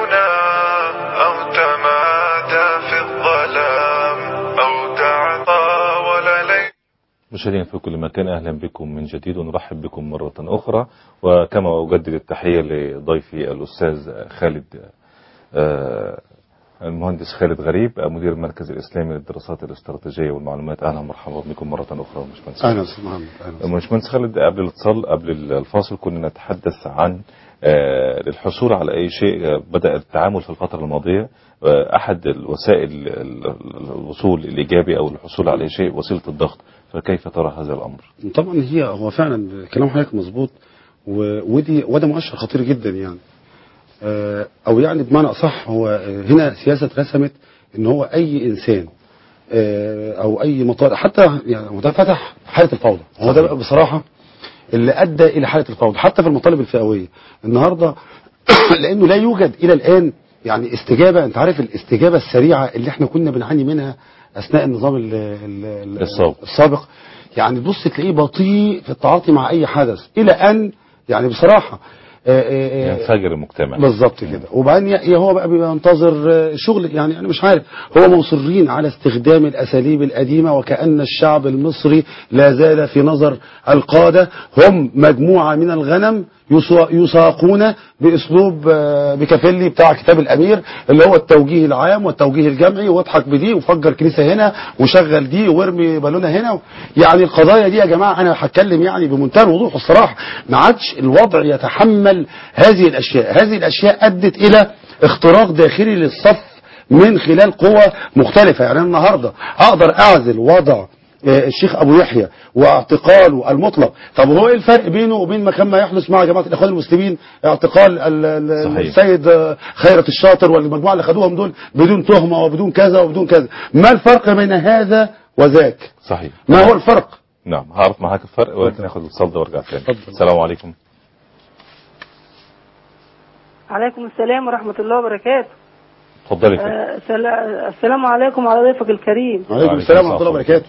هنا أو تمادى في الظلام أو تعطى ليل مشاهدينا في كل مكان اهلا بكم من جديد ونرحب بكم مره اخرى وكما اجدد التحيه لضيفي الاستاذ خالد آه، المهندس خالد غريب مدير المركز الاسلامي للدراسات الاستراتيجيه والمعلومات اهلا ومرحبا بكم مره اخرى باشمهندس اهلا استاذ محمد اهلا باشمهندس خالد قبل الاتصال قبل الفاصل كنا نتحدث عن آه، الحصول على اي شيء آه، بدا التعامل في الفتره الماضيه آه، احد الوسائل ال- ال- الوصول الايجابي او الحصول على اي شيء وسيله الضغط فكيف ترى هذا الامر؟ طبعا هي هو فعلا كلام حضرتك مظبوط و- ودي وده مؤشر خطير جدا يعني آه، او يعني بمعنى اصح هو آه، هنا سياسه اترسمت ان هو اي انسان آه، او اي مطار حتى يعني وده فتح حاله الفوضى هو ده بقى بصراحه اللي ادى الى حاله الفوضى حتى في المطالب الفئويه النهارده لانه لا يوجد الى الان يعني استجابه انت عارف الاستجابه السريعه اللي احنا كنا بنعاني منها اثناء النظام ال ال السابق. السابق يعني بص تلاقيه بطيء في التعاطي مع اي حدث الى ان يعني بصراحه آه، آه، آه، ينفجر المجتمع بالظبط كده وبعدين ي- هو بقى بينتظر آه، شغل يعني انا مش عارف هو مصرين على استخدام الاساليب القديمه وكان الشعب المصري لا زال في نظر القاده هم مجموعه من الغنم يسا- يساقون باسلوب آه، بكافيلي بتاع كتاب الامير اللي هو التوجيه العام والتوجيه الجمعي واضحك بدي وفجر كنيسه هنا وشغل دي وارمي بالونه هنا يعني القضايا دي يا جماعه انا هتكلم يعني بمنتهى الوضوح والصراحه ما عادش الوضع يتحمل هذه الاشياء هذه الاشياء ادت الى اختراق داخلي للصف من خلال قوى مختلفه يعني أنا النهارده اقدر اعزل وضع آه، الشيخ ابو يحيى واعتقاله المطلق طب هو ايه الفرق بينه وبين ما كان ما يحدث مع جماعه الاخوان المسلمين اعتقال ال- ال- صحيح. السيد آه، خيرت الشاطر والمجموعه اللي خدوهم دول بدون تهمه وبدون كذا وبدون كذا ما الفرق بين هذا وذاك صحيح ما هو الفرق نعم هعرف معاك الفرق ولكن اخذ الاتصال ده وارجع تاني اتفضل. السلام عليكم عليكم السلام ورحمة الله وبركاته اتفضلي فندم. آه، سلا- السلام عليكم وعلى ضيفك الكريم وعليكم السلام ورحمه الله وبركاته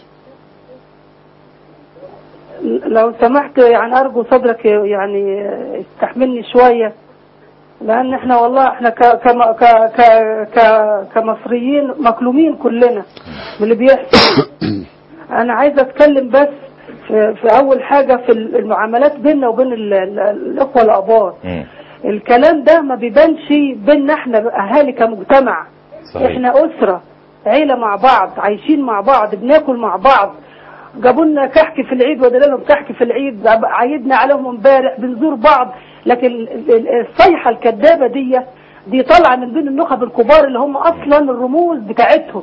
لو سمحت يعني أرجو صدرك يعني آه، استحملني شوية لأن احنا والله احنا ك كم ك ك ك كمصريين مكلومين كلنا من اللي بيحصل أنا عايزة أتكلم بس في, في أول حاجة في المعاملات بيننا وبين ال- ال- الإخوة الآباء مم. الكلام ده ما بيبانش بيننا احنا اهالي كمجتمع صحيح. احنا اسره عيله مع بعض عايشين مع بعض بناكل مع بعض جابوا لنا كحك في العيد ودينا لهم كحك في العيد عيدنا عليهم امبارح بنزور بعض لكن ال- ال- الصيحه الكذابه دي دي طالعه من بين النخب الكبار اللي هم اصلا الرموز بتاعتهم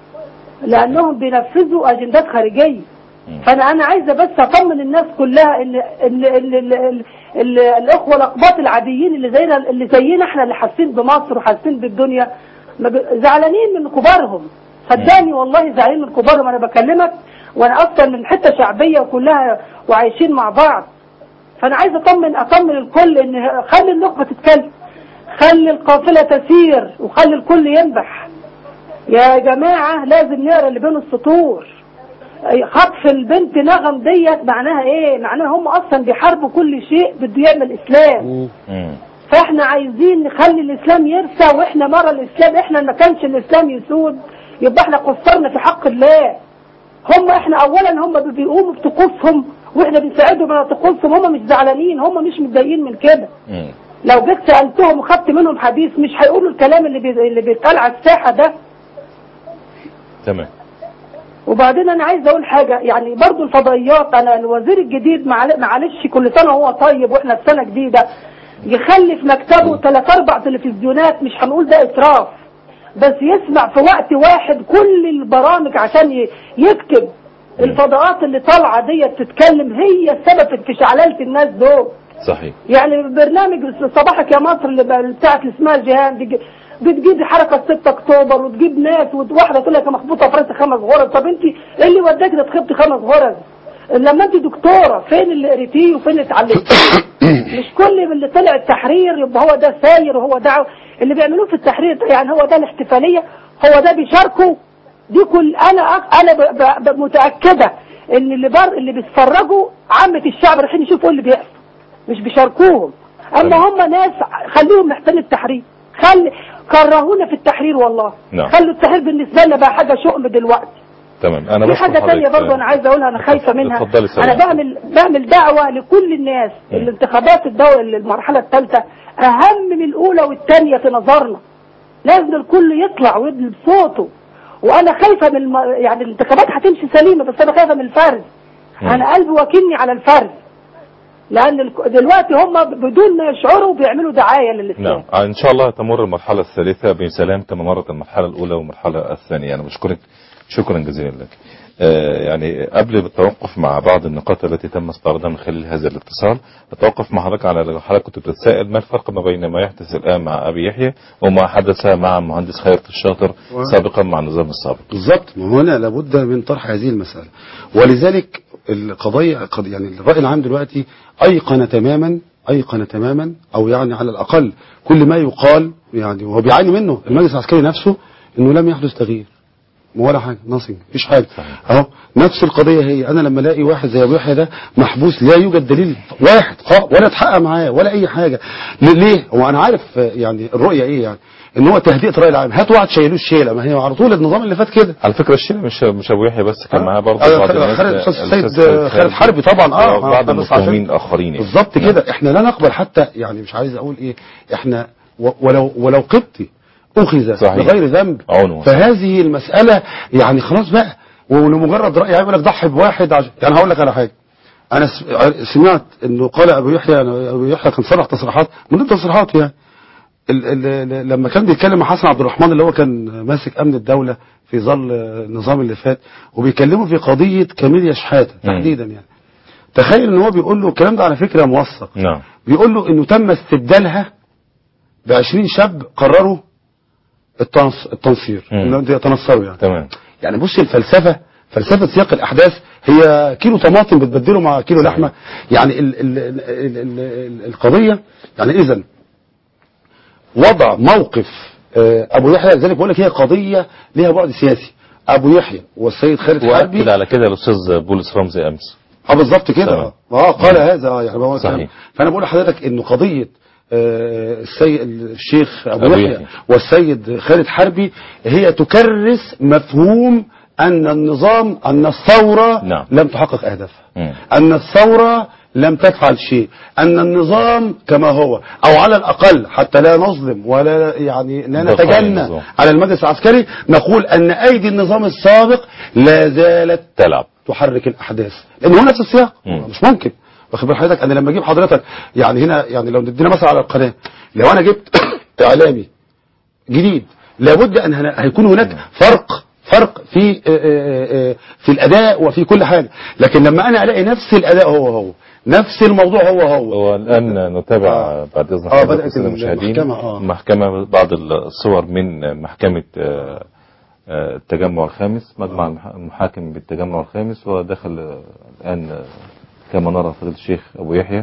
لانهم بينفذوا اجندات خارجيه فانا انا عايزه بس اطمن الناس كلها ان ان ال- ال- ال- ال- الاخوه الاقباط العاديين اللي زينا اللي زينا احنا اللي حاسين بمصر وحاسين بالدنيا ما ب- زعلانين من كبارهم صدقني والله زعلانين من كبارهم انا بكلمك وانا اصلا من حته شعبيه وكلها وعايشين مع بعض فانا عايزه اطمن اطمن الكل ان خلي النخبه تتكلم خلي القافله تسير وخلي الكل ينبح يا جماعه لازم نقرا اللي بين السطور خطف البنت نغم ديت معناها ايه معناها هم اصلا بيحاربوا كل شيء بده يعمل اسلام مم. فاحنا عايزين نخلي الاسلام يرسى واحنا نرى الاسلام احنا ما كانش الاسلام يسود يبقى احنا قصرنا في حق الله هم احنا اولا هم بيقوموا بطقوسهم واحنا بنساعدهم على طقوسهم هم مش زعلانين هم مش متضايقين من كده مم. لو جيت سالتهم وخدت منهم حديث مش هيقولوا الكلام اللي بي... اللي بيتقال على الساحه ده تمام وبعدين انا عايز اقول حاجه يعني برضو الفضائيات انا الوزير الجديد معل- معلش كل سنه وهو طيب واحنا في سنه جديده يخلي في مكتبه ثلاث اربع تلفزيونات مش هنقول ده اسراف بس يسمع في وقت واحد كل البرامج عشان ي- يكتب الفضاءات اللي طالعه ديت تتكلم هي السبب في شعلله الناس دول صحيح يعني برنامج صباحك يا مصر اللي بقى- بتاعت اللي اسمها جيهان بيجي- بتجيب حركه 6 اكتوبر وتجيب ناس وواحده تقول لك يا مخبوطه فرنسا خمس غرز طب انت ايه اللي وداك ده تخبطي خمس غرز لما انت دكتوره فين اللي قريتيه وفين اللي اتعلمتيه مش كل اللي طلع التحرير يبقى هو ده ساير وهو ده اللي بيعملوه في التحرير ده يعني هو ده الاحتفاليه هو ده بيشاركوا دي كل انا أك- انا ب- ب- ب- متاكده ان اللي بر اللي بيتفرجوا عامه الشعب رايحين يشوفوا اللي بيحصل مش بيشاركوهم اما هم ناس خليهم محتل التحرير خلي كرهونا في التحرير والله نعم. خلوا التحرير بالنسبه لنا بقى حاجه شؤم دلوقتي تمام انا في بشكر حاجه تانية حضرتك. برضه انا عايزه اقولها انا خايفه منها اتفضلي سلام. انا بعمل بعمل دعوه لكل الناس مم. الانتخابات الدول المرحله الثالثه اهم من الاولى والثانيه في نظرنا لازم الكل يطلع ويدلب صوته وانا خايفه من الم... يعني الانتخابات هتمشي سليمه بس انا خايفه من الفرز مم. انا قلبي واكلني على الفرز لان الك- دلوقتي هم بدون ما يشعروا بيعملوا دعايه للاسلام نعم ان شاء الله تمر المرحله الثالثه بسلام كما مرت المرحله الاولى والمرحله الثانيه انا بشكرك شكرا جزيلا لك آه، يعني قبل التوقف مع بعض النقاط التي تم استعراضها من خلال هذا الاتصال اتوقف مع حضرتك على حضرتك كنت بتتساءل ما الفرق ما بين ما يحدث الان مع ابي يحيى وما حدث مع المهندس خيرت الشاطر و- سابقا مع النظام السابق بالظبط ما هنا لابد من طرح هذه المسألة ولذلك القضية قد يعني الرأي العام دلوقتي أيقن تماما أيقن تماما أو يعني على الأقل كل ما يقال يعني وهو بيعاني منه المجلس العسكري نفسه إنه لم يحدث تغيير ولا حاجة ناصنج مفيش حاجة اهو نفس القضية هي انا لما الاقي واحد زي ابو يحيى ده محبوس لا يوجد دليل واحد قا- ولا اتحقق معاه ولا اي حاجة ل- ليه هو انا عارف آه، يعني الرؤية ايه يعني ان هو تهدئة الرأي العام هات واحد شايلوه الشيلة ما هي على طول النظام اللي فات كده على فكره الشيء مش مش ابو يحيى بس كان معاه برضه آه، بعض خالد- الناس خالد- أستاذ الأستاذ سيد خالد حربي طبعا اه وبعض آه، بس عشان- المتهمين الاخرين يعني. بالظبط كده احنا لا نقبل حتى يعني مش عايز اقول ايه احنا و- ولو ولو قبطي اخذ صحيح. بغير ذنب عنوة. فهذه المسألة يعني خلاص بقى ولمجرد رأي يقول لك ضحي بواحد عش... يعني هقول لك على حاجة انا س- سمعت انه قال ابو يحيى ابو يحيى كان صرح تصريحات من ضمن تصريحاته يعني ال ال ال لما كان بيتكلم مع حسن عبد الرحمن اللي هو كان ماسك امن الدولة في ظل النظام اللي فات وبيكلموا في قضية كاميليا شحاتة مم. تحديدا يعني تخيل ان هو بيقول له الكلام ده على فكرة موثق نعم بيقول له انه تم استبدالها ب 20 شاب قرروا التنص... التنصير مم. انهم يتنصروا يعني تمام يعني بص الفلسفة فلسفة سياق الأحداث هي كيلو طماطم بتبدله مع كيلو صحيح. لحمة يعني ال ال ال ال ال ال القضية يعني إذا وضع موقف آه، أبو يحيى لذلك بقول لك هي قضية ليها بعد سياسي أبو يحيى والسيد خالد حربي واكد على كده الاستاذ بولس رمزي امس اه بالظبط كده تمام. اه قال هذا اه يعني هو صحيح. كلام. فانا بقول لحضرتك انه قضيه آه، السيد الشيخ ابو أبو يحيى يحيى. والسيد خالد حربي هي تكرس مفهوم ان النظام ان الثوره نعم. لم تحقق اهدافها مم. ان الثوره لم تفعل شيء ان النظام كما هو او على الاقل حتى لا نظلم ولا يعني لا بقاء نتجنى النظام. على المجلس العسكري نقول ان ايدي النظام السابق لا زالت تلعب تحرك الاحداث لان هو نفس السياق مم. مش ممكن واخد بال حضرتك انا لما اجيب حضرتك يعني هنا يعني لو ندينا مثلا على القناه لو انا جبت اعلامي جديد لابد ان هن- هيكون هناك فرق فرق في آه، آه، آه، في الاداء وفي كل حاجه لكن لما انا الاقي نفس الاداء هو هو نفس الموضوع هو هو والآن نتابع آه. بعد إذن آه، حضرتك بدأت السادة المشاهدين المحكمة، آه. محكمة بعض الصور من محكمة آه، آه، التجمع الخامس مجمع المح- المحاكم بالتجمع الخامس ودخل آه، الآن آه، كما نرى فضيلة الشيخ أبو يحيى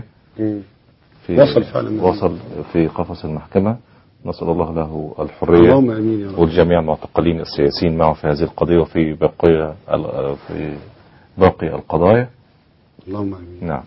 في وصل فعلا. وصل في قفص المحكمة نسأل الله له الحرية اللهم امين يا رب والجميع المعتقلين السياسيين معه في هذه القضية وفي باقي ال- في باقي القضايا اللهم امين نعم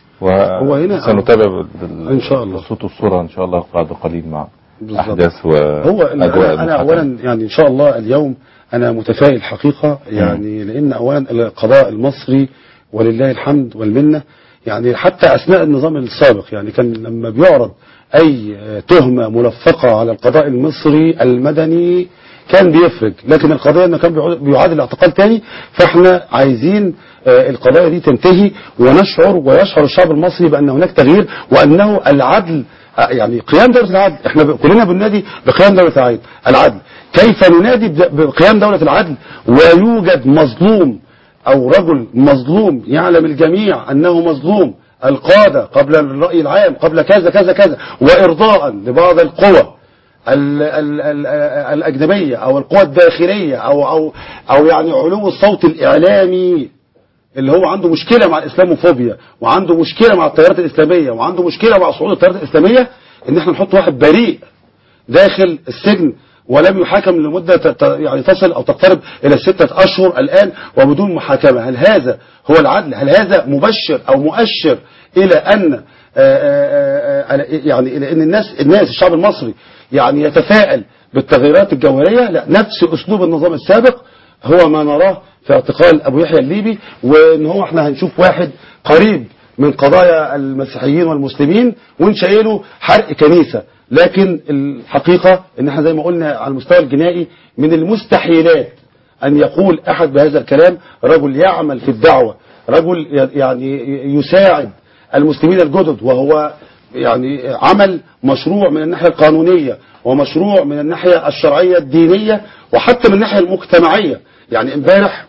هو هنا- سنتابع بال- إن شاء الله. بالصوت والصورة إن شاء الله بعد قليل مع بالظبط. أحداث هو وأجواء أنا, أنا المحاكمة. أولا يعني إن شاء الله اليوم أنا متفائل حقيقة يعني لأن أولا القضاء المصري ولله الحمد والمنة يعني حتى أثناء النظام السابق يعني كان لما بيعرض أي تهمة ملفقة على القضاء المصري المدني كان بيفرج لكن القضية انه كان بيعاد- بيعاد الاعتقال تاني فاحنا عايزين آه، القضايا دي تنتهي ونشعر ويشعر الشعب المصري بان هناك تغيير وانه العدل آه، يعني قيام دولة العدل احنا ب- كلنا بننادي بقيام دولة العدل العدل كيف ننادي ب- بقيام دولة العدل ويوجد مظلوم او رجل مظلوم يعلم الجميع انه مظلوم القادة قبل الرأي العام قبل كذا كذا كذا وارضاء لبعض القوى ال ال ال الأجنبية أو القوى الداخلية أو أو أو يعني علو الصوت الإعلامي اللي هو عنده مشكلة مع الإسلاموفوبيا وعنده مشكلة مع التيارات الإسلامية وعنده مشكلة مع صعود التيارات الإسلامية إن إحنا نحط واحد بريء داخل السجن ولم يحاكم لمدة ت- ت- يعني تصل أو تقترب إلى ستة أشهر الآن وبدون محاكمة هل هذا هو العدل هل هذا مبشر أو مؤشر إلى أن آه، آه، آه، على- يعني لان الناس الناس الشعب المصري يعني يتفائل بالتغيرات الجوهريه لا نفس اسلوب النظام السابق هو ما نراه في اعتقال ابو يحيى الليبي وان هو احنا هنشوف واحد قريب من قضايا المسيحيين والمسلمين ونشيله حرق كنيسه لكن الحقيقه ان احنا زي ما قلنا على المستوى الجنائي من المستحيلات أن يقول أحد بهذا الكلام رجل يعمل في الدعوة رجل ي- يعني يساعد المسلمين الجدد وهو يعني عمل مشروع من الناحية القانونية ومشروع من الناحية الشرعية الدينية وحتى من الناحية المجتمعية يعني امبارح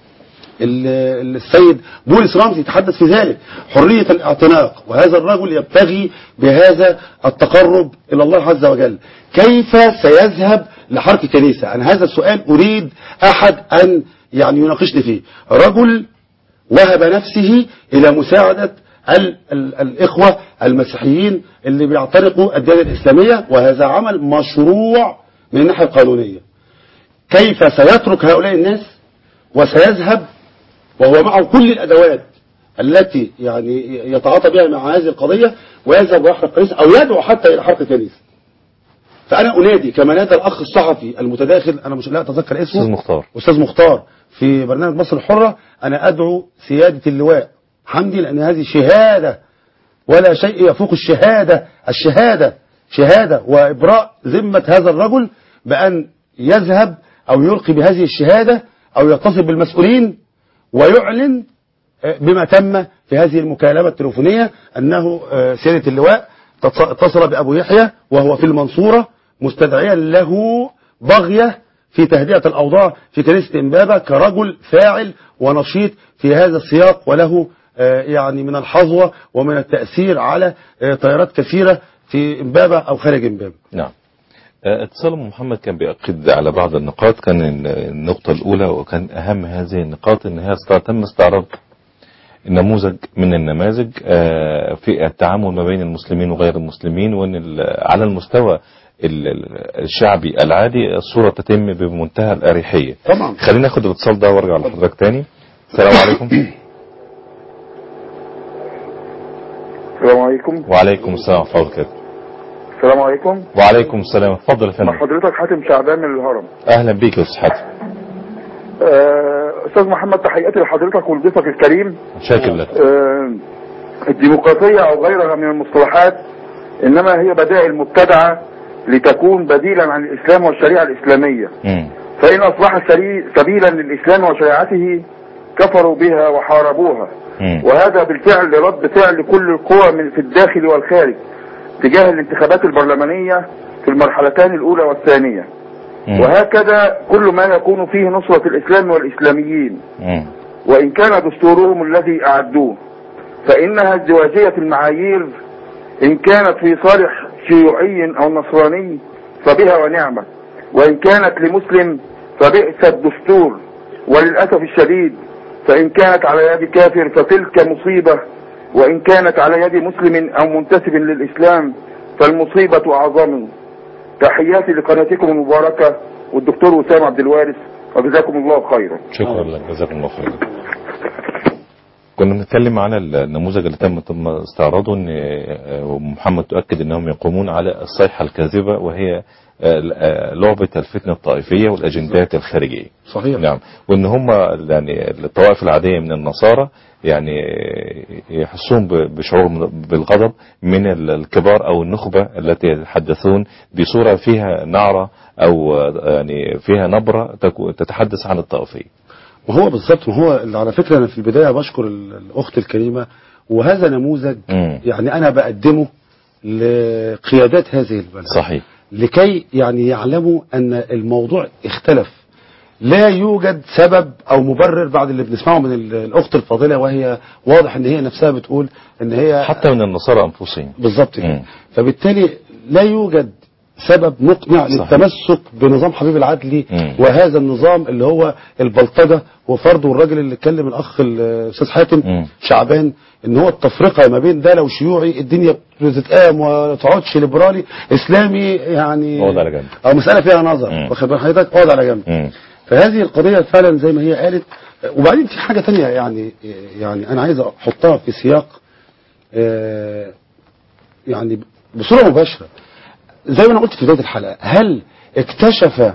ال- السيد بولس رمزي يتحدث في ذلك حرية الاعتناق وهذا الرجل يبتغي بهذا التقرب إلى الله عز وجل كيف سيذهب لحرق كنيسة أنا هذا السؤال أريد أحد أن يعني يناقشني فيه رجل وهب نفسه إلى مساعدة ال ال الإخوة المسيحيين اللي بيعتنقوا الديانة الإسلامية وهذا عمل مشروع من الناحية القانونية كيف سيترك هؤلاء الناس وسيذهب وهو معه كل الأدوات التي يعني يتعاطى بها مع هذه القضية ويذهب ويحرق كنيسة أو يدعو حتى إلى حرق كنيسة فأنا أنادي كما نادى الأخ الصحفي المتداخل أنا مش لا أتذكر اسمه أستاذ مختار. أستاذ مختار في برنامج مصر الحرة أنا أدعو سيادة اللواء حمدي لأن هذه شهادة ولا شيء يفوق الشهادة الشهادة شهادة وإبراء ذمة هذا الرجل بأن يذهب أو يلقي بهذه الشهادة أو يتصل بالمسؤولين ويعلن آه، بما تم في هذه المكالمة التليفونية أنه آه، سيادة اللواء تتص- اتصل بأبو يحيى وهو في المنصورة مستدعيا له بغية في تهدئة الأوضاع في كنيسة إمبابة كرجل فاعل ونشيط في هذا السياق وله آه، يعني من الحظوة ومن التأثير على آه، تيارات كثيرة في إمبابة أو خارج إمبابة نعم آه، اتصال أم محمد كان بيأكد على بعض النقاط كان ال- النقطة الأولى وكان أهم هذه النقاط إن هي است- تم استعراض نموذج من النماذج آه، في التعامل ما بين المسلمين وغير المسلمين وان ال- على المستوى ال- ال- الشعبي العادي الصورة تتم بمنتهى الأريحية طبعا خلينا ناخد الاتصال ده وارجع لحضرتك تاني السلام عليكم السلام عليكم وعليكم السلام ورحمة الله وبركاته السلام عليكم وعليكم السلام اتفضل يا مع فندم حضرتك حاتم شعبان من الهرم أهلا بيك يا أستاذ حاتم آه، استاذ محمد تحياتي لحضرتك ولضيفك الكريم شاكر لك آه، الديمقراطية او غيرها من المصطلحات انما هي بدائل مبتدعة لتكون بديلا عن الاسلام والشريعة الاسلامية مم. فان اصبح سري- سبيلا للاسلام وشريعته كفروا بها وحاربوها مم. وهذا بالفعل رد فعل كل القوى من في الداخل والخارج تجاه الانتخابات البرلمانية في المرحلتين الأولى والثانية مم. وهكذا كل ما يكون فيه نصرة الإسلام والإسلاميين مم. وإن كان دستورهم الذي أعدوه فإنها ازدواجية المعايير إن كانت في صالح شيوعي أو نصراني فبها ونعمة وإن كانت لمسلم فبئس الدستور وللأسف الشديد فإن كانت على يد كافر فتلك مصيبة وإن كانت على يد مسلم أو منتسب للإسلام فالمصيبة أعظم تحياتي لقناتكم المباركة والدكتور وسام عبد الوارث وجزاكم الله خيرا شكرا لك جزاكم الله خيرا كنا بنتكلم على النموذج اللي تم تم استعراضه ان آه، محمد تؤكد انهم يقومون على الصيحه الكاذبه وهي آه، آه، لعبه الفتنه الطائفيه والاجندات الخارجيه صحيح نعم وان هم يعني الطوائف العاديه من النصارى يعني يحسون ب- بشعور من- بالغضب من ال- الكبار او النخبه التي يتحدثون بصوره فيها نعره او آه، يعني فيها نبره تكو- تتحدث عن الطائفيه وهو بالظبط ما هو اللي على فكرة أنا في البداية بشكر ال- الأخت الكريمة وهذا نموذج مم. يعني أنا بقدمه لقيادات هذه البلد صحيح لكي يعني يعلموا أن الموضوع اختلف لا يوجد سبب أو مبرر بعد اللي بنسمعه من ال- الأخت الفاضلة وهي واضح أن هي نفسها بتقول أن هي حتى من النصارى انفسهم بالظبط كده مم. فبالتالي لا يوجد سبب مقنع صحيح. للتمسك بنظام حبيب العدلي مم. وهذا النظام اللي هو البلطجة وفرضه الراجل اللي اتكلم الأخ الأستاذ حاتم مم. شعبان ان هو التفرقة ما بين ده لو شيوعي الدنيا بتتقام وما تقعدش ليبرالي اسلامي يعني اقعد على جنب. او مسألة فيها نظر مم. واخد بال حضرتك اقعد على جنب مم. فهذه القضية فعلا زي ما هي قالت وبعدين في حاجة تانية يعني يعني أنا عايز أحطها في سياق آه، يعني بصوره مباشره زي ما انا قلت في بدايه الحلقه هل اكتشف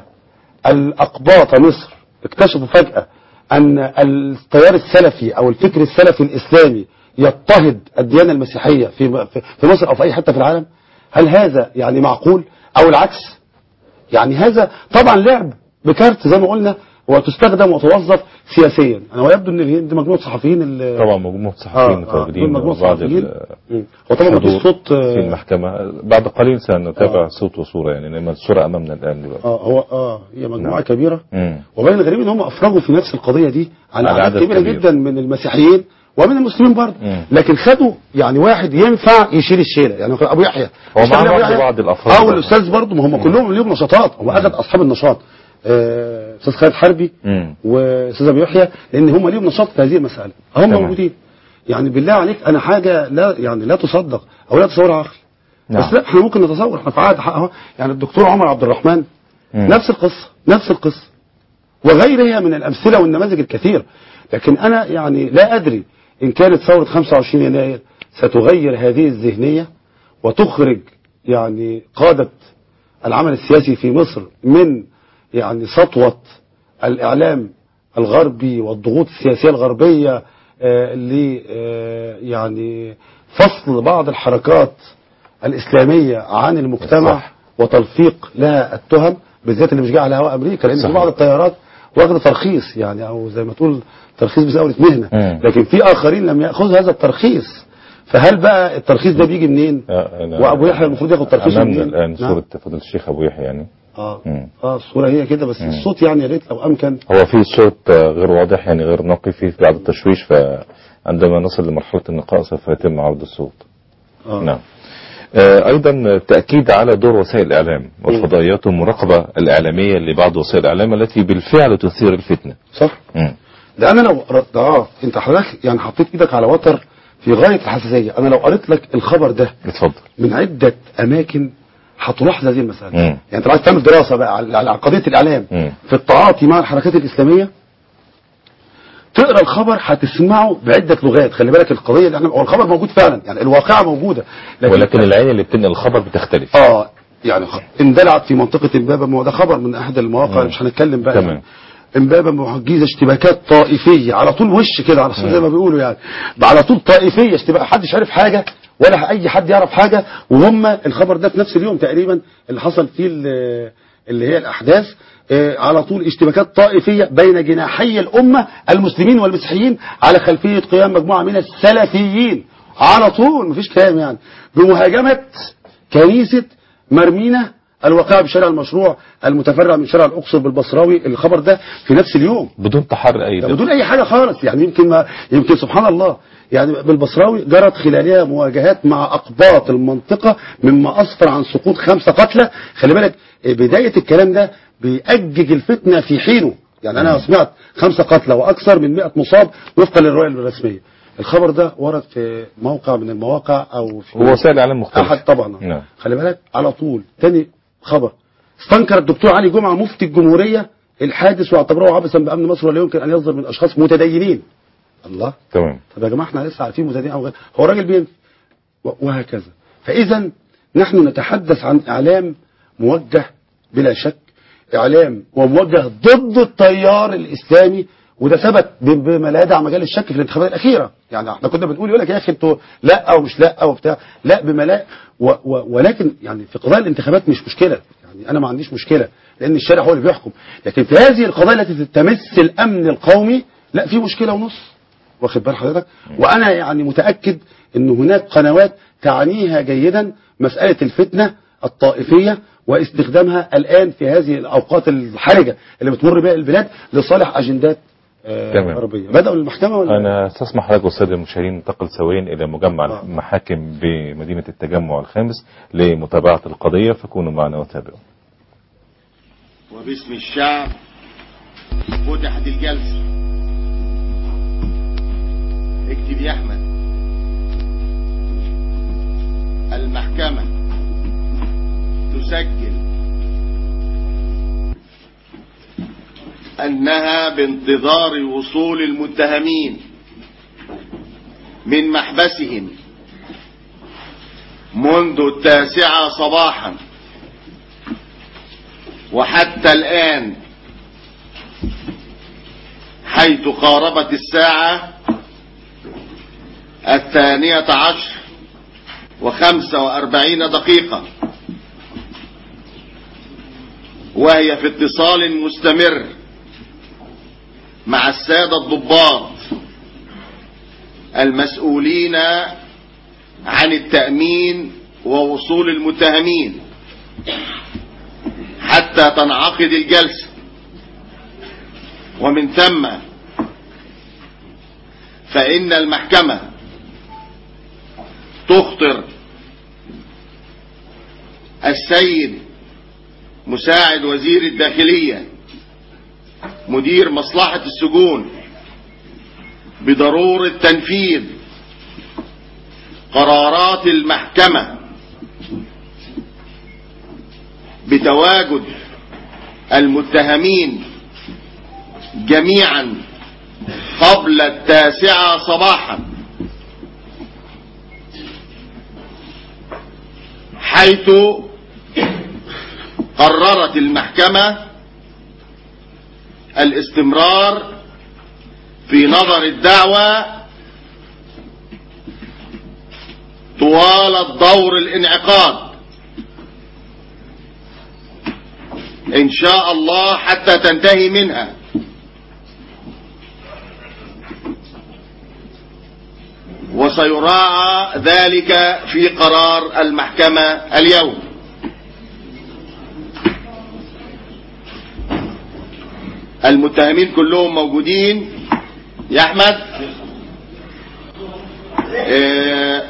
الاقباط مصر اكتشفوا فجاه ان التيار السلفي او الفكر السلفي الاسلامي يضطهد الديانه المسيحيه في في مصر او في اي حته في العالم هل هذا يعني معقول او العكس يعني هذا طبعا لعب بكارت زي ما قلنا وتستخدم وتوظف سياسيا انا ويبدو ان دي مجموعه صحفيين اللي طبعا مجموعة صحفيين آه، آه، متواجدين دول مجموعة وبعض صحفيين. ال- مم. وطبعا مفيش الحضور صوت في آه، المحكمة بعد قليل سنتابع آه. صوت وصورة يعني لما الصورة أمامنا الآن دلوقتي اه هو اه هي مجموعه نعم. كبيره مم. وبين الغريب ان هم افرغوا في نفس القضيه دي على على اعداد عدد كبيره كبير. جدا من المسيحيين ومن المسلمين برضه مم. لكن خدوا يعني واحد ينفع يشيل الشيله يعني ابو يحيى هو مش معاه أبو برضه يحيى. بعض الأفراد اه برضه. والاستاذ برضه ما هم كلهم ليهم نشاطات هم اخذ اصحاب النشاط آه، استاذ خالد حربي مم. واستاذ ابو يحيى لان هم ليهم نشاط في هذه المساله هم تمام. موجودين يعني بالله عليك انا حاجه لا يعني لا تصدق او لا تصورها عقل نعم. بس لا احنا ممكن نتصور احنا في عهد حق اهو يعني الدكتور عمر عبد الرحمن مم. نفس القصه نفس القصه وغيرها من الامثله والنماذج الكثيره لكن انا يعني لا ادري ان كانت ثوره 25 يناير ستغير هذه الذهنيه وتخرج يعني قاده العمل السياسي في مصر من يعني سطوه الاعلام الغربي والضغوط السياسيه الغربيه آه، ل آه، يعني فصل بعض الحركات الاسلاميه عن المجتمع صح. وتلفيق لها التهم بالذات اللي مش جاي على هواء امريكا لان في صحيح. بعض الطيارات واخده ترخيص يعني او زي ما تقول ترخيص بزاويه مهنه مم. لكن في اخرين لم ياخذوا هذا الترخيص فهل بقى الترخيص ده بيجي منين؟ آه، أنا- وابو يحيى المفروض ياخد ترخيصه أمامنا منين؟ الآن نعم. صورة فضيلة الشيخ أبو يحيى يعني اه مم. اه الصوره هي كده بس الصوت يعني يا ريت لو امكن هو في صوت آه، غير واضح يعني غير نقي فيه بعض التشويش فعندما نصل لمرحلة النقاء سوف يتم عرض الصوت آه. نعم آه، أيضا تأكيد على دور وسائل الإعلام والفضائيات والمراقبة الإعلامية لبعض وسائل الإعلام التي بالفعل تثير الفتنة صح؟ مم. ده انا لو قرأت اه انت حضرتك يعني حطيت ايدك على وتر في غايه الحساسيه انا لو قريت لك الخبر ده اتفضل من عدة أماكن هتلاحظ هذه المسألة مم. يعني أنت لو عايز تعمل دراسة بقى على على قضية الإعلام مم. في التعاطي مع الحركات الإسلامية تقرا الخبر هتسمعه بعدة لغات خلي بالك القضية اللي احنا هو الخبر موجود فعلا يعني الواقعة موجودة ولكن العين اللي بتنقل الخبر بتختلف اه يعني خ- اندلعت في منطقة امبابة ما هو ده خبر من احد المواقع مم. مش هنتكلم بقى تمام. يعني. امبابة محجزة اشتباكات طائفية على طول وش كده على طول زي ما بيقولوا يعني على طول طائفية اشتباك محدش عارف حاجة ولا اي حد يعرف حاجة وهم الخبر ده في نفس اليوم تقريبا اللي حصل فيه ال- اللي هي الاحداث آه، على طول اشتباكات طائفية بين جناحي الأمة المسلمين والمسيحيين على خلفية قيام مجموعة من السلفيين على طول مفيش كلام يعني بمهاجمة كنيسة مرمينة الواقعة بشارع المشروع المتفرع من شارع الأقصر بالبصراوي الخبر ده في نفس اليوم بدون تحري أي ده دم. بدون أي حاجة خالص يعني يمكن ما يمكن سبحان الله يعني بالبصراوي جرت خلالها مواجهات مع أقباط المنطقة مما أسفر عن سقوط خمسة قتلى خلي بالك بداية الكلام ده بيأجج الفتنة في حينه يعني أنا سمعت خمسة قتلى وأكثر من 100 مصاب وفقا للرؤية الرسمية الخبر ده ورد في موقع من المواقع أو في ووسائل إعلام مختلفة احد طبعا نعم. خلي بالك على طول تاني خبر استنكر الدكتور علي جمعه مفتي الجمهوريه الحادث واعتبره عبثا بامن مصر ولا يمكن ان يصدر من اشخاص متدينين الله تمام طب يا جماعه احنا لسه عارفين متدين او غير هو راجل بينفي و- وهكذا فاذا نحن نتحدث عن اعلام موجه بلا شك اعلام وموجه ضد التيار الاسلامي وده ثبت ب- بما لا يدع مجال الشك في الانتخابات الاخيره يعني احنا كنا بنقول يقول لك يا اخي انتوا لا او مش لا او بتاع لا بما لا و و ولكن يعني في قضايا الانتخابات مش مشكله يعني انا ما عنديش مشكله لان الشارع هو اللي بيحكم لكن في هذه القضايا التي تمس الامن القومي لا في مشكله ونص واخد بال حضرتك وانا يعني متاكد ان هناك قنوات تعنيها جيدا مساله الفتنه الطائفيه واستخدامها الان في هذه الاوقات الحرجه اللي بتمر بها البلاد لصالح اجندات آه، تمام. غربيه بداوا المحكمه ولا أنا استسمح لك والسادة المشاهدين ننتقل سويا إلى مجمع آه. المحاكم بمدينة التجمع الخامس لمتابعة القضية فكونوا معنا وتابعوا وباسم الشعب فتحت الجلسة اكتب يا أحمد المحكمة تسجل أنها بانتظار وصول المتهمين من محبسهم منذ التاسعة صباحا وحتى الآن حيث قاربت الساعة الثانية عشر وخمسة وأربعين دقيقة وهي في اتصال مستمر مع السادة الضباط المسؤولين عن التأمين ووصول المتهمين حتى تنعقد الجلسة ومن ثم فإن المحكمة تخطر السيد مساعد وزير الداخلية مدير مصلحة السجون بضرورة تنفيذ قرارات المحكمة بتواجد المتهمين جميعا قبل التاسعة صباحا حيث قررت المحكمة الاستمرار في نظر الدعوة طوال الدور الانعقاد ان شاء الله حتى تنتهي منها وسيراعى ذلك في قرار المحكمة اليوم المتهمين كلهم موجودين يا احمد آه،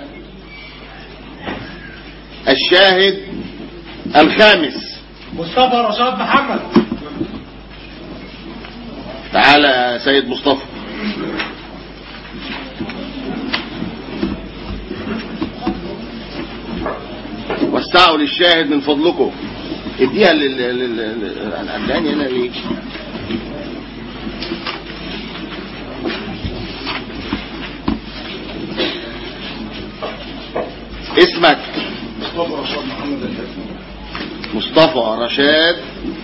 الشاهد الخامس مصطفى رشاد محمد تعالى يا سيد مصطفى وسعوا للشاهد من فضلكم اديها لل لل- لل- العداني هنا ليه اسمك مصطفى رشاد محمد الحفني مصطفى رشاد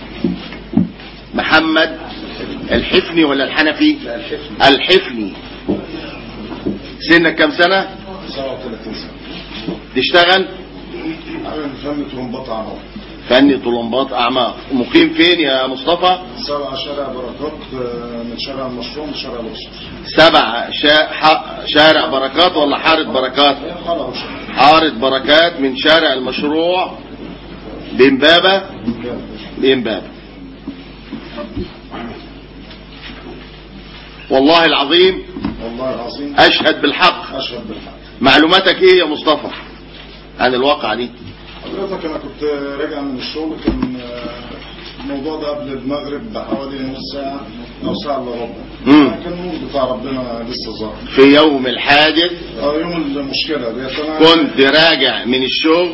محمد الحفني ولا الحنفي الحفني الحفني سنك كم سنة 37 سنة تشتغل عامل فن ترمبات عمار فني طلمبات اعماق مقيم فين يا مصطفى سبعة شارع بركات آه، من شارع المشروع من شارع الأقصر سبع شا... ح... شارع بركات ولا حارة بركات هي حارة وشارع حارة بركات من شارع المشروع بإمبابة بإمبابة والله العظيم والله العظيم أشهد بالحق أشهد بالحق معلوماتك ايه يا مصطفى عن الواقعة دي حضرتك أنا كنت راجع من الشغل كان آه، الموضوع ده قبل المغرب بحوالي نص ساعة أو ساعة إلا ربع مم. كان النور بتاع ربنا لسه ظاهر في يوم الحادث آه، يوم المشكلة ديت أنا كنت راجع من الشغل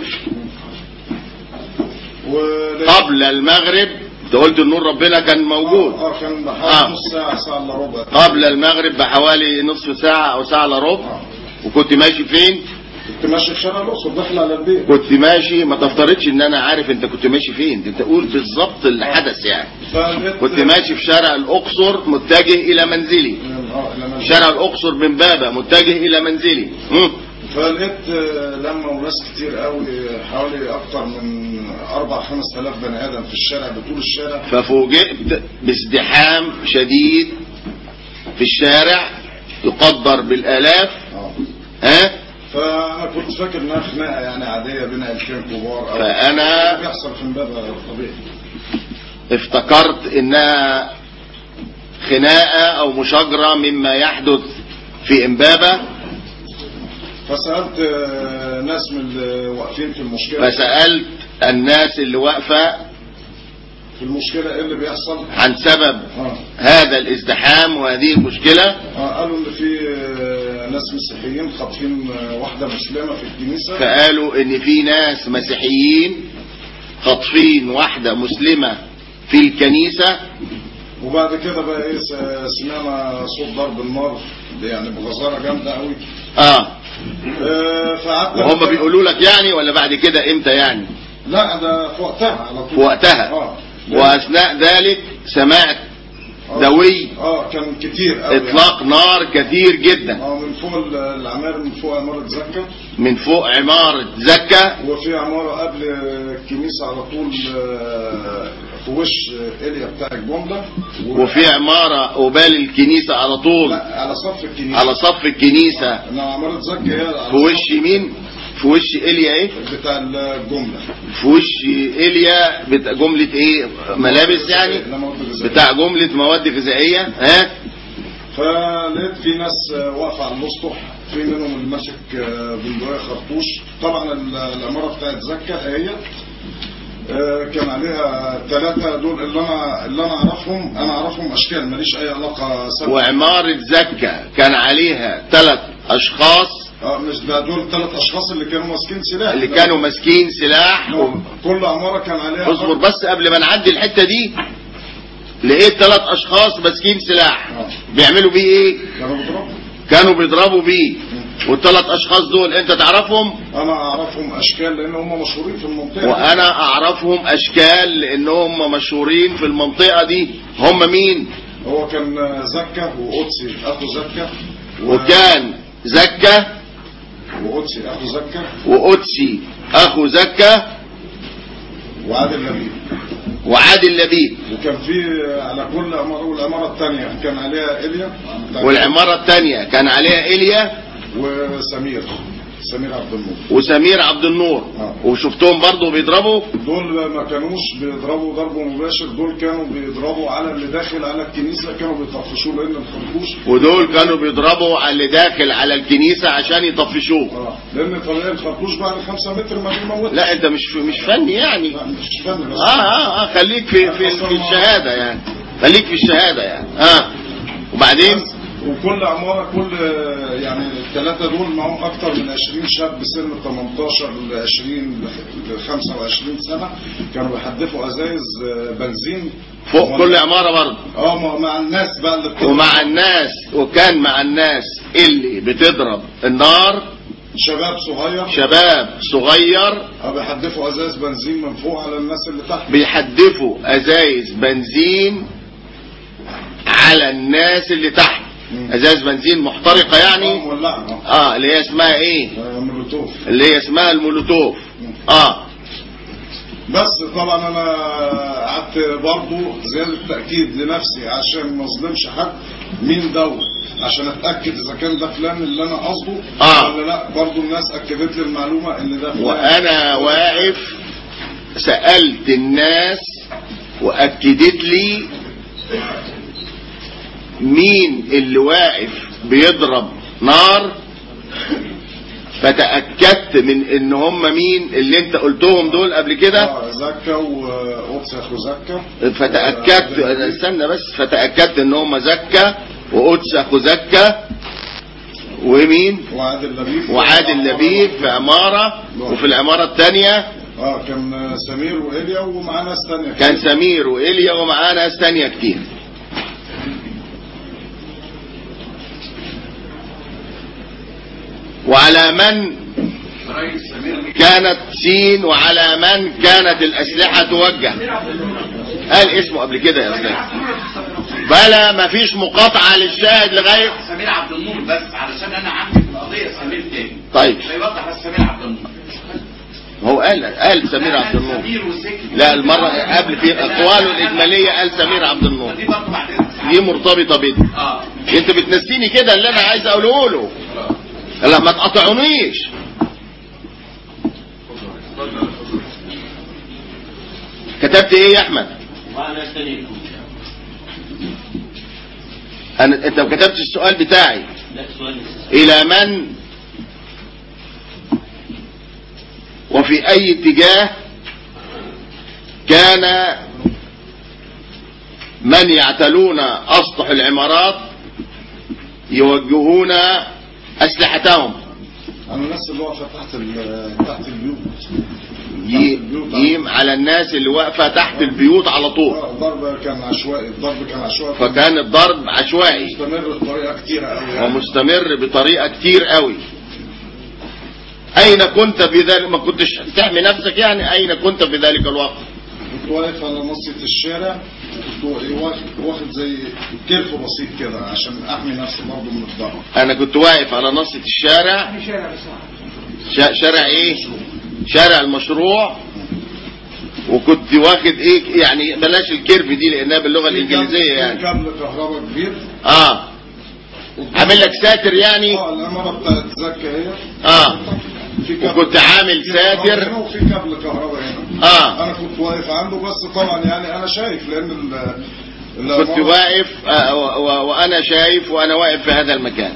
ولقيت- قبل المغرب انت قلت النور ربنا كان موجود اه آه، كان آه. بحوالي نص ساعة ساعة إلا ربع قبل المغرب بحوالي نصف ساعة او ساعة الا ربع آه. وكنت ماشي فين كنت ماشي في شارع الأقصر داخل على البيت كنت ماشي ما تفترضش ان انا عارف انت كنت ماشي فين انت تقول بالظبط اللي حدث يعني فلقيت- كنت ماشي في شارع الاقصر متجه الى منزلي اه لما شارع الاقصر من بابا متجه الى منزلي مم. فلقيت آه، لما وناس كتير قوي حوالي اكتر من اربع خمس الاف بني ادم في الشارع بطول الشارع ففوجئت بازدحام شديد في الشارع يقدر بالالاف اه ها فانا كنت فاكر انها خناقه يعني عاديه بين عيلتين كبار او فأنا- اللي بيحصل في امبابه طبيعي افتكرت انها خناقة او مشاجرة مما يحدث في امبابة فسالت آه، ناس من اللي واقفين في المشكله فسألت الناس اللي واقفة في المشكله ايه اللي بيحصل عن سبب اه هذا الازدحام وهذه المشكلة آه، قالوا ان في آه، ناس مسيحيين خاطفين آه، واحده مسلمه في الكنيسه فقالوا ان في ناس مسيحيين خاطفين واحدة مسلمة في الكنيسة وبعد كده بقى ايه س- سمعنا صوت ضرب النار يعني بغزاره جامده قوي اه آه، فقعدت وهم بيقولوا لك يعني ولا بعد كده امتى يعني لا ده في وقتها على طول في وقتها اه واثناء ذلك سمعت دوي اه كان كتير قوي اطلاق نار كثير جدا اه من فوق ال- العماير من فوق عمارة زكا من فوق عمارة زكا وفي عمارة قبل الكنيسة على طول آه، في وش إليا بتاع الجملة و- وفي عمارة قبال الكنيسة على طول لا على صف الكنيسة على صف الكنيسة انما عمارة زكا هي على في وش صف مين في وش إليا ايه بتاع الجملة في وش إليا بتاع جملة ايه ملابس يعني لا مواد غذائية. بتاع جملة مواد غذائية ها فلقيت في ناس آه، واقفة على الاسطح في منهم اللي ماسك آه، بندقية خرطوش طبعا ال- العمارة بتاعت زكا هي آه، كان عليها ثلاثة دول اللي انا اللي انا اعرفهم انا اعرفهم اشكال ماليش اي علاقة سابقة وعمارة زكا كان عليها ثلاث أشخاص اه مش ده دول ثلاث اشخاص اللي كانوا ماسكين سلاح اللي كانوا ماسكين سلاح و... كل عمارة كان عليها اصبر بس قبل ما نعدي الحتة دي لقيت ثلاث أشخاص ماسكين سلاح آه. بيعملوا بيه إيه؟ كانوا بيضربوا كانوا بيضربوا بيه والثلاث أشخاص دول أنت تعرفهم انا اعرفهم اشكال لان هم مشهورين في المنطقة وأنا أعرفهم أشكال لأن هم مشهورين في المنطقة دي هم مين؟ هو كان آه، زكا وقدسي اخو زكا و- وكان زكا وقدسي اخو زكا وقدسي أخو زكا وعادل لبيب وعادل لبيب وكان في على كل عمارة والعمارة الثانية كان عليها إيليا والعمارة الثانية كان عليها إيليا وسمير سمير عبد النور وسمير عبد النور آه. وشفتهم برضو بيضربوا دول ما كانوش بيضربوا ضرب مباشر دول كانوا بيضربوا على اللي داخل على الكنيسة كانوا بيطفشوه لأن الخرطوش ودول كانوا بيضربوا على اللي داخل على الكنيسة عشان يطفشوه اه لأن طبيعي الخرطوش بعد خمسة متر ما بيموت لا انت مش مش فني يعني لا مش فن بس اه اه اه خليك في في, في الشهادة يعني خليك في الشهادة يعني اه وبعدين وكل عمارة كل يعني الثلاثة دول معهم أكتر من 20 شاب سن 18 ل 20 ل 25 سنة كانوا بيحدفوا أزايز بنزين فوق كل عمارة برضه اه مع- مع الناس بقى اللي بتضرب. ومع الناس وكان مع الناس اللي بتضرب النار شباب صغير شباب صغير اه بيحدفوا ازاز بنزين من فوق على الناس اللي تحت بيحدفوا ازايز بنزين على الناس اللي تحت مم. ازايز بنزين محترقة اه يعني مولعة اه اه اللي هي اسمها ايه آه، مولوتوف اللي هي اسمها المولوتوف اه بس طبعا انا قعدت برضه زيادة تأكيد لنفسي عشان ما اظلمش حد مين دوت عشان اتأكد اذا كان ده فلان اللي انا قصده آه. ولا لا برضه الناس اكدت لي المعلومة ان ده فلان وانا واقف سألت الناس واكدت لي مين اللي واقف بيضرب نار فتأكدت من ان هم مين اللي انت قلتهم دول قبل كده اه زكا وقدس اخو زكا فتأكدت آه، استنى بس فتأكدت ان هم زكا وقدس اخو زكا ومين وعادل لبيب وعادل لبيب في عمارة وفي العمارة الثانية اه كان سمير وإيليا ومعاه ناس تانية كان سمير وإيليا ومعاه ناس تانية كتير وعلى من كانت سين وعلى من كانت الأسلحة توجه قال اسمه قبل كده يا أستاذ بلا مفيش مقاطعة للشاهد لغاية سمير عبد النور بس علشان انا عندي في القضيه سمير تاني طيب فيوضح بس سمير عبد النور هو قال قال سمير عبد النور سمير وسكت لا المرة قبل في أقواله الإجمالية قال سمير عبد النور دي برضه بعدين دي مرتبطة بدي اه انت بتنسيني كده اللي انا عايز اقوله له لا ما تقطعونيش كتبت ايه يا احمد انا انت ما كتبتش السؤال بتاعي الى من وفي اي اتجاه كان من يعتلون اسطح العمارات يوجهون اسلحتهم انا الناس اللي واقفة تحت ال- تحت البيوت جيم, جيم على الناس اللي واقفة تحت البيوت على طول آه، الضرب كان عشوائي الضرب كان عشوائي فكان الضرب عشوائي مستمر بطريقه كتيره قوي يعني. ومستمر بطريقة كتير قوي أين كنت في ذلك ما كنتش تحمي نفسك يعني أين كنت في ذلك الوقت كنت واقف على نصية الشارع كنت واخد واخد زي كرف بسيط كده عشان احمي نفسي برضه من الضرب أنا كنت واقف على نصة الشارع شارع بس شا- شارع إيه شارع المشروع وكنت واخد إيه يعني بلاش الكيرف دي لأنها باللغة الإنجليزية في يعني كابل كهرباء كبير آه عامل لك ساتر يعني اه العمارة بتاعت زكا هي آه في كابل وكنت عامل في كهرباء ساتر هنا وفي كابل كهرباء هنا آه انا كنت واقف عنده بس طبعا يعني انا شايف لان ال- كنت العمارة- واقف آه، و- و- وأنا شايف وأنا واقف في هذا المكان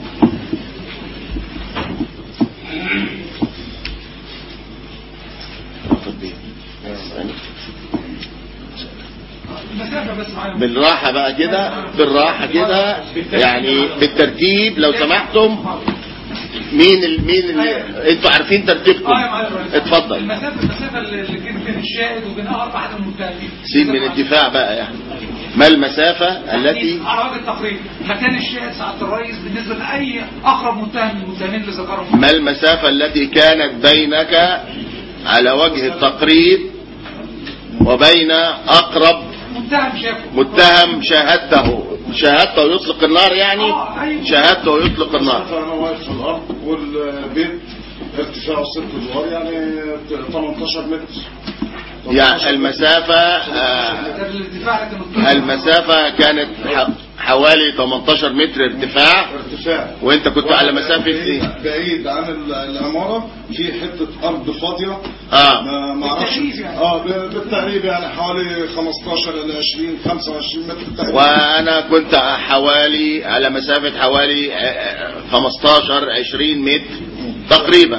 المسافة بس معايا بالراحة بقى كده بالراحة كده يعني بالترتيب لو سمحتم مين ال... مين ال... انتوا عارفين ترتيبكم اه يا معالي الرئيس اتفضل المسافة المسافة اللي اللي كانت بين الشاهد وبينها أربع عدد المتهمين سين من الدفاع بقى يعني ما المسافة التي على وجه التقريب مكان الشاهد سعادة الرئيس بالنسبة لأي أقرب متهم من المتهمين اللي ذكرهم ما المسافة التي كانت بينك على وجه التقريب وبين أقرب متهم شافه متهم شاهدته شاهدته يطلق النار يعني آه، أيوة. شاهدته يطلق النار انا واقف في الارض والبيت ارتفاعه ست ادوار يعني 18 متر يعني المسافة آه، الارتفاع لكن الطول- المسافة كانت ح- حوالي 18 متر ارتفاع ارتفاع وانت كنت على مسافة بعيد, ايه بعيد عن ال- العمارة في حتة أرض فاضية اه ما ما اعرفش بالتقريب يعني. اه ب- بالتقريب يعني حوالي 15 إلى 20 25 متر تقريبا وانا كنت حوالي على مسافة حوالي آه، آه، 15 20 متر تقريبا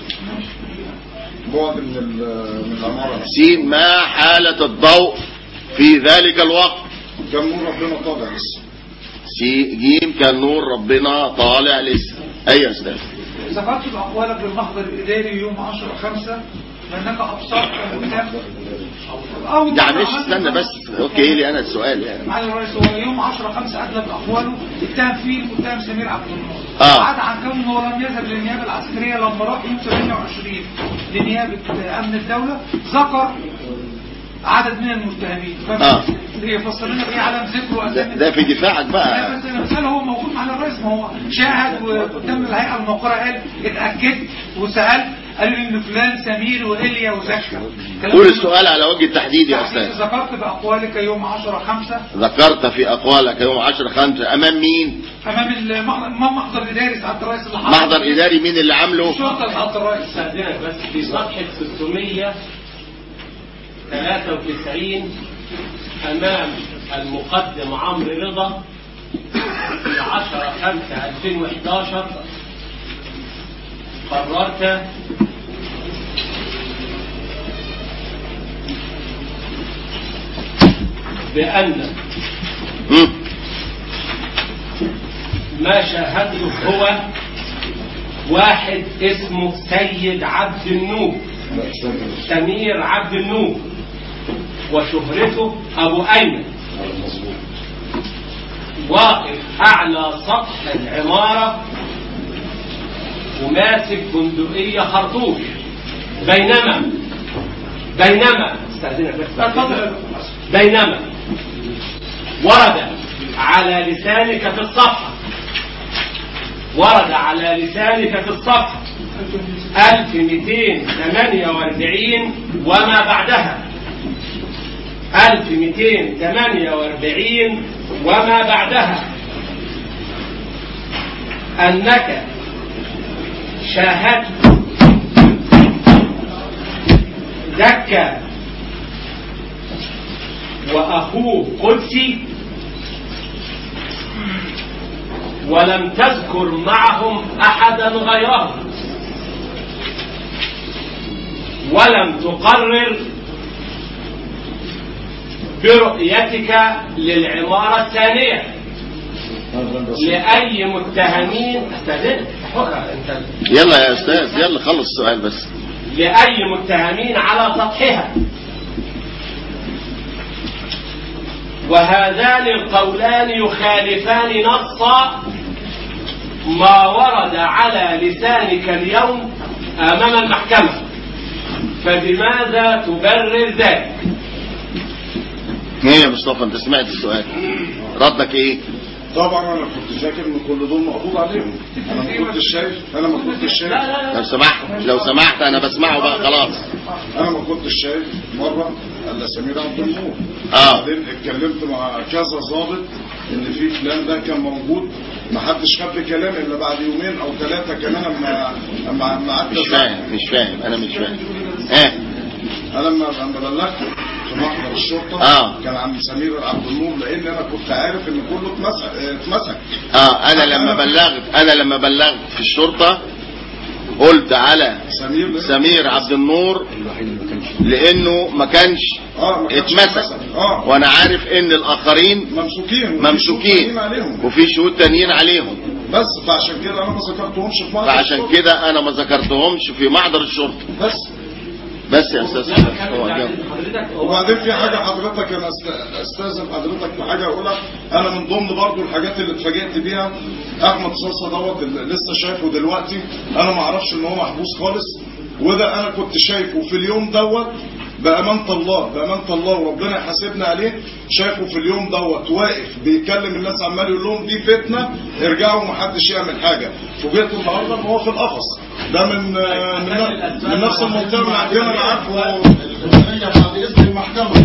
بعد من ال- من العمارة سين ما حالة الضوء في ذلك الوقت كان نور ربنا طالع لسه سي جيم كان نور ربنا طالع لسه اي يا استاذ ذكرت بأقوالك بالمحضر الإداري يوم 10 5 لأنك أبصرت المتهم أو يعني معلش استنى بس اوكي لي انا السؤال يعني معالي الرئيس هو يوم 10 5 أدلى بأقواله اتهم فيه المتهم سمير عبد النور آه. عاد عن كونه هو لم يذهب للنيابة العسكرية لما راح يوم 28 لنيابة أمن الدولة ذكر عدد من المتهمين آه. يفسر لنا ايه عدم ذكره ده, أسامي ده في دفاعك لا بقى بس انا بسأل هو موجود معنا الرئيس ما هو شاهد وقدام الهيئة الموقرة قال اتأكدت وسألت قالوا لي ان فلان سمير وإيليا وزكا قول السؤال على وجه التحديد يا استاذ ذكرت بأقوالك يوم 10 5 ذكرت في اقوالك يوم 10 5 امام مين امام المحضر امام محضر اداري سعاده الرئيس اللي حضر محضر اداري مين اللي عامله الشرطه سعاده الرئيس استاذنك بس في صفحة 693 أمام المقدم عمرو رضا في 10 5 2011 قررت بأن مم. ما شاهدته هو واحد اسمه سيد عبد النور سمير عبد النور وشهرته أبو أيمن واقف أعلى سطح العمارة وماسك بندقية خرطوش بينما بينما استأذنك بس اتفضل بينما ورد على لسانك في الصفحة ورد على لسانك في الصفحة 1248 وما بعدها 1248 وما بعدها أنك شاهدت زكى وأخوه قدسي ولم تذكر معهم أحدا غيرهم ولم تقرر برؤيتك للعمارة الثانية لأي متهمين استاذنك حقا انت يلا يا استاذ يلا خلص السؤال بس لأي متهمين على سطحها وهذان القولان يخالفان نص ما ورد على لسانك اليوم أمام المحكمة فبماذا تبرر ذلك ايه يا مصطفى انت سمعت السؤال ردك ايه طبعا انا كنت فاكر ان كل دول مقبوض عليهم انا ما كنتش شايف انا ما كنتش شايف لو سمحت لو سمحت انا بسمعه بقى خلاص انا ما كنتش شايف مره الا سمير عبد النور اه بعدين اتكلمت مع كذا ضابط ان في فلان ده كان موجود ما حدش خد كلام الا بعد يومين او ثلاثه كمان اما اما اما قعدت مش فاهم مش فاهم انا مش فاهم ايه انا لما لما بلغت في محضر الشرطه آه. كان عم سمير عبد النور لان انا كنت عارف ان كله اتمسك اه، اتمسك اه انا لما بلغت انا لما بلغت في الشرطة قلت على سمير سمير عبد النور لانه ما كانش اه ما كانش اتمسك اه وانا عارف ان الاخرين ممسوكين وفي ممسوكين شهود عليهم وفي شهود تانيين عليهم بس فعشان كده انا ما ذكرتهمش في محضر فعشان الشرطة. كده انا ما ذكرتهمش في محضر الشرطة بس بس يا استاذ هو جاوب. وبعدين في حاجة حضرتك انا است- استاذن حضرتك في حاجة اقولها انا من ضمن برضو الحاجات اللي اتفاجئت بيها احمد صلصة دوت اللي لسه شايفه دلوقتي انا ما اعرفش ان هو محبوس خالص وده انا كنت شايفه في اليوم دوت بأمانة الله بأمانة الله وربنا يحاسبنا عليه شايفه في اليوم دوت واقف بيكلم الناس عمال يقول لهم دي فتنة ارجعوا محدش يعمل حاجة فوجئت النهارده ان هو في القفص ده من آه، من, من نفس المنطقة من عندنا انا عارفه الثانية بعد اسم المحكمة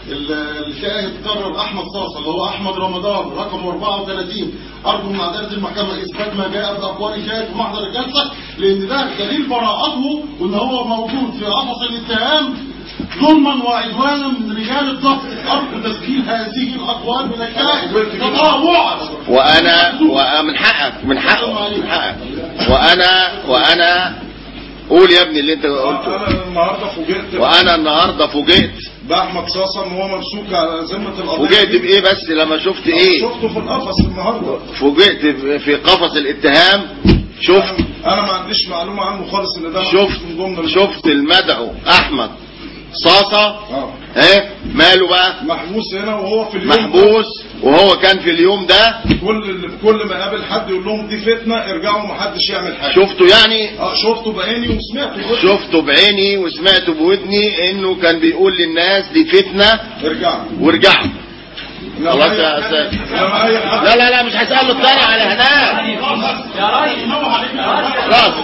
الشاهد قرر احمد صاصة اللي هو احمد رمضان رقم 34 ارجو من عدالة المحكمة اثبات ما جاء باقوال الشاهد في محضر الجلسة لان ده دليل براءته وان هو موجود في قفص الاتهام ظلما وعدوانا من رجال الضبط ارجو تسجيل هذه الاقوال من الشاهد تطاوعا وانا ومن حقك من حقه من حقك وانا وانا قول يا ابني اللي انت قلته انا النهارده فوجئت وانا النهارده فوجئت باحمد صاصا ان هو ممسوك على ذمه القضيه فوجئت بايه بس لما شفت ايه شفته في القفص النهارده فوجئت في قفص الاتهام شفت انا ما عنديش معلومه عنه خالص ان ده شفت من ضمن شفت المدعو احمد صاصة اه ايه ماله بقى محبوس هنا وهو في اليوم محبوس وهو كان في اليوم ده كل كل ما قابل حد يقول لهم دي فتنه ارجعوا ما حدش يعمل حاجه شفته يعني اه شفته بعيني وسمعته شفته بعيني وسمعته بودني انه كان بيقول للناس دي فتنة ارجعوا وارجعوا لما خلاص أي يا حد- استاذ لما اي حد لا لا لا مش هسأله الثاني على هناك يا ريس خلاص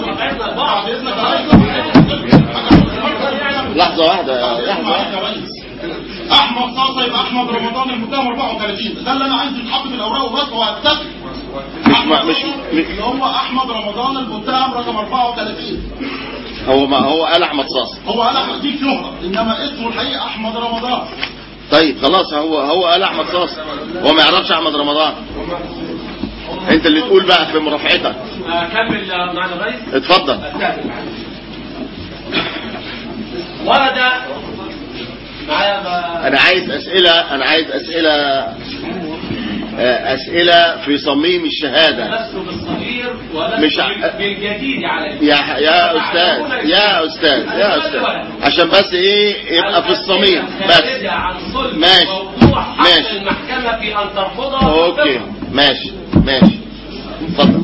لحظة واحدة لحظة واحدة احمد صاصة يبقى احمد رمضان المتهم 34 ده اللي انا عايز يتحط في الاوراق وبس وهتفق مش ما مش اللي هو احمد رمضان المتهم رقم 34 هو ما هو قال احمد صاص هو قال احمد دي شهرة انما اسمه الحقيقي احمد رمضان طيب خلاص هو هو قال احمد صاص هو ما يعرفش احمد رمضان انت اللي تقول بقى في مرافعتك اكمل معنا الرئيس اتفضل استاذن معلش. ورد معايا ب- انا عايز اسئلة انا عايز اسئلة آه، اسئلة في صميم الشهادة لست بالصغير ولست مش ع- بال- بالجديد عليه يا يا استاذ يا استاذ يا استاذ عشان بس ايه يبقى في الصميم بس الخارجة عن صلب ماشي. موضوع حق ماشي. المحكمة في أن ترفضها اوكي ماشي ماشي اتفضل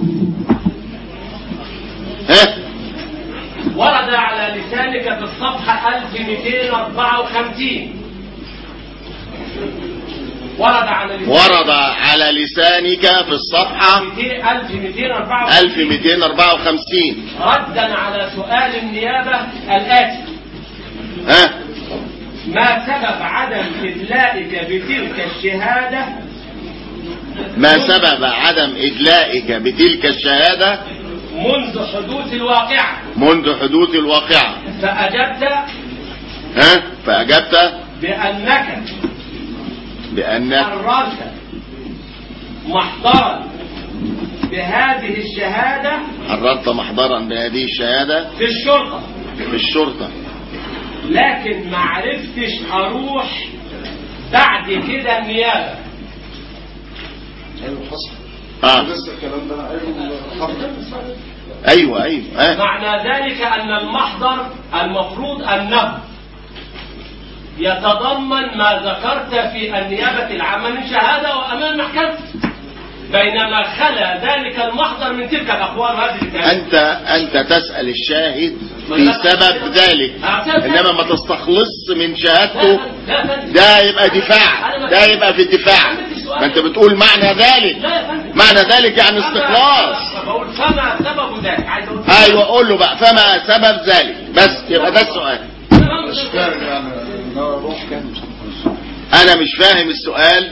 ها ورد على لسانك في الصفحة 1254 ورد على لسانك ورد على لسانك في الصفحة 1254 1254 ردا على سؤال النيابة الآتي ها ما سبب عدم إدلائك بتلك الشهادة ما سبب عدم إدلائك بتلك الشهادة منذ حدوث الواقعة منذ حدوث الواقعة فأجبت ها فأجبت بأنك بأن قررت محضرا بهذه الشهادة حررت محضرا بهذه الشهادة في الشرطة في الشرطة لكن ما عرفتش اروح بعد كده النيابة ايوه حصل اه لسه الكلام ده انا قايله حضرتك ايوه ايوه آه. معنى ذلك أن المحضر المفروض أنه يتضمن ما ذكرت في النيابة العامة من شهادة وأمام المحكمة بينما خلا ذلك المحضر من تلك الأقوال وهذه الكلام انت انت تسأل الشاهد في سبب ذلك انما ما تستخلص من شهادته ده يبقى دفاع ده يبقى في الدفاع ما انت بتقول معنى ذلك معنى ذلك يعني استخلاص بقول فما سبب ذلك عايز أقول ايوه قول له بقى فما سبب ذلك بس يبقى ده السؤال مش فاهم يعني إن أنا اروح انا مش فاهم السؤال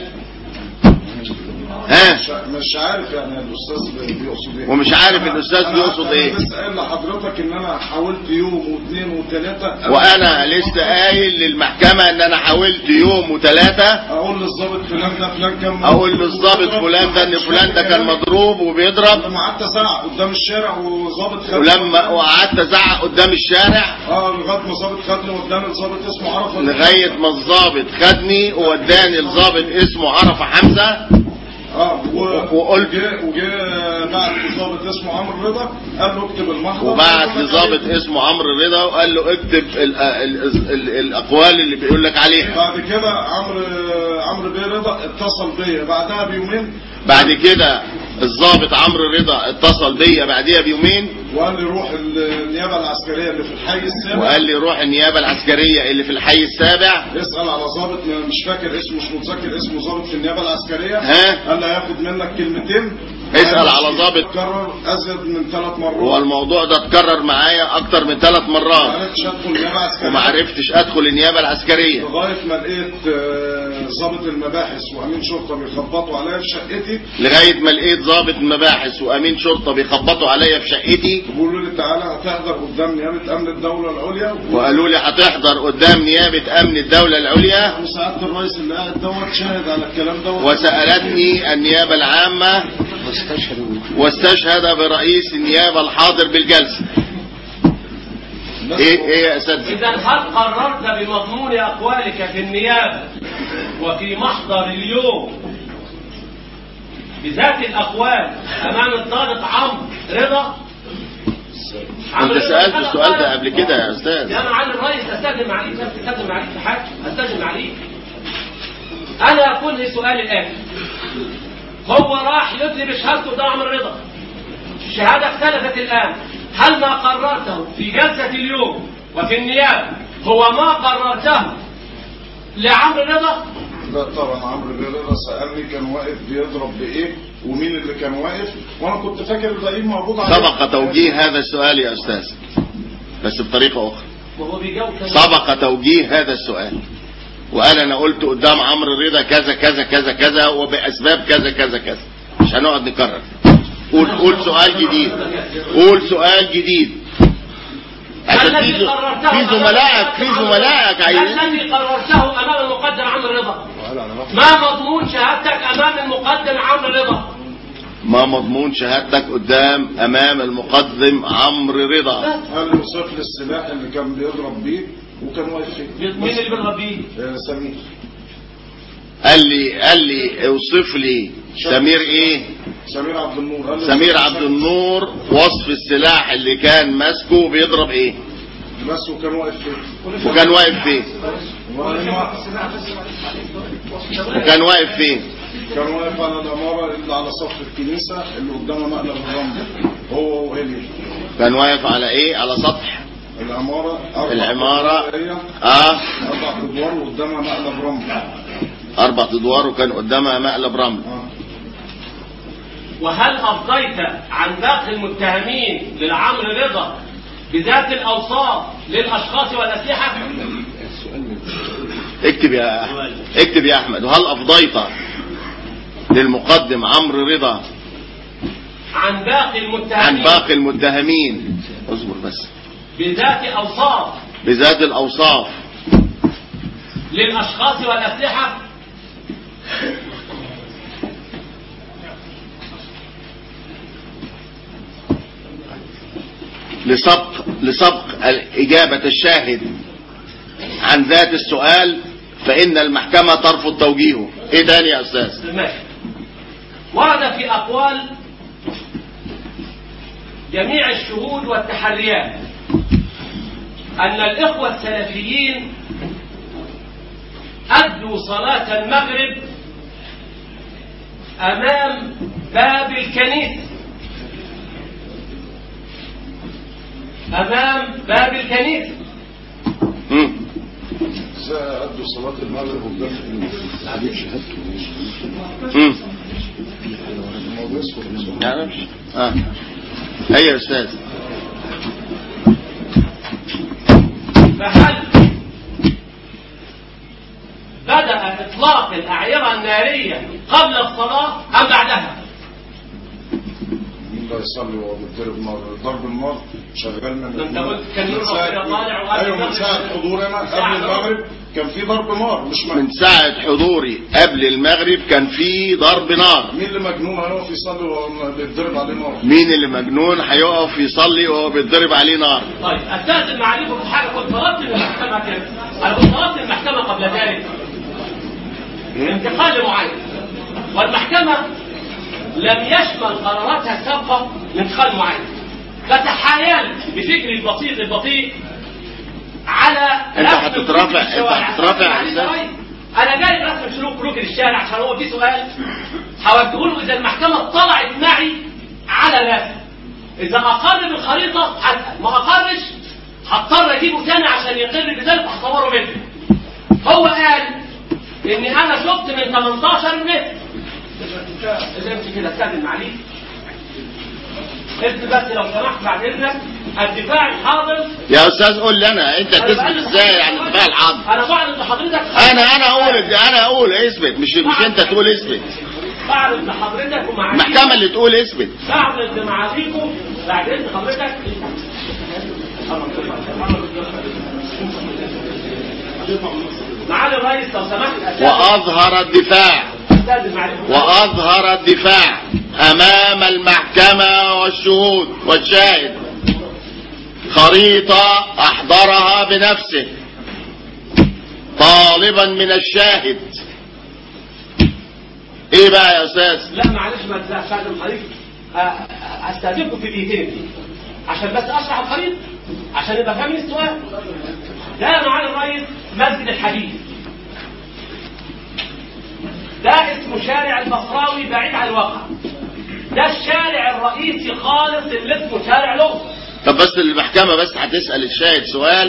ها مش- مش عارف يعني الاستاذ بيقصد ايه ومش عارف أنا- الأستاذ أنا- بيقصد إيه. انا لسه قايل لحضرتك ان انا حاولت يوم واثنين وثلاثه وانا لسه قايل للمحكمة ان انا حاولت يوم وثلاثة اقول للظابط فلان ده فلان كان اقول للظابط فلان ده ان فلان ده كان مضروب وبيضرب لما قعدت ساعه قدام الشارع وظابط خدني ولما وقعدت ازعق قدام الشارع اه لغايه ما ظابط خدني قدام الظابط اسمه عرفه لغاية ما الظابط خدني ووداني الظابط اسمه عرفة حمزة اه و... وقلت- وجه وجه بعت لظابط اسمه عمرو رضا قال له اكتب المحضر وبعت لظابط اسمه عمرو رضا وقال له اكتب ال ال ال الاقوال اللي بيقول لك عليها بعد كده عمرو عمرو بيه رضا اتصل بيا بعدها بيومين بعد كده الظابط عمرو رضا اتصل بيا بعديها بيومين وقال لي روح النيابه العسكريه اللي في الحي السابع وقال لي روح النيابة العسكرية اللي في الحي السابع اسال على ظابط ما- مش فاكر اسمه مش متذكر اسمه ظابط في النيابه العسكريه ها؟ قال لي هياخد منك كلمتين اسأل على ضابط. كرر ازيد من ثلاث مرات والموضوع ده اتكرر معايا اكتر من ثلاث ما مرات عرفتش ادخل النيابه العسكريه وما عرفتش ادخل النيابة العسكرية لغايه ما لقيت آه، ضابط المباحث وامين شرطه بيخبطوا عليا في شقتي لغاية ما لقيت ضابط مباحث وامين شرطة بيخبطوا عليا في شقتي بيقولوا لي تعالى هتحضر قدام نيابه امن الدوله العليا وقالوا لي هتحضر قدام نيابة امن الدولة العليا وسعاده الرئيس اللي قاعد دوت شاهد على الكلام دوت وسألتني النيابة العامة واستشهد برئيس النيابة الحاضر بالجلسة ايه ايه يا اساتذة إذا هل قررت بمضمون أقوالك في النيابة وفي محضر اليوم بذات الأقوال أمام الضابط عمرو رضا عمرو انت رضا سألت قال السؤال ده قال- قبل كده يا استاذ يا معالي الرئيس استخدم عليك استخدم عليك في حاجه استخدم عليك انا اقول لي سؤال الان هو راح يدلي بشهادته ده عمرو رضا الشهاده اختلفت الان هل ما قررته في جلسه اليوم وفي النيابه هو ما قررته لعمرو رضا لا طبعا عمرو بيه رضا سالني كان واقف بيضرب بايه ومين اللي كان واقف وانا كنت فاكر الزعيم موجود عليه سبق توجيه هذا السؤال يا استاذ بس بطريقة اخرى وهو بيجاوب كمان. سبق توجيه هذا السؤال وقال انا قلت قدام عمرو رضا كذا كذا كذا كذا وباسباب كذا كذا كذا مش هنقعد نكرر قول قول سؤال جديد قول سؤال جديد عشان الذي في ز- قررته في زملائك في زملائك عايزين الذي قررته امام المقدم عمرو رضا ما مضمون شهادتك امام المقدم عمرو رضا ما مضمون شهادتك قدام امام المقدم عمرو رضا قال لي وصف لي السلاح اللي كان بيضرب بيه وكان واقف فيه مين اللي بيضرب بيه؟ آه، سمير قال لي قال لي اوصف لي سمير ايه سمير عبد النور قال لي سمير عبد النور وصف السلاح اللي كان ماسكه بيضرب ايه بس وكان واقف فيه وكان واقف فين وما- وكان واقف فين كان واقف على العمارة اللي على سطح الكنيسة اللي قدامها مقلب الرمل هو وإلي كان واقف على ايه على سطح العمارة أربع العمارة أدوار، اه أربع أدوار وقدامها مقلب رمل اربع ادوار وكان قدامها مقلب رمل آه. وهل أفضيت عن باقي المتهمين للعمرو رضا بذات الأوصاف للأشخاص والأسلحة؟ اكتب يا احمد اكتب يا احمد وهل افضيت للمقدم عمرو رضا عن باقي عن المتهمين باقي المتهمين اصبر بس بذات أوصاف بذات الاوصاف للأشخاص والأسلحة؟ لسبق لسبق إجابة الشاهد عن ذات السؤال فإن المحكمة ترفض توجيهه إيه تاني يا أستاذ ماشي ورد في أقوال جميع الشهود والتحريات أن الإخوة السلفيين أدوا صلاة المغرب أمام باب الكنيسة أمام باب الكنيسة مم. ازاي ادوا صلاه المغرب وبدخل مم. الموضوع اسود يعني مش- اه ايوه يا استاذ فهل بدأ إطلاق الأعيرة النارية قبل الصلاة أم بعدها؟ مين لا يصلي وهو بيتضرب نار ضرب النار شغال من ما انت قلت كان يوم من ساعة- ربنا طالع وقال ايوه من المغرب. ساعه حضورنا ساعة قبل المغرب كان في ضرب نار مش من مجنون ساعة حضوري قبل المغرب كان في ضرب نار مين اللي مجنون هيقف يصلي وهو بيتضرب عليه نار مين اللي مجنون هيقف يصلي وهو بيتضرب عليه نار طيب استاذن معاليكم في حاجه كنت طلبت من المحكمه كده انا كنت طلبت من المحكمه قبل ذلك انتقال معين والمحكمه لم يشمل قراراتها السابقه انتقال معين فتحايلت بفكري البسيط البطيء على انت رسم هتترافع- سلوك الشوارع. انت هتترافع معلش ازاي؟ يا ريس، انا جاي رسم سلوك ركن الشارع عشان هو في سؤال هوجهه له اذا المحكمه اطلعت معي على الرسم اذا اقر بالخريطه هسال ما اقرش هضطر اجيبه تاني عشان يقر بذلك هصوره منه هو قال ان انا شفت من 18 متر اذا انت كده استاذن معلش انت بس لو سمحت بعد اذنك الدفاع الحاضر يا استاذ قول لي انا انت أنا تثبت بقول ازاي عن لحضرتك- الدفاع الحاضر انا بعرض لحضرتك انا انا اقول انا اقول اثبت مش مش انت تقول اثبت بعرض لحضرتك ومع المحكمة اللي تقول اثبت بعرض لمعاليكم بعد اذن حضرتك معالي الرئيس لو سمحت أستاذن- واظهر الدفاع أستاذن معاليكم. واظهر الدفاع امام المحكمة والشهود والشاهد خريطة احضرها بنفسه طالبا من الشاهد ايه بقى يا استاذ لا معلش ما تزعلش عشان حضرتك أ- أ- استاذنكم في دقيقتين دي عشان بس اشرح الخريطه عشان يبقى فاهم السؤال ده يا معالي الرئيس مسجد الحديث ده اسمه شارع البصراوي بعيد عن الواقع ده الشارع الرئيسي خالص اللي اسمه شارع الاقصر طب بس المحكمة بس هتسأل الشاهد سؤال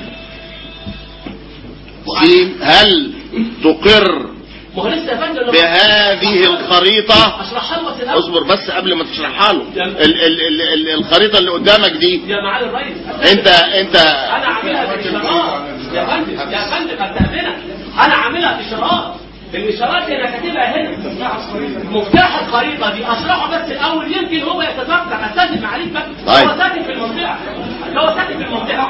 سين هل تقر ما هو لسه يا فندم بهذه الخريطة اشرحها له بس الأول. اصبر بس قبل ما تشرحها له ال ال ال ال الخريطة اللي قدامك دي يا معالي الرئيس انت انت انا عاملها باشارات يا فندم يا فندم استاذنك انا عاملها باشارات الاشارات اللي انا كاتبها هنا مفتاح الخريطه دي اشرحه بس الاول يمكن هو يتذكر استاذن معلش بقى طيب. هو ساكن في المنطقه هو ساكن في المنطقه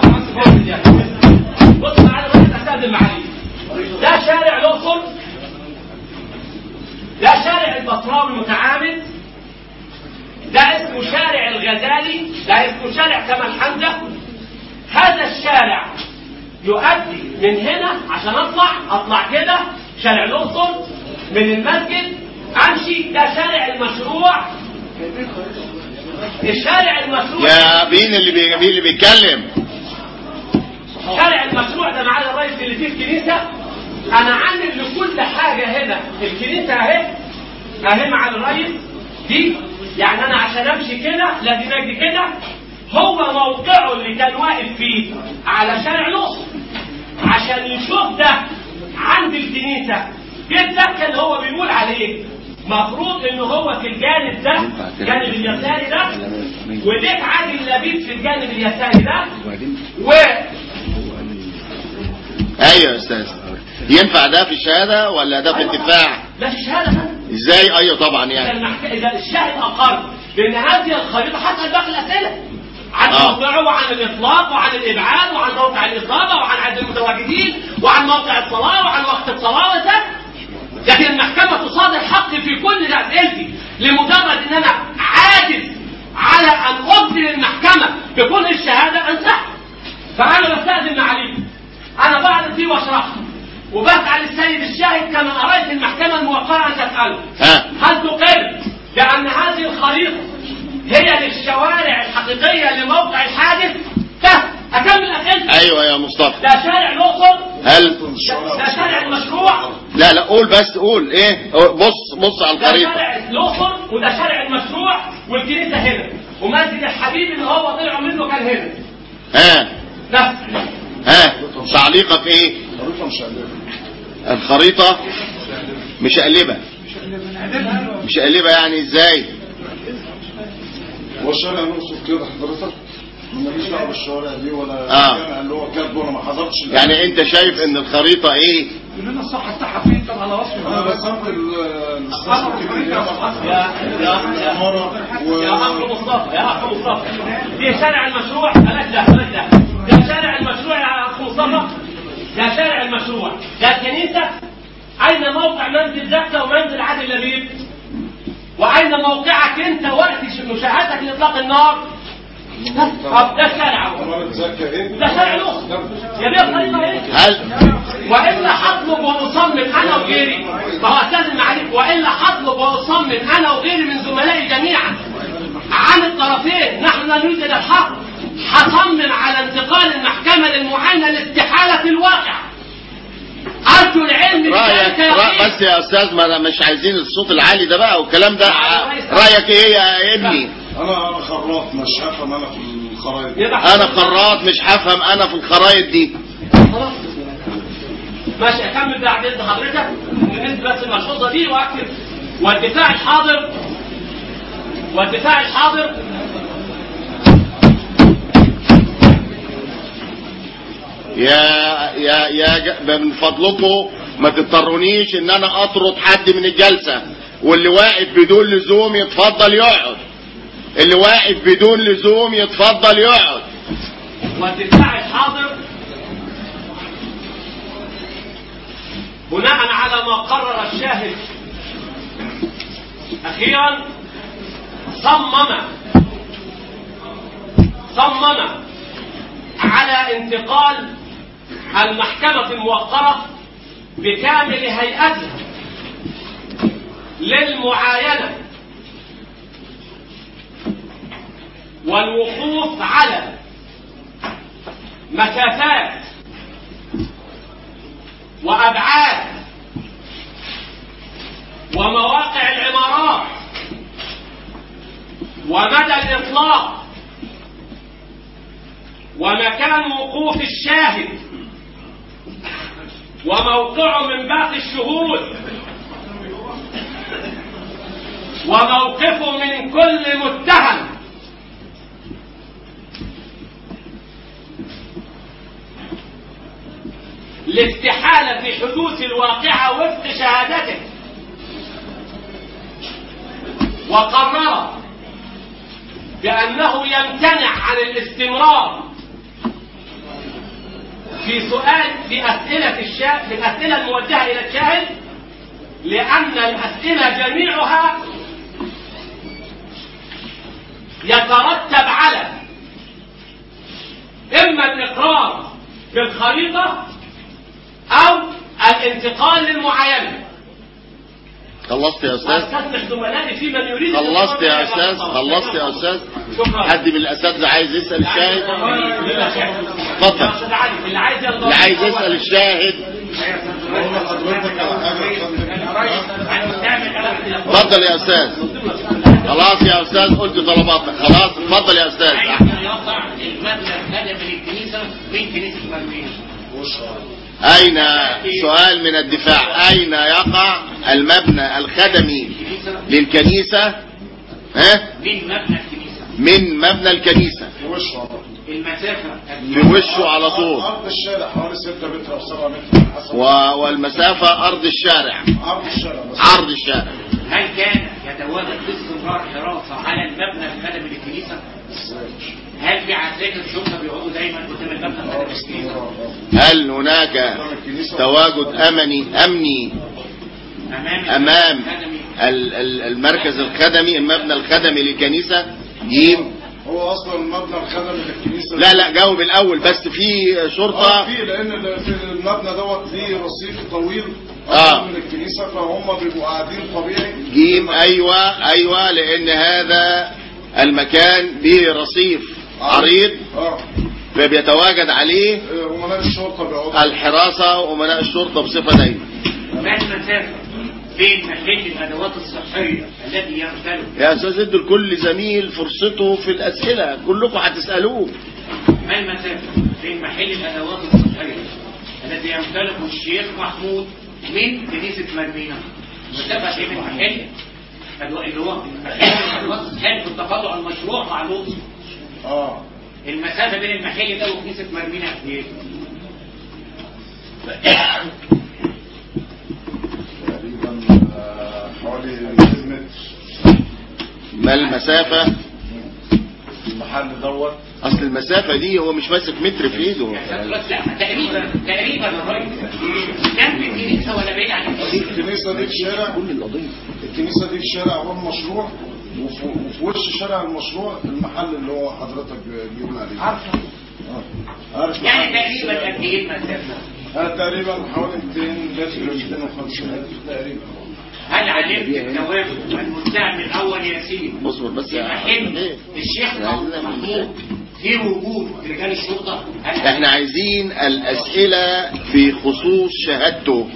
بص معايا الرئيس استاذن معلش ده شارع الاقصر ده شارع البصراوي المتعامد ده اسمه شارع الغزالي ده اسمه شارع كمال حمزه هذا الشارع يؤدي من هنا عشان اطلع اطلع كده شارع الاقصر من المسجد امشي ده شارع المشروع الشارع المشروع يا مين اللي بي مين اللي بيتكلم شارع المشروع ده معانا الرئيس اللي فيه الكنيسة أنا عامل لكل حاجة هنا الكنيسة أهي أهي مع الرئيس دي يعني أنا عشان أمشي كده لازم أجي كده هو موقعه اللي كان واقف فيه على شارع الأقصر عشان يشوف ده عند الكنيسة جد ده كان هو بيقول عليه مفروض ان هو في الجانب ده الجانب اليساري ده وليك عادل لبيب في الجانب اليساري ده و ايوه يا استاذ ينفع ده في الشهادة ولا ده في الدفاع ده في شهاده فندم. ازاي ايوه طبعا اذا يعني المحك- اذا الشاهد اقر بان هذه الخريطه حتى باقي الاسئله عن آه. موقعه وعن الاطلاق وعن الابعاد وعن موقع الاصابه وعن عدد المتواجدين وعن موقع الصلاه وعن وقت الصلاه وذلك لكن المحكمه تصادر حقي في كل اسئلتي لمجرد ان انا عاجز على ان ابذل المحكمه بكل الشهاده انسحب فانا بستاذن معاليكم انا بعرض دي واشرحها وبسأل السيد الشاهد كما أريت المحكمة الموقرة أن تسأله ها هل تقر بأن هذه الخريطة هي للشوارع الحقيقية حقيقيه لموقع الحادث ده اكمل اسئلتي ايوه يا مصطفى ده شارع الاقصر هل ده ده شارع المشروع لا لا قول بس قول ايه بص بص على ده الخريطه شارع الاقصر وده شارع المشروع والكنيسه هنا ومسجد الحبيب اللي هو طلعوا منه كان هنا ها ده ها تعليقك ايه خريطة مش قلبها الخريطه مش قلبه مش قلبه يعني ازاي هو الشارع نقصد كده حضرتك ماليش دعوه بالشوارع دي ولا آه. الجامع اللي هو كاتبه انا ما حضرتش ال- يعني انت شايف ان الخريطه ايه يقول لنا الصح بتاعها فين طب على وصف انا رسمت ال- الاستاذ الكبير يا يا يا يا اخ مصطفى يا اخ مصطفى في شارع المشروع بلاش ده بلاش ده ده شارع المشروع يا اخ مصطفى ده شارع المشروع ده الكنيسه اين موقع منزل زكا ومنزل عادل لبيب واين موقعك انت وقت مشاهدتك لاطلاق النار طب ده الشارع أهو. انا بتذكر ايه ده شارع الاقصر يا بيه الخريطه ايه هل والا هطلب واصمم انا وغيري ما هو استاذن عليك والا هطلب واصمم انا وغيري من زملائي جميعا عن الطرفين نحن لا نريد الى الحق هصمم على انتقال المحكمه للمعاينه لاستحاله الواقع ارجو العلم رايك بذلك يا رأ... أخي. بس يا استاذ ما أنا مش عايزين الصوت العالي ده بقى والكلام ده رايك ايه يا ابني انا انا خراط مش هفهم انا في الخرايط يبقى انا خراط مش هفهم انا في الخرايط دي خلاص ماشي اكمل بعد اذن حضرتك بالنسبه بس الملحوظه دي واكتب والدفاع الحاضر والدفاع الحاضر يا يا يا ج- من فضلكم ما تضطرونيش ان انا اطرد حد من الجلسه واللي واقف بدون لزوم يتفضل يقعد اللي واقف بدون لزوم يتفضل يقعد والدفاع الحاضر بناء على ما قرر الشاهد اخيرا صمم صمم على انتقال المحكمة الموقرة بكامل هيئتها للمعاينة والوقوف على مسافات وأبعاد ومواقع العمارات ومدى الإطلاق ومكان وقوف الشاهد وموقعه من باقي الشهود وموقفه من كل متهم لاستحالة في حدوث الواقعة وفق شهادته وقرر بأنه يمتنع عن الاستمرار في سؤال في أسئلة الشاهد في الأسئلة الموجهة إلى الشاهد لأن الأسئلة جميعها يترتب على إما الإقرار بالخريطة أو الانتقال للمعاينة خلصت يا استاذ أستسمح زملائي في من يريد خلصت يا استاذ خلصت يا استاذ شكرا حد من الاساتذه عايز يسال الشاهد اتفضل اللي عايز ينضم اللي عايز يسال الشاهد بقول لحضرتك على حاجه اتفضل يا استاذ خلاص يا استاذ قلت طلباتك خلاص اتفضل يا استاذ يقع المبنى الخدمي للكنيسة من كنيسة مرمية اين سؤال من الدفاع اين يقع المبنى الخدمي للكنيسة ها من مبنى الكنيسة من مبنى الكنيسة في وشه على طول. المسافة في وشه على طول ارض الشارع حوالي 6 متر او 7 متر حسب و... والمسافة ارض الشارع عرض الشارع بس عرض الشارع هل كان يتواجد باستمرار حراسة على المبنى الخدمي للكنيسة؟ هل في عساكر شرطة بيقعدوا دايما قدام المبنى الخدمي للكنيسة؟ هل هناك تواجد امني امني أمام امام الخدمي ال- ال- المركز الخدمي المبنى الخدمي للكنيسة جيم هو اصلا المبنى الخدمي للكنيسه لا لا جاوب الاول بس في اه شرطة في لان ال- في المبنى دوت ليه رصيف طويل آه. أكتر من الكنيسه فهم بيبقوا قاعدين طبيعي جيم ايوه ايوه لان هذا المكان به رصيف عريض اه فبيتواجد عليه إيه، امناء الشرطه بيقعدوا الحراسة وأمناء الشرطة بصفة دايمة ما المسافة بين محل الأدوات الصحية الذي يمتلك يا أستاذ ادوا لكل زميل فرصته في الأسئلة كلكم هتسألوه ما المسافة بين محل الأدوات الصحية الذي يمتلكه الشيخ محمود من كنيسة مرمينا المسافة بين المحل الأدوات- اللي هو محل الأدوات الصحية في التقاطع المشروع مع الأقصر اه المسافة بين المحل ده وكنيسة مرمينا قد إيه؟ تقريبا آه، حوالي 200 متر ما المسافة المحل دوت أصل المسافة دي هو مش ماسك متر في إيده لا تقريبا تقريبا يا ريس جنب الكنيسة ولا بعيد عن الكنيسة؟ الكنيسه دي في شارع كل القضية الكنيسه دي في شارع امام مشروع وفي, وفي وش شارع المشروع المحل اللي هو حضرتك بيقول عليه عارفة آه. عارف يعني محل تقريبا الشارع. قد إيه المسافة؟ آه، تقريبا حوالي 200 متر 250 متر تقريبا هل علمت الجواب المستعمل الأول ياسين اصبر بس في يا محل إيه؟ الشيخ محمود في وجود رجال الشرطة هل احنا عايزين الأسئلة في خصوص شهادته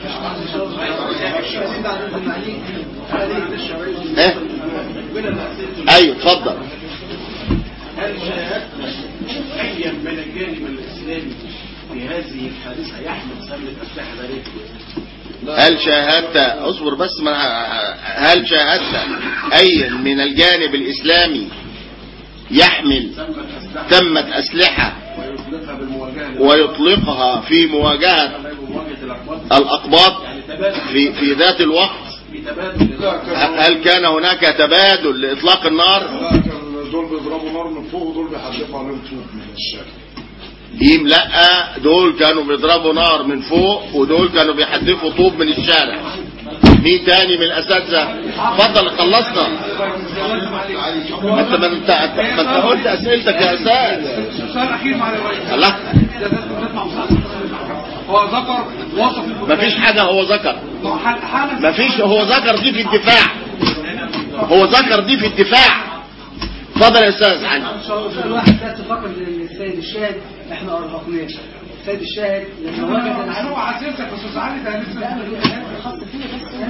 ها؟ ايوه اتفضل هل شاهدت أي من الجانب الإسلامي في هذه الحادثة يحمل سلة أسلحة نارية؟ هل شاهدت اصبر بس ما هل شاهدت اي من الجانب الاسلامي يحمل تمت اسلحة ويطلقها بالمواجهة ويطلقها في مواجهة بمواجهة الأقباط الاقباط يعني تبادل في في ذات الوقت بتبادل هل كان هناك تبادل لاطلاق النار لا كان دول بيضربوا نار من فوق ودول بيحدفوا عليهم طوب من الشارع ديم لا دول كانوا بيضربوا نار من فوق ودول كانوا بيحدفوا طوب من الشارع مين تاني من الاساتذه اتفضل خلصنا ما انت ما انت ما انت قلت اسئلتك يا استاذ سؤال اخير مع الرئيس الله هو ذكر وصف مفيش حاجه هو ذكر حالة مفيش هو ذكر دي في الدفاع هو ذكر دي في الدفاع اتفضل يا استاذ علي سؤال واحد بس فقط للسيد الشاهد احنا ارهقناه السيد الشاهد لما وجد هو العدو عزيزك بس علي ده لسه خاص فيه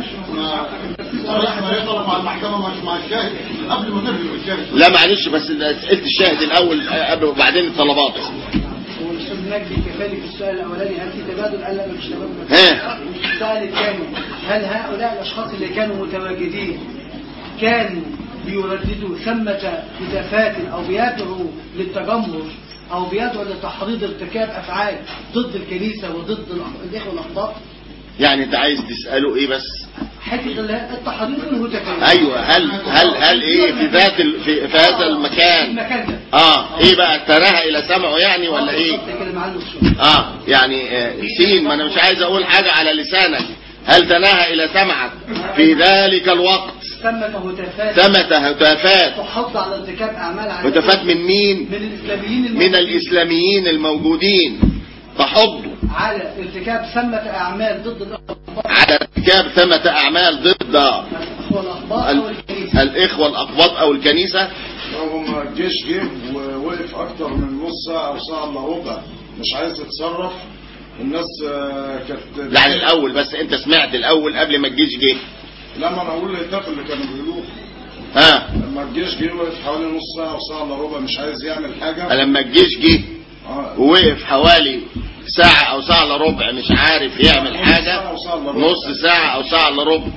بس احنا يطلب مع المحكمة مش مع الشاهد قبل ما نرجع الشاهد لا معلش بس اسئله الشاهد الاول قبل وبعدين الطلبات هو الاستاذ مجدي كفالي في السؤال الاولاني هل في تبادل قال لا مفيش تبادل ها السؤال الثاني هل هؤلاء الاشخاص اللي كانوا متواجدين كانوا بيرددوا ثمة هتافات او بيدعوا للتجمهر او بيدعوا لتحريض ارتكاب افعال ضد الكنيسة وضد الأخ- الاخوة الاخباط يعني انت عايز تساله ايه بس حته ال- التحريض والهتافات ايوه هل هل هل ايه في ذات ال- في, في هذا المكان المكان ده اه ايه بقى تراها الى سمعه يعني ولا ايه بالظبط كده معلم شوية اه يعني آه سين ما انا مش عايز اقول حاجة على لسانك هل تناهى الى سمعك في ذلك الوقت ثمة هتافات ثمت هتافات تحض على ارتكاب اعمال عدو هتافات من مين من الاسلاميين من الموجودين الاسلاميين الموجودين تحض على ارتكاب ثمة اعمال ضد الاخوة على ارتكاب ثمة اعمال ضد والاخبار ال- او الكنيسة الاخوة الاقباط او الكنيسة هم الجيش جه ووقف اكتر من نص ساعه او ساعه الا ربع مش عايز يتصرف الناس آه، كانت يعني الاول بس انت سمعت الاول قبل ما الجيش جه لما انا اقول الهتاف اللي كانوا بيقولوه ها لما الجيش جه وقف حوالي نص ساعه او ساعه الا ربع مش عايز يعمل حاجه لما الجيش جه آه، ووقف حوالي ساعة او ساعة الا ربع مش عارف يعمل حاجة نص ساعة او ساعة الا ربع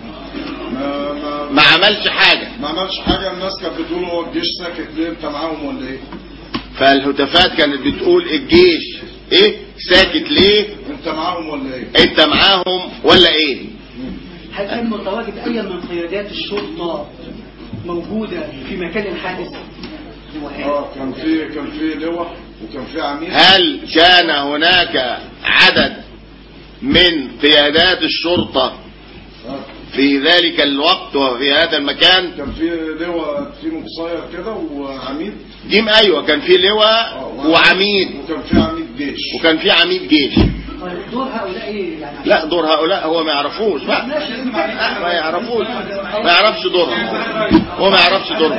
ما ما ما عملش حاجة ما عملش حاجه الناس كانت بتقول هو الجيش ساكت ليه انت معاهم ولا ايه فالهتافات كانت بتقول الجيش ايه ساكت ليه انت معاهم ولا ايه انت معاهم ولا ايه هل كان متواجد اي من قيادات الشرطة موجودة في مكان الحادث اه كان في كان في لواء وكان في عميد هل كان هناك عدد من قيادات الشرطة آه، في ذلك الوقت وفي هذا المكان كان في لواء في قصير كده وعميد ديم ايوه كان في لواء وعميد وكان في عميد جيش وكان في عميد جيش طيب دور هؤلاء ايه يعني لا دور هؤلاء هو ما يعرفوش بقى لا ما يعرفوش ما يعرفش دورهم هو ما يعرفش دورهم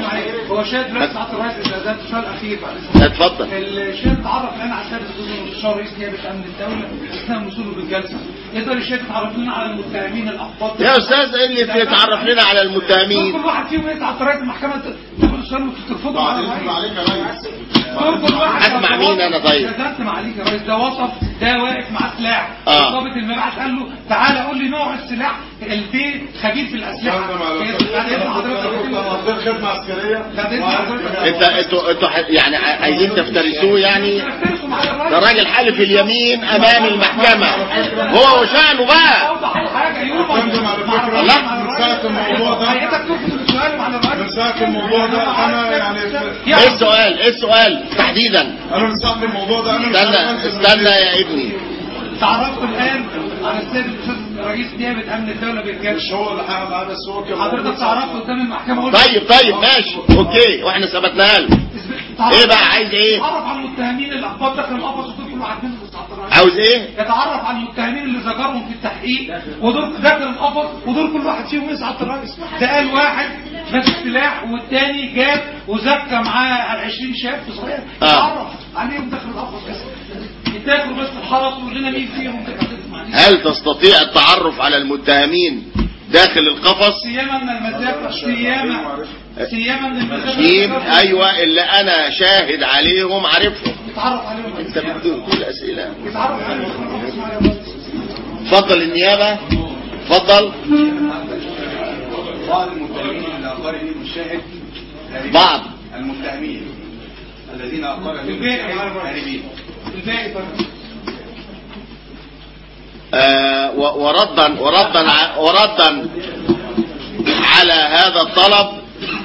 هو شاهد دلوقتي ساعة الرئيس إذا ده السؤال الأخير بعد إذنك. اتفضل الشاهد اتعرف الآن على سيادة الوزير المستشار رئيس نيابة أمن الدولة أثناء وصوله بالجلسة يقدر الشاهد يتعرف لنا على المتهمين الأقباط يا استاذ ايه اللي يتعرف لنا على المتهمين كل واحد فيهم يطلع في رئيس المحكمة تاخد السؤال وترفضه على الرئيس عليك يا ريس كل واحد أسمع مين أنا طيب؟ كذبت معاليك يا ريس ده وصف ده واقف معاه سلاح آه. ضابط المبعث قال له تعالى قول لي نوع السلاح البي خبير في الأسلحة بعد إذن حضرتك غير خدمة عسكرية بعد إذن حضرتك انت انتوا انتوا ح- يعني ع- عايزين تفترسوه يعني ده راجل حلف اليمين امام المحكمة هو وشأنه بقى أوضح حاجة يوم فندم على فكرة لا. من ساعة الموضوع ده حياتك ترفض السؤال على الرئيس من ساعة الموضوع ده أنا يعني ايه السؤال ايه السؤال تحديدا أنا من ساعة الموضوع ده أنا مش استنى عارف أنزل استنى يا ابني تعرفت الآن على السيد الأستاذ رئيس نيابة أمن الدولة بالجلسة مش هو اللي حقق معاه بس هو كان موجود حضرتك ساعة تعرفت قدام المحكمة قلت طيب طيب ماشي اوكي واحنا ثبتناها له ايه بقى عايز ايه يتعرف على المتهمين اللي اخبط داخل القفص ودول كل واحد منهم مستعد الرئيس. عاوز ايه يتعرف على المتهمين اللي ذكرهم في التحقيق ودول داخل القفص ودول كل واحد فيهم يسعد الرئيس ده قال واحد ماسك سلاح والتاني جاب وزكى معاه على 20 شاب صغير آه. يتعرف عليهم داخل القفص بس يتاكلوا بس الحرس ويقول لنا مين فيهم كده هتسمع دي. هل تستطيع التعرف على المتهمين داخل القفص سيما من المزاق سيما سيما من المزاق جيم ايوه اللي انا شاهد عليهم عارفهم يتعرف عليهم انت بتقول كل اسئله يتعرف عليهم داخل القفص مع الرئيس. اتفضل النيابه اتفضل بعض المتهمين اللي أقر فيهم الشاهد هاربين. بعض المتهمين الذين أقر فيهم الباقي الشاهد على الرئيس. هاربين الباقي بقى. آه و- وردا وردا ع- وردا على هذا الطلب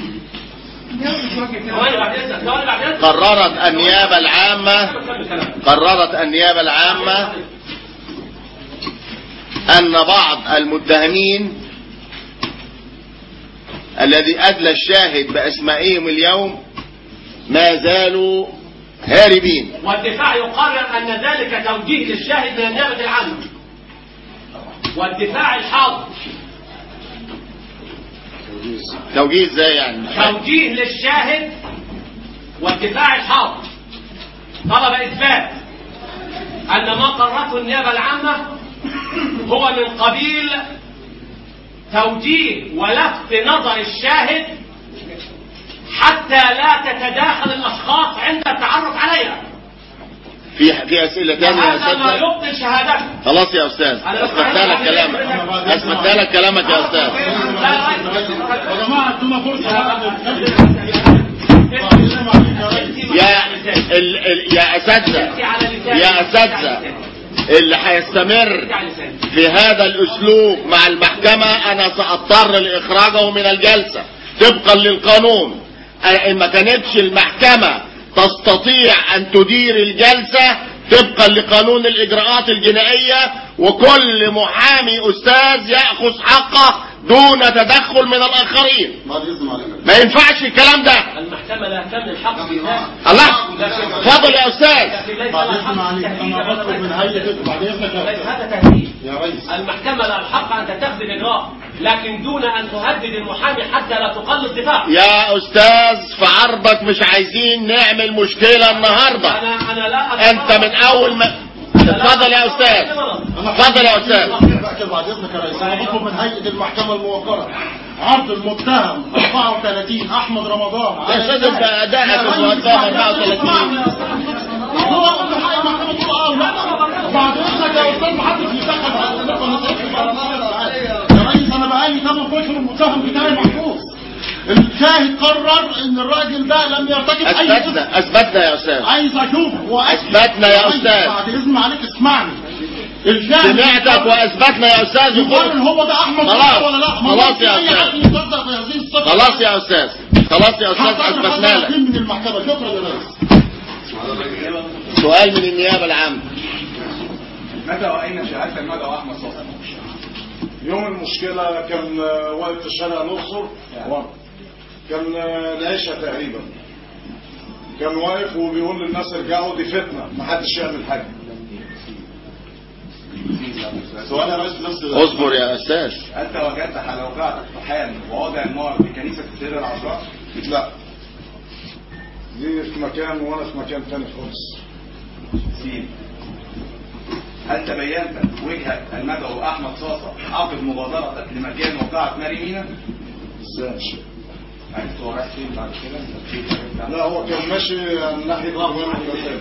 ثواني بعد اذنك ثواني بعد اذنك قررت النيابه العامه كمل كلامك. قررت النيابه العامه ان بعض المتهمين الذي ادلى الشاهد باسمائهم اليوم ما زالوا هاربين والدفاع يقرر أن ذلك توجيه للشاهد من النيابة العامة والدفاع الحاضر توجيه ازاي يعني توجيه للشاهد والدفاع الحاضر طلب إثبات أن ما قررته النيابة العامة هو من قبيل توجيه ولفت نظر الشاهد حتى لا تتداخل الأشخاص عند التعرف عليها في في اسئله ثانيه يا وهذا ما استاذ يبطل شهادته خلاص يا استاذ اثبتنا لك كلامك اثبتنا لك كلامك يا استاذ يا جماعة ادونا فرصة يا ال ال يا اساتذه يا اساتذه اللي هيستمر في هذا الاسلوب مع المحكمه انا ساضطر لاخراجه من الجلسه طبقا للقانون أ- ان ما كانتش المحكمه تستطيع ان تدير الجلسه طبقا لقانون الاجراءات الجنائيه وكل محامي استاذ ياخذ حقه دون تدخل من الاخرين بعد إذن عليك ما ينفعش الكلام ده المحكمة لا تملك الحق في ذلك الله اتفضل يا استاذ لكن ليس بعد لها إذن الحق عليك التهديد أنا بطلب من هيئة بعد إذنك يا ليس أستاذ. هذا تهديد يا ريس المحكمة لها الحق أن تتخذ الإجراء لكن دون أن تهدد المحامي حتى لا تقلص دفاعه يا استاذ في عرضك مش عايزين نعمل مشكلة النهاردة أنا أنا لا انت من اول ما اتفضل يا استاذ اتفضل يا استاذ بقى كده بعد إذنك يا ريس أنا بطلب من هيئة المحكمة الموقرة عرض المتهم 34 أحمد رمضان يا أستاذ أنت أدائك يا ريس المتهم اسمعني، 34. اسمعني. هو قلت حق المحكمة تقول اه ولا بعد إذنك يا أستاذ محدش يدخل على التليفون يا ريس أنا بقالي 8 أشهر المتهم بتاعي محبوس الشاهد قرر ان الراجل ده لم يرتكب اي جرم. اثبتنا اثبتنا يا استاذ عايز اشوفه واكد أثبتنا يا عايز- أستاذ. بعد اذن عليك اسمعني الشاهد سمعتك واثبتنا يا استاذ يقرر هو ده احمد خلاص. ولا لا ما خلاص هو يا أي أستاذ. حد يصدق بهذه الصفة. خلاص يا استاذ خلاص يا استاذ هقدر اثبتنا أخذ لك وكيل من المحكمة شكرا يا ريس سؤال من النيابة العامة متى وأين شهادة المدى وأحمد صوصة يوم المشكلة كان آه، واقف في شارع الأقصر ورا. كان آه، العشاء تقريبا كان واقف وبيقول للناس ارجعوا دي فتنة محدش يعمل حاجة سؤال يا ريس نفس اصبر يا استاذ أنت وجدت حلوقات اقتحام ووضع النار في كنيسة السيدة العذراء؟ لا دي في مكان وانا في مكان تاني خالص سين هل تبينت وجهة المدعو أحمد صاصة عقب مبادرتك لمكان وقعت ماري مينا؟ ازاي مش عرفت هو رايح فين بعد كده؟ في لا هو كان ماشي من ناحية الإمام الغزالي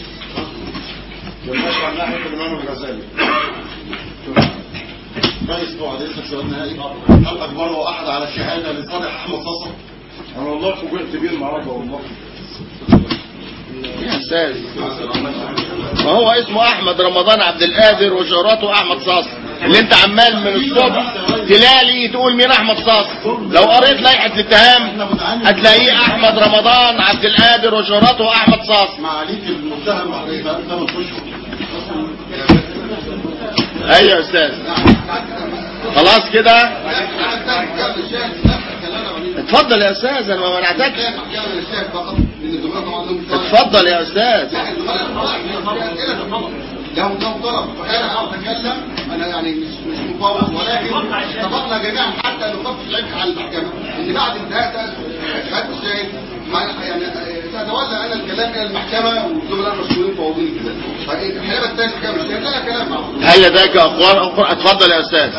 كان ماشي على ناحية الإمام الغزالي رئيس بعد اذنك سؤال نهائي هل اجبره احد على الشهاده لصالح احمد صاصه؟ انا والله فوجئت بيه النهارده والله يا استاذ ما هو اسمه احمد رمضان عبد القادر وشهرته احمد صاص اللي انت عمال من الصبح تلالي تقول مين احمد صاص لو قريت لائحه الاتهام هتلاقيه احمد رمضان عبد القادر وشهرته احمد صاص معاليك المتهم عليه بقى ثمان اشهر ايوه يا استاذ خلاص كده اتفضل يا استاذ انا ما منعتكش اتفضل يا استاذ لو لو طلب فانا اقعد اتكلم انا يعني مش مش مفوض ولكن اتفقنا جميعا حتى نخفف العبء على المحكمه ان بعد انتهاء شهاده الشاهد ما- يعني تتولى انا الكلام الى المحكمه والزملاء المسؤولين فوضين كده فالحلبه الثانيه كام الشاهد لا كلام معه هل لديك اقوال اخرى اتفضل يا استاذ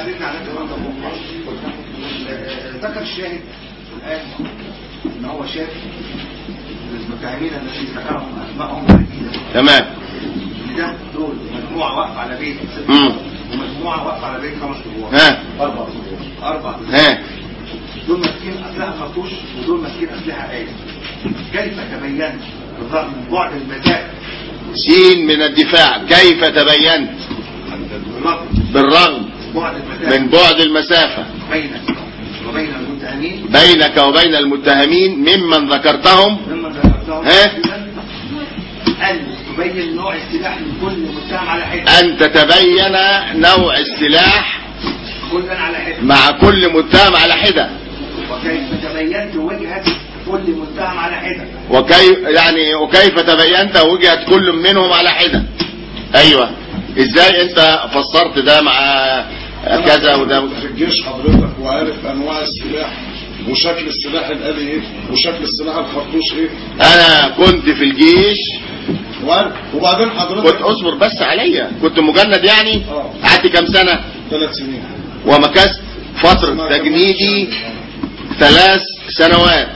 ذكر الشاهد الآن إن هو شاف المتهمين الذين ذكرهم أسمائهم العديدة تمام إن ده دول مجموعة واقفة على بيت ست امم ومجموعة واقفة على بيت خمس أدوار ها أربع أدوار أربع أدوار. ها دول ماسكين أسلحة خرطوش ودول ماسكين أسلحة آية كيف تبينت بالرغم من بعد المسافة سين من الدفاع كيف تبينت بالرغم بالرغم بعد المسافة من بعد المسافة بينك وبين المتهمين بينك وبين المتهمين ممن ذكرتهم ممن ذكرتهم ها؟ أن تبين نوع السلاح من كل متهم على حدة أن تتبين نوع السلاح كلا على حدة مع كل متهم على حدة وكيف تبينت وجهة كل متهم على حدة وكيف يعني وكيف تبينت وجهة كل منهم على حدة أيوة إزاي أنت فسرت ده مع كذا وده في الجيش حضرتك وعارف انواع السلاح وشكل السلاح الآلي ايه وشكل السلاح الخرطوش ايه أنا كنت في الجيش وعارف وبعدين كنت حضرتك أصبر بس عليا كنت مجند يعني اه قعدت كام سنة ثلاث سنين ومكثت فترة تجنيدي ثلاث سنوات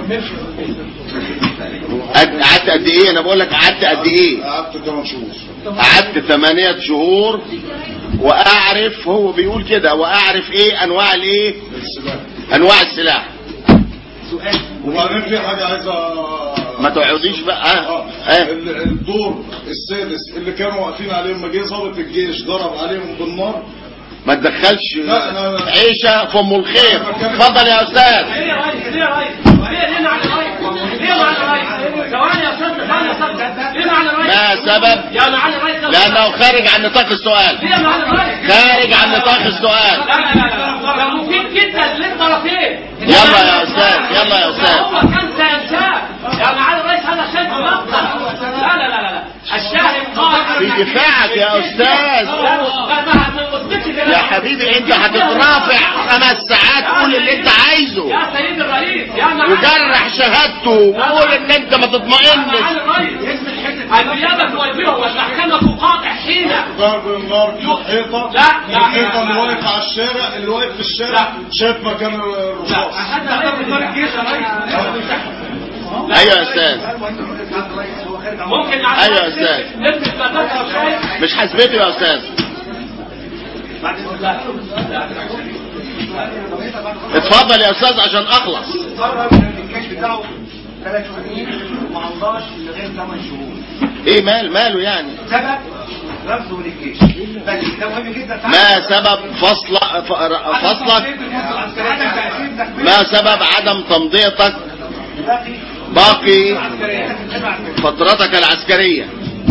قد- قعدت قد ايه انا بقول لك قعدت قد ايه قعدت ثمان شهور قعدت ثمانية شهور واعرف هو بيقول كده واعرف ايه انواع الايه السلاح انواع السلاح سؤال وبعدين في حاجة عايزة ما تقعديش بقى اه اه اه ال- الدور السادس اللي كانوا واقفين عليه لما جه ضابط الجيش ضرب عليهم بالنار ما تدخلش لا، لا، لا. عيشة في ام الخير اتفضل يا استاذ ليه يا ريس ليه يا ريس ليه ليه معنى الريس ليه معنى الريس ثواني يا استاذ ثواني يا استاذ ليه معنى الريس ما سبب يا معنى الريس لانه خارج عن نطاق السؤال ليه معنى الريس خارج عن نطاق السؤال لا لا لا لا ده مفيد جدا للطرفين يلا يا أستاذ، يلا يا أستاذ. هو كان سينساه يا معالي الرئيس هذا شيء مقطع لا لا لا لا الشاهد قال في دفاعك يا استاذ لا لا ما ما اثبتش كده. يا حبيبي انت هتترافع خمس ساعات قول اللي انت عايزه يا سيد الرئيس يا معالي وجرح شهادته وقول ان انت ما تطمئنش النيابة توجهه والمحكمة تقاطع حين ضرب النار في الحيطة لا، لا. الحيطة اللي واقف على الشارع اللي واقف في الشارع شاف مكان الرصاص هذا رئيس الجيش يا رئيس ايوه يا استاذ ممكن أيوة يا أستاذ. نلبس مدرسة شوية مش حسبته يا استاذ اتفضل يا استاذ عشان اخلص قرر من الكشف بتاعه ثلاث سنين وما عمضاش الا غير ثمان شهور ايه مال ماله يعني سبب رفضه للجيش بس ده مهم جدا ما سبب فصل ف- فصلك ما سبب عدم تمضيتك باقي فترتك العسكرية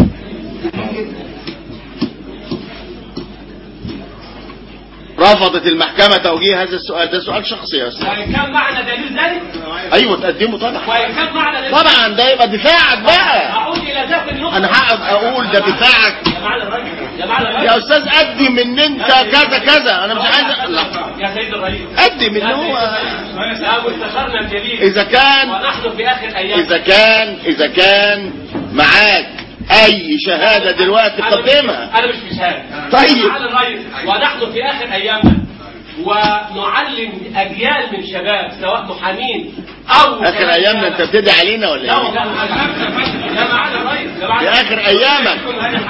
رفضت المحكمة توجيه هذا السؤال ده سؤال شخصي يا استاذ وإن كان معنا دليل ذلك ايوه تقدمه طبعا وإن كان معنا دليل طبعا ده يبقى دفاعك بقى أعود إلى ذات النقطة انا هقعد اقول ده دفاعك يا معالي الرئيس يا معلم يا استاذ قدم ان انت كذا كذا انا مش عايز لا يا سيد الرئيس قدم ان هو يا مستشارنا الجليل اذا كان ونحن في اخر ايام اذا كان اذا كان معاك اي شهاده دلوقتي قدمها انا مش مش هاد طيب. معالي الرئيس ونحن في اخر ايامنا ونعلم اجيال من شباب سواء محامين او اخر ايامنا انت بتدعي علينا ولا لا ايه؟ والله يا معالي الرئيس يا معالي في اخر ايامك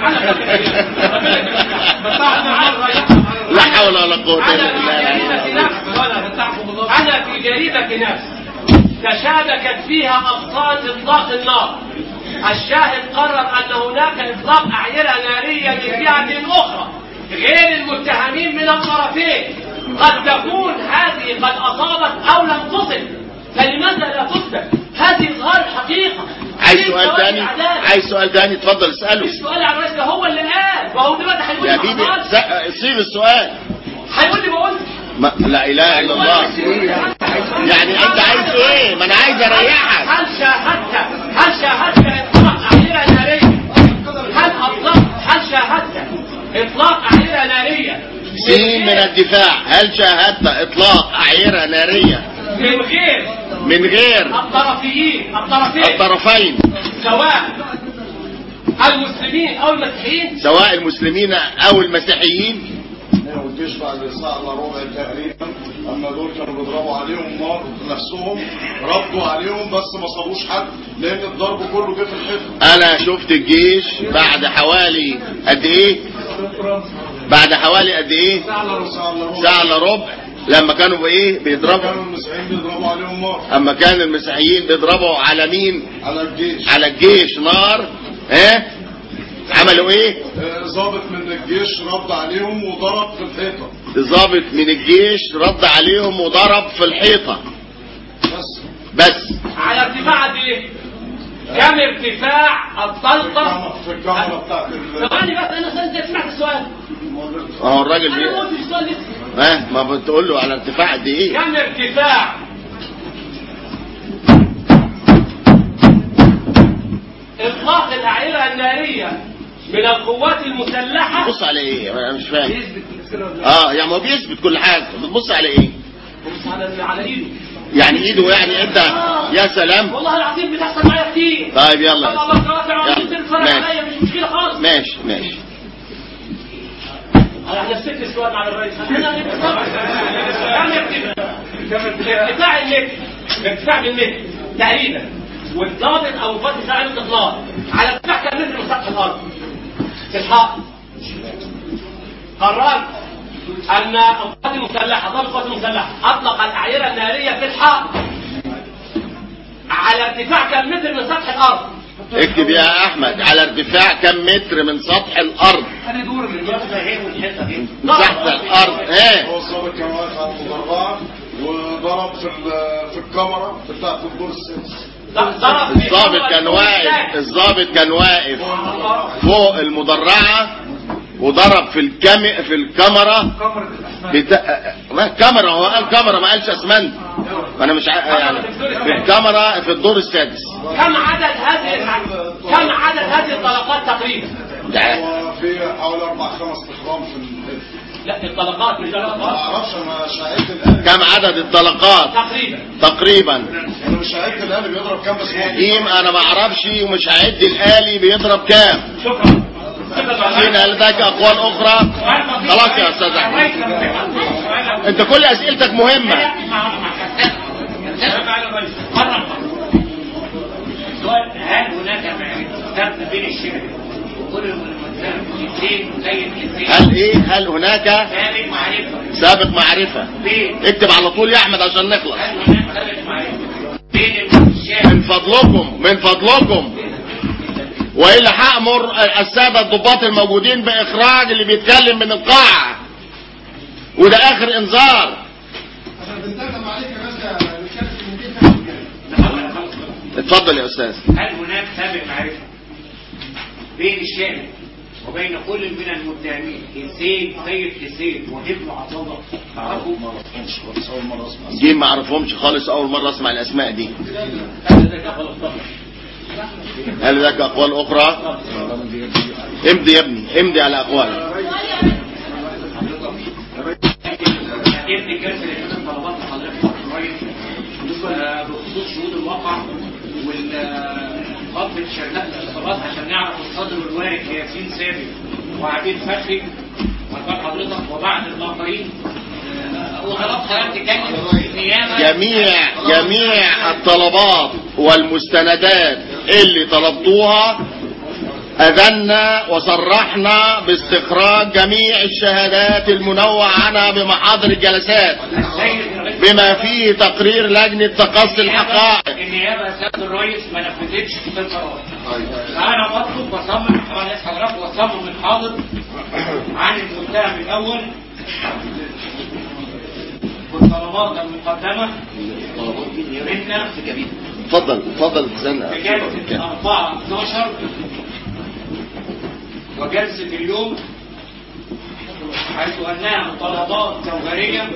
لا حول ولا قوه الا أنا في بالله جريمة نفس أنا في جريمة نفس تشابكت فيها أبطال إطلاق النار الشاهد قرر أن هناك إطلاق أعيرة نارية من جهة أخرى غير المتهمين من الطرفين قد تكون هذه قد أصابت أو لم تصب فلماذا لا تثبت هذه ظاهر حقيقة عايز في سؤال ثواني تاني عدالة. عايز سؤال تاني اتفضل اساله السؤال على الرئيس ده هو اللي قال وهو دلوقتي هيقول يا لي بيبي خلاص. س- صيغ السؤال هيقول لي بقول ما لا اله الا الله يعني انت عايز ايه ما انا عايز اريحك هل شاهدت هل شاهدت اطلاق اعيره ناريه هل اطلقت هل شاهدت اطلاق اعيره ناريه سين من الدفاع هل شاهدت اطلاق اعيره ناريه من غير من غير الطرفيين الطرفين الطرفين سواء المسلمين او المسيحيين سواء المسلمين او المسيحيين والجيش بعد ساعة الا ربع تقريبا اما دول كانوا بيضربوا عليهم نار نفسهم ردوا عليهم بس ما صابوش حد لان الضرب كله جه في الحفظ انا شفت الجيش بعد حوالي قد ايه بعد حوالي قد ايه ساعة الا ربع ساعة الا ربع لما كانوا بايه كانوا بيضربوا المسيحيين بيضربوا عليهم نار اما كان المسيحيين بيضربوا على مين على الجيش على الجيش نار ها عملوا ايه آه، ضابط من الجيش رد عليهم وضرب في الحيطة ضابط من الجيش رد عليهم وضرب في الحيطة بس بس على ارتفاع قد ايه؟ كم ارتفاع الطلقه في الكاميرا بتاعت ال- ثواني بس انا انت سمعت السؤال اهو الراجل انا ما بي... قلتش السؤال لسه ها ما بتقول له على ارتفاع قد ايه كم ارتفاع اطلاق الاعيره الناريه من القوات المسلحه بص على ايه انا مش فاهم اه يعني هو بيثبت كل حاجه بتبص على ايه بص على على ايده يعني ايده يعني انت يا سلام والله العظيم بتحصل معايا كتير طيب يلا طبعا الله رافع يلا. وعظيم تتفرج ماشي. عليا مش مشكله خالص ماشي ماشي احنا نسيت السؤال على الرئيس انا طبعا كم ارتفاع ارتفاع المتر ارتفاع بالمتر تقريبا والضابط او القوات المسلحه الاطلاق على ارتفاع كم متر من سطح الارض في الحائط قررت ان القوات المسلحه ضابط القوات المسلحه اطلق الاعيره الناريه في الحائط على ارتفاع كم متر من سطح الارض اكتب يا احمد على ارتفاع كم متر من سطح الارض انا دور اللي الوقفه اهي والحته دي سطح الارض ايه هو الضابط كان واقف على المدرعة وضرب في ال- في الكاميرا بتاعت الدور السادس ضرب في الضابط كان واقف الضابط كان واقف فوق المدرعة وضرب في الكام في الكاميرا بتا... ما كاميرا هو قال كاميرا ما قالش اسمنت انا مش ع... يعني في الكاميرا في الدور السادس كم عدد هذه الع- كم عدد هذه الطلقات تقريبا؟ هو في حوالي اربع خمس اخرام في الحفظ لا الطلقات مش ما الطلقات اعرفش انا شاهدت الآلي كم عدد الطلقات تقريبا تقريبا انا مش شاهدت الآلي بيضرب كام بس هو ديم انا ما اعرفش ومش هعد الالي بيضرب كام شكرا شكرا فين هل لديك اقوال اخرى خلاص يا استاذ احمد انت كل اسئلتك مهمه هل هناك فرق بين الشرك وكل المتزين زي الزين هل ايه هل هناك سابق معرفة سابق معرفه بين اكتب على طول يا احمد عشان نخلص هل هناك سابق معرفة بين المتشابه من فضلكم من فضلكم والا هامر الساده الضباط الموجودين باخراج اللي بيتكلم من القاعه وده اخر انذار اتفضل يا استاذ هل هناك سابق معرفة بين الشارع وبين كل من المتهمين حسين سيد حسين وابن عبد الله تعرفوا اول مره اسمع دي ما اعرفهمش خالص اول مره اسمع الاسماء دي هل لك اقوال اخرى امضي يا ابني امضي على اقوالك ابن الجلسه اللي كانت طلبات لحضرتك كويس آه، بخصوص شهود الواقع والخطبة شهادات الاختبارات عشان نعرف الصدر والوارد ياسين ثابت وعبيد فخري وبعد حضرتك وبعد الاخرين آه، وخلاص حضرتك تتكلم النيابه جميع جميع الطلبات والمستندات اللي طلبتوها أذنا وصرحنا باستخراج جميع الشهادات المنوع عنها بمحاضر الجلسات بما فيه تقرير لجنة تقصي الحقائق النيابه سياده الرئيس ما نفذتش في القرار انا بطلب بصمم طبعا ناس حضرتك بصمم الحاضر عن المتهم الاول والطلبات المقدمه منا اتفضل اتفضل تستنى بجلسه 4 12 وجلسه اليوم حيث انها طلبات جوهريه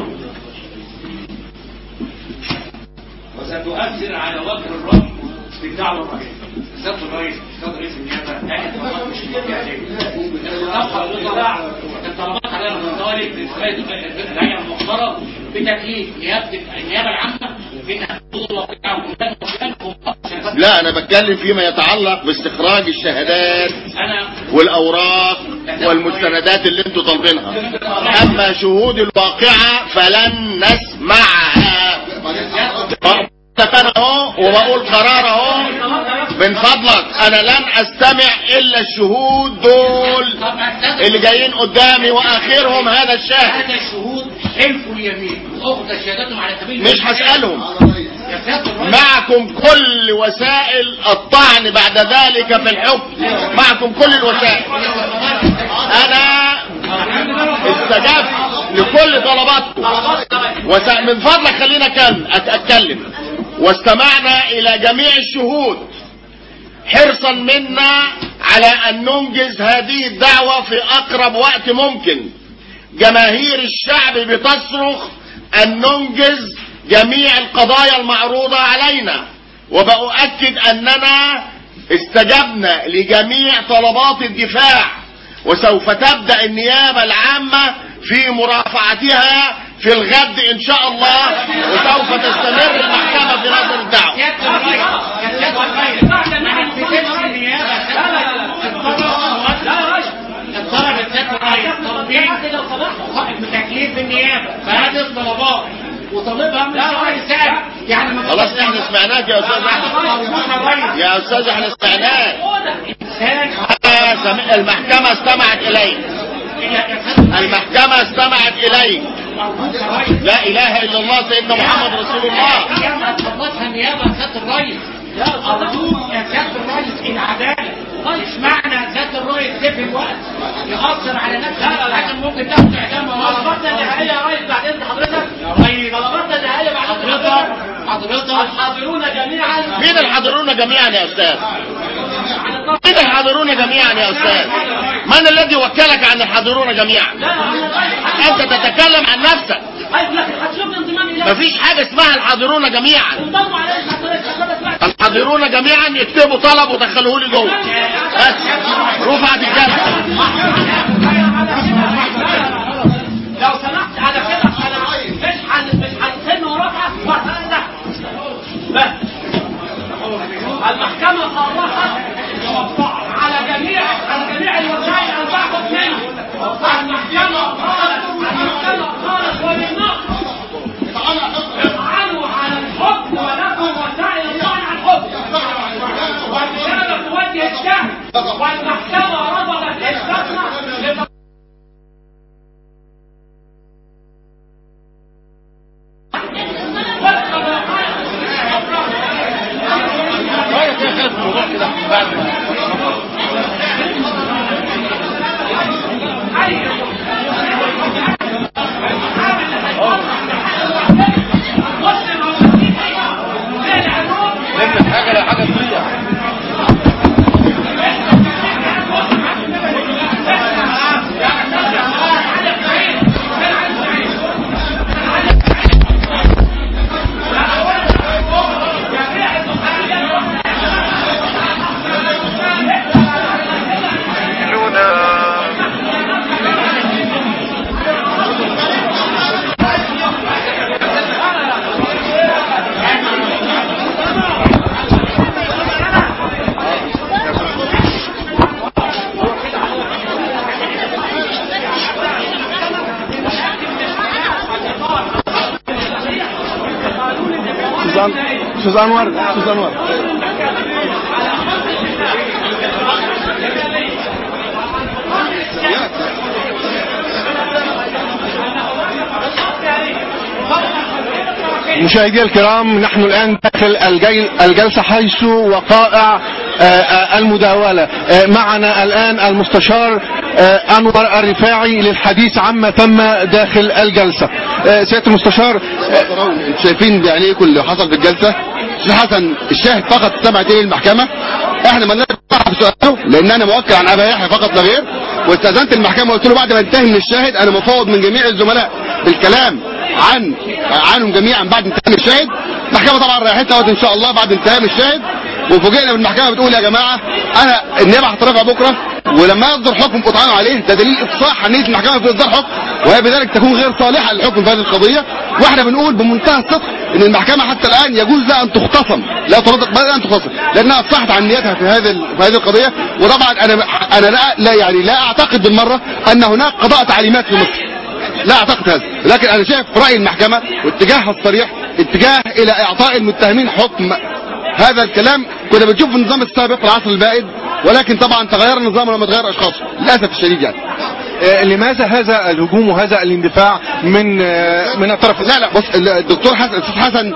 وستؤثر على وجه الرد في الدعوه الرئيسيه سياده الرئيس سياده رئيس النيابه قال الطلبات مش متجهزه الطلبات الطلبات عليها مطالب الهيئه المختاره بتكليف نيابه النيابه العامه بانها تطلب الواقعه لا أنا بتكلم فيما يتعلق باستخراج الشهادات انا والأوراق والمستندات اللي انتوا طالبينها أما شهود الواقعة فلن نسمعها انا اهو وبقول قرار اهو من فضلك انا لن استمع الا الشهود دول اللي جايين قدامي واخرهم هذا الشاهد هذا الشهود حلفوا اليمين واخذ شهادتهم على سبيل مش المثال. هسألهم يا سياده الرئيس معكم كل وسائل الطعن بعد ذلك في الحكم معكم كل الوسائل انا استجبت لكل طلباتكم وس... من فضلك خلينا أكل- أت- اتكلم واستمعنا الى جميع الشهود حرصا منا على ان ننجز هذه الدعوة في اقرب وقت ممكن جماهير الشعب بتصرخ ان ننجز جميع القضايا المعروضة علينا وبأؤكد اننا استجبنا لجميع طلبات الدفاع وسوف تبدأ النيابة العامة في مرافعتها في الغد ان شاء الله وسوف تستمر المحكمة في نظر الدعوة سياده الرئيس يا سياده الرئيس ما نفذتش النيابه الطلب سياده الرئيس طالبين بتكليف النيابه فهذه الطلبات وطالبها من الرئيس سابق يعني ما خلاص احنا سمعناك يا استاذ احمد يا استاذ احنا سمعناك أنا سم- المحكمة استمعت اليك المحكمة استمعت اليك لا اله الا الله سيدنا محمد رسول الله النيابه تخلصها النيابه يا سياده الرئيس ارجوك يا سياده الرئيس العداله مش معنى سياده الرئيس سيب الوقت يأثر على نفسه لكن ممكن تاخد اعدام طلباتنا النهائيه يا ريس بعد اذن حضرتك يا ريس طلباتنا النهائيه بعد حضرتك حضرتك الحاضرون جميعا مين الحاضرون جميعا يا استاذ مين الحاضرون جميعا يا استاذ من الذي وكلك عن الحاضرون جميعا انت تتكلم عن نفسك هتشوف انضمام الى مفيش حاجة اسمها الحاضرون جميعا انضموا عليه حضرتك الحاضرون جميعا يكتبوا طلب ودخلوه لي جوه بس رفعت الجلسة لو سمحت على كده انا مش هن مش هنسن ورقه وهتنزع بس المحكمة صرحت على جميع على جميع الوسائل أن تأخذ منها المحكمة قالت المحكمة قالت وللنقص افعلوا على الحكم ولكم وسائل الطعن على الحكم والرسالة توجه الشهر والمحكمة رفضت إثباتنا حاجة حاجة تضيع استاذ أن- استاذ انور استاذ انور مشاهدي الكرام نحن الآن داخل الجيل- الجلسة حيث وقائع آه، آه، المداولة آه، معنا الآن المستشار آه، أنور الرفاعي للحديث عما تم داخل الجلسة آه، سيادة المستشار انتوا شايفين بعينيكم اللي حصل في الجلسه استاذ حسن الشاهد فقط استمع اليه المحكمه احنا ما لناش دعوة بسؤاله لان انا موكل عن ابا يحيى فقط لا غير واستاذنت المحكمه وقلت له بعد ما انتهي من الشاهد انا مفوض من جميع الزملاء بالكلام عن عنهم جميعا بعد انتهاء من الشاهد المحكمه طبعا ريحتنا وقت ان شاء الله بعد انتهاء من الشاهد وفوجئنا بالمحكمه بتقول يا جماعه انا النيابه هترفع بكره ولما يصدر حكم اطعان عليه ده دليل افصاح عن نيه المحكمه في اصدار حكم وهي بذلك تكون غير صالحه للحكم في هذه القضيه واحنا بنقول بمنتهى الصدق ان المحكمه حتى الان يجوز لها ان تختصم لا ترتق بل ان تختصم لانها افصحت عن نيتها في هذه ال- في هذه القضيه وطبعا انا انا لا, لا يعني لا اعتقد بالمره ان هناك قضاء تعليمات في مصر لا اعتقد هذا لكن انا شايف راي المحكمه واتجاهها الصريح اتجاه الى اعطاء المتهمين حكم هذا الكلام كنا بنشوف في النظام السابق في العصر البائد ولكن طبعا تغير النظام ولما تغير اشخاصه للاسف الشديد يعني آه، لماذا هذا الهجوم وهذا الاندفاع من آه، من الطرف لا لا بص الدكتور حسن الاستاذ حسن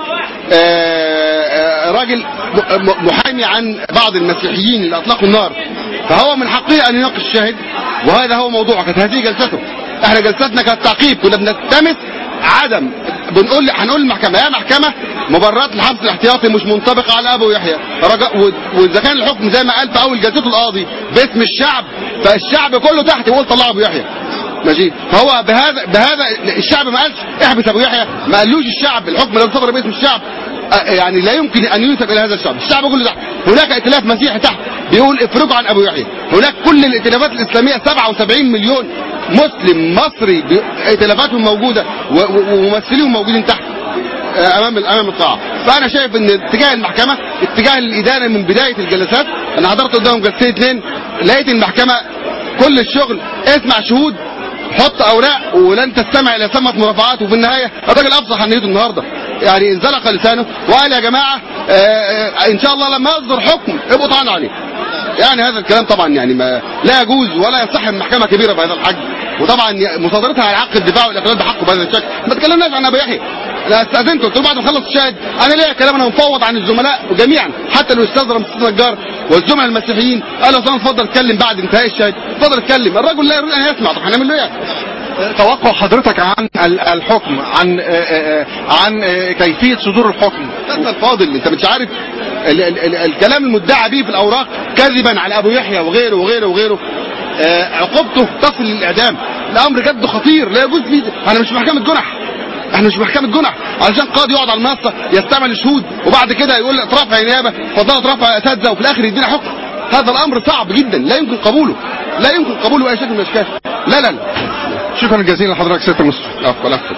آه، آه، راجل م- م- محامي عن بعض المسيحيين اللي اطلقوا النار فهو من حقه ان يناقش الشاهد وهذا هو موضوعه كانت هذه جلسته احنا جلستنا كانت تعقيب كنا بنلتمس عدم بنقول هنقول للمحكمه يا محكمه مبررات الحبس الاحتياطي مش منطبقه على ابو يحيى رجاء و- واذا كان الحكم زي ما قال في اول جلسته القاضي باسم الشعب فالشعب كله تحت يقول طلعوا ابو يحيى ماشي فهو بهذا بهذا الشعب ما قالش احبس ابو يحيى ما قالوش الشعب الحكم لو صدر باسم الشعب آه، يعني لا يمكن ان ينسب الى هذا الشعب الشعب كله تحت هناك ائتلاف مسيحي تحت بيقول افرجوا عن ابو يحيى هناك كل الائتلافات الاسلاميه 77 مليون مسلم مصري بي- ائتلافاتهم موجوده و- و- وممثليهم موجودين تحت آه، امام امام القاعه فانا شايف ان اتجاه المحكمه اتجاه الادانه من بدايه الجلسات انا حضرت قدامهم جلستين اثنين لقيت المحكمه كل الشغل اسمع شهود حط اوراق ولن تستمع الى ثمة مرافعات وفي النهايه الراجل افصح عن نيته النهارده يعني انزلق لسانه وقال يا جماعه آه، آه، ان شاء الله لما يصدر حكم ابقوا طعنوا عليه يعني هذا الكلام طبعا يعني ما لا يجوز ولا يصح من محكمه كبيره بهذا الحجم وطبعا ي- مصادرتها على حق الدفاع والاقلال بحقه بهذا الشكل ما تكلمناش عن ابو يحيى انا استاذنته قلت له بعد ما اخلص الشاهد انا ليا كلام انا مفوض عن الزملاء جميعا حتى الاستاذ رمسيس نجار والزملاء المسيحيين قالوا اصلا اتفضل اتكلم بعد انتهاء الشاهد اتفضل اتكلم الرجل لا يريد ان يسمع طب هنعمل له ايه توقع حضرتك عن ال- الحكم عن آه، آه، عن آه، كيفية صدور الحكم استاذنا الفاضل انت مش عارف ال ال ال الكلام المدعى به في الاوراق كذبا على ابو يحيى وغيره وغيره وغيره آه عقوبته تصل للاعدام الامر جد خطير لا يجوز فيه احنا مش محكمه جنح احنا مش محكمه جنح علشان قاضي يقعد على المنصه يستعمل شهود وبعد كده يقول اترفع يا نيابه اتفضلوا اترفع يا اساتذه وفي الاخر يدينا حكم هذا الامر صعب جدا لا يمكن قبوله لا يمكن قبوله باي شكل من الاشكال لا لا لا شكرا جزيلا لحضرتك سيادة المستشار عفوا عفوا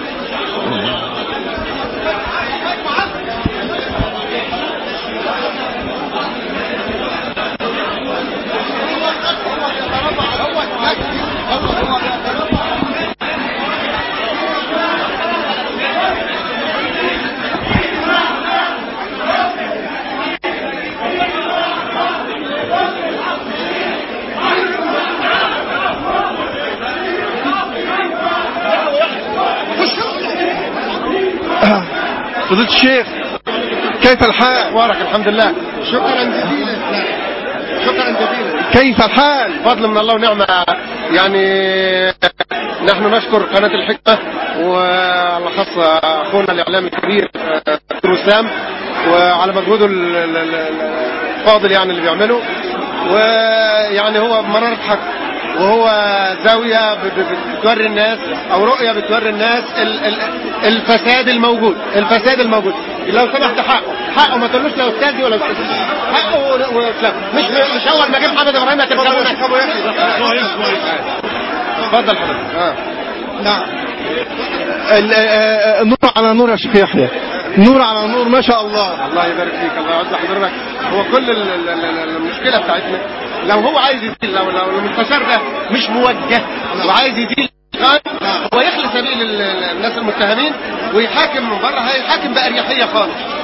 فضيلة الشيخ كيف الحال؟ مبارك الحمد لله شكرا جزيلا شكرا جزيلا كيف الحال؟ فضل من الله ونعمة يعني نحن نشكر قناة الحكمة وعلى خاصة أخونا الإعلامي الكبير آه، دكتور وسام وعلى مجهوده ال- ال- ال- الفاضل يعني اللي بيعمله ويعني هو مرارة حق وهو زاوية ب- ب- بتوري الناس أو رؤية بتوري الناس ال- ال- الفساد الموجود الفساد الموجود لو سمحت حقه حقه ما تقولوش لا أستاذي ولا أستاذي حقه و- ويتلف مش مش أول ما جه محمد إبراهيم هتركبونا اتفضل حضرتك اه نعم ال- آه، آه، نور على نور يا شيخ يحيى نور على نور ما شاء الله الله يبارك فيك الله يعز حضرتك هو كل ال- ال- ال- المشكله بتاعتنا لو هو عايز يزيل لو لو المستشار ده مش موجه وعايز يزيل هو يخلي سبيل ال- ال- الناس المتهمين ويحاكم من بره هيحاكم بأريحية خالص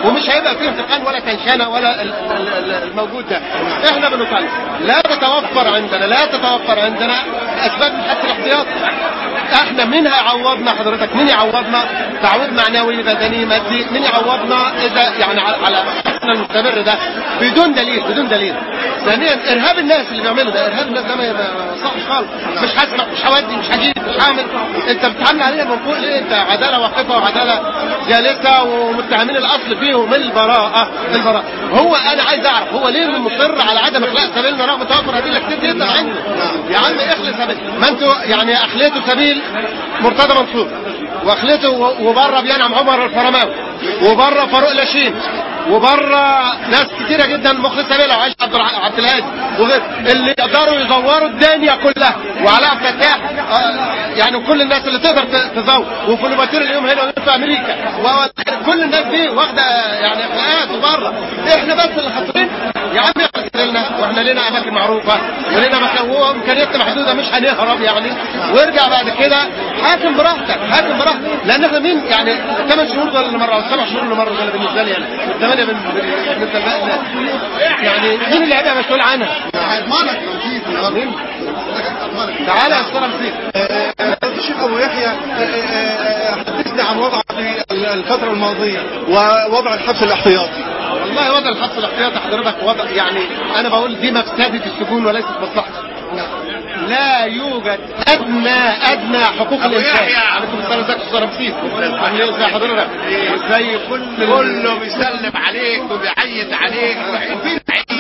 ومش هيبقى فيه انتقال ولا تنشنه ولا ال- ال- ال- الموجود ده احنا بنطالب لا تتوفر عندنا لا تتوفر عندنا اسباب الحث الاحتياطي احنا مين هيعوضنا حضرتك مين يعوضنا تعويض معنوي بدني مادي مين يعوضنا اذا يعني على على حالنا المستمر ده بدون دليل بدون دليل ثانيا ارهاب الناس اللي بيعملوا ده ارهاب الناس ده ما ما صحش خالص مش هسمع مش هودي مش هجيب مش هعمل انت بتعامل علينا من فوق ليه انت عداله واقفه وعداله جالسه ومتهمين الاصل فيهم البراءه البراءه هو انا عايز اعرف هو ليه مصر على عدم اخلاء سبيلنا رغم توفر هذه كتير جدا عنده يا عم اخلص سبيل ما انتوا يعني اخليتوا سبيل مرتضى منصور واخليته و- وبره بينعم عمر الفرماوي وبره فاروق لاشين وبره ناس كتيرة جدا مخلص سبيلة وعايش عبد الع- عبد الهادي وغير اللي يقدروا يزوروا الدنيا كلها وعلاء فتاح آه، يعني كل الناس اللي تقدر ت- تزور وفلوباتير اليوم هنا وهنا في امريكا وكل الناس دي واخده يعني اخلاقات وبره احنا بس اللي خاطرين يا عم اغفر لنا واحنا لنا اماكن معروفه ولنا مكان وامكانياتنا محدوده مش هنهرب يعني وارجع بعد كده حاكم براحتك حاكم براحتك لان احنا مين يعني ثمان شهور دول اللي مره او سبع شهور اللي مره دول بالنسبه لي انا ثمانيه بال- بال- بالنسبه لنا يعني مين اللي هيبقى مسؤول عنها؟ هيضمنك لو جيت مين؟ تعالى يا استاذ رمسيس الشيخ ابو يحيى آه، آه، آه، حدثني عن وضعك في الفتره الماضيه ووضع الحبس الاحتياطي والله وضع الحبس الاحتياطي حضرتك وضع يعني انا بقول دي مفسده السجون وليست مصلحته لا يوجد ادنى ادنى حقوق أبو الانسان يحيى. عليكم السلام ازيك يا استاذ رمسيس عامل ايه ازي حضرتك وازاي كل كله بيسلم عليك وبيعيد عليك وفي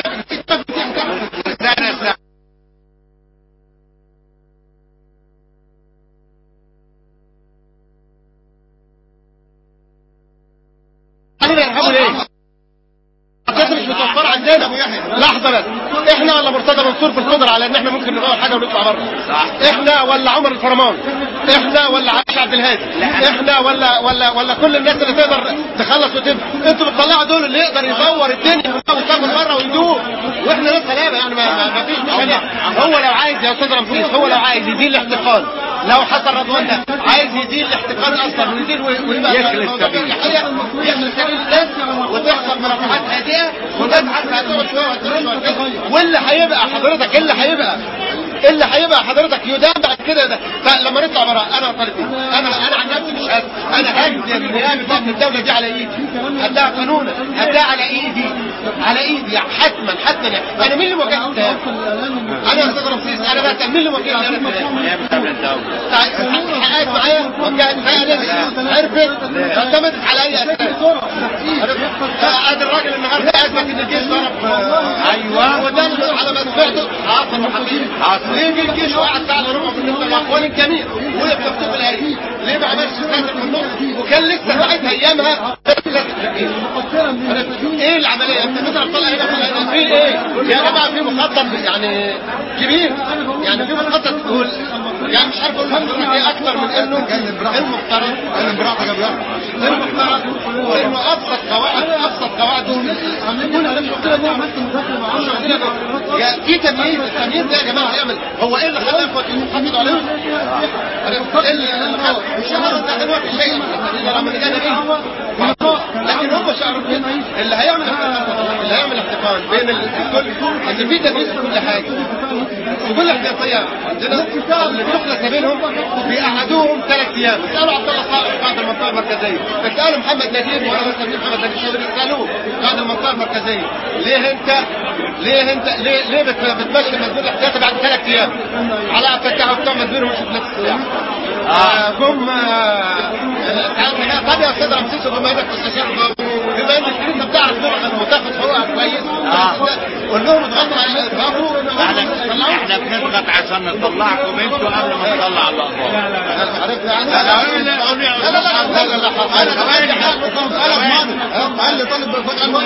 سنة سنة علينا يرحموا ليه؟ القصة مش متوفرة عندنا لحظة بس احنا ولا مرتضى منصور في القدرة على ان احنا ممكن نغير حاجة ونطلع بره احنا ولا عمر الفرمان احنا ولا عائشة عبد الهادي احنا ولا ولا ولا كل الناس اللي تقدر تخلص وتبقى انتوا بتطلعوا دول اللي يقدر يدور الدنيا ويسافر بره ويدور واحنا ناس سلامة يعني ما, ما, ما فيش مشكلة هو لو عايز يا استاذ رمسيس هو لو عايز يزيل الاحتقان لو حصل رضوان ده عايز يزيل الاحتقان اصلا ويزيل ويبقى يخلص سبيل. يخلص سبيل الناس وتحصل مرافعات هادئه والناس عارفه هتقعد شويه وهتقعد شويه واللي هيبقى حضرتك اللي هيبقى اللي هيبقى حضرتك يدام بعد كده ده فلما نطلع براء انا طالب إيه؟ انا انا عن نفسي مش هد انا هدي النيابه بتاعت الدوله دي على ايدي هديها قانونا هديها على ايدي على ايدي حتما حتما يعني. انا مين اللي وكيل الاتهام؟ انا يا استاذ رمسيس انا بقى مين اللي وكيل الاتهام؟ حققت معايا وكانت فعلا عرفت اعتمدت على اي اساس ادي الراجل النهارده اثبت ان الجيش ضرب ايوه وده اللي على ما سمعته حاصل وحقيقي حاصل ليه جه الجيش وقعد ساعه الا ربع بالنسبه للاخوان الجميع وقف مكتوب في الهري ليه ما عملش ساتر في النص وكان لسه واحد ايامها ايه العمليه انت مثلا طلع هنا طلع هنا في ايه يا جماعه في مخطط يعني كبير يعني في مخطط تقول يعني مش عارف اقول لحضرتك ايه اكتر من انه المفترض المفترض المفترض وانه ابسط قواعد ابسط قواعد يا في تمييز التمييز ده يا جماعه هيعمل هو ايه اللي خلى اخوة يحافظوا عليهم؟ ايه اللي خلى مش هم استخدموها في شيء لما كان ايه؟ لكن هم شعروا اللي هيعمل احتقان اللي هيعمل احتقان بين الكل ان في تمييز في كل حاجه في كل احتياطيه عندنا اللي بيخلص ما بينهم بيقعدوهم ثلاث ايام اسالوا عبد الله صالح بعد المنطقه المركزيه اسالوا محمد نجيب وانا بسميه محمد نجيب شاذلي اسالوه بعد المنطقه المركزيه ليه انت ليه انت ليه ليه بت- بتمشي المسجون الاحتياطي بعد ثلاث ايام على فتح وبتوع مسجون ومش في نفس الساعه آه، جم آه، آه، طب يا استاذ رمسيس بما انك مستشار بما انك انت بتعرف لغه وتاخد حقوقك كويس قول لهم اضغطوا على اضغطوا احنا احنا بنضغط عشان نطلعكم انتوا قبل ما نطلع الاخبار عرفت يعني لا لا لا لا لا لا لا قال لي طالب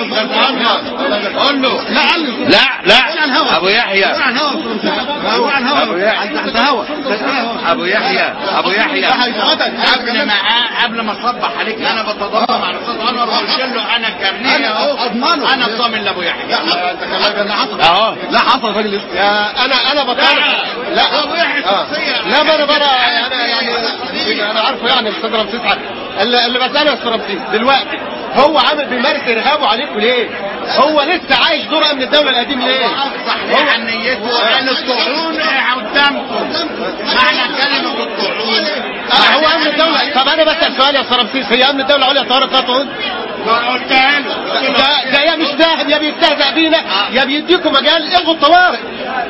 قول له لا لا لا ابو يحيى ابو يحيى ابو يحيى ابو يحيى قبل ما قبل ما اصبح عليك انا بتضامن على الاستاذ انور وقلت له انا كارنيه اهو انا الضامن لابو يحيى اهو لا حصل راجل يا انا انا بطالب لا ابو يحيى آه. شخصيه لا ما انا برا انا يعني انا عارفه يعني الاستاذ رمسيس عارف اللي اللي بساله يا استاذ رمسيس دلوقتي هو عامل بيمارس ارهابه عليكم ليه هو لسه عايش دور امن الدوله القديم ليه صحيح عن نيته ان الطاعون قدامكم معنى كلمه الطاعون آه، هو امن الدوله طب انا بسال سؤال يا سرمسيس هي امن الدوله عليا طهاره تطعن قلتها له ده ده يا مش فاهم يا بيستهزأ بينا يا بيديكم مجال الغوا الطوارئ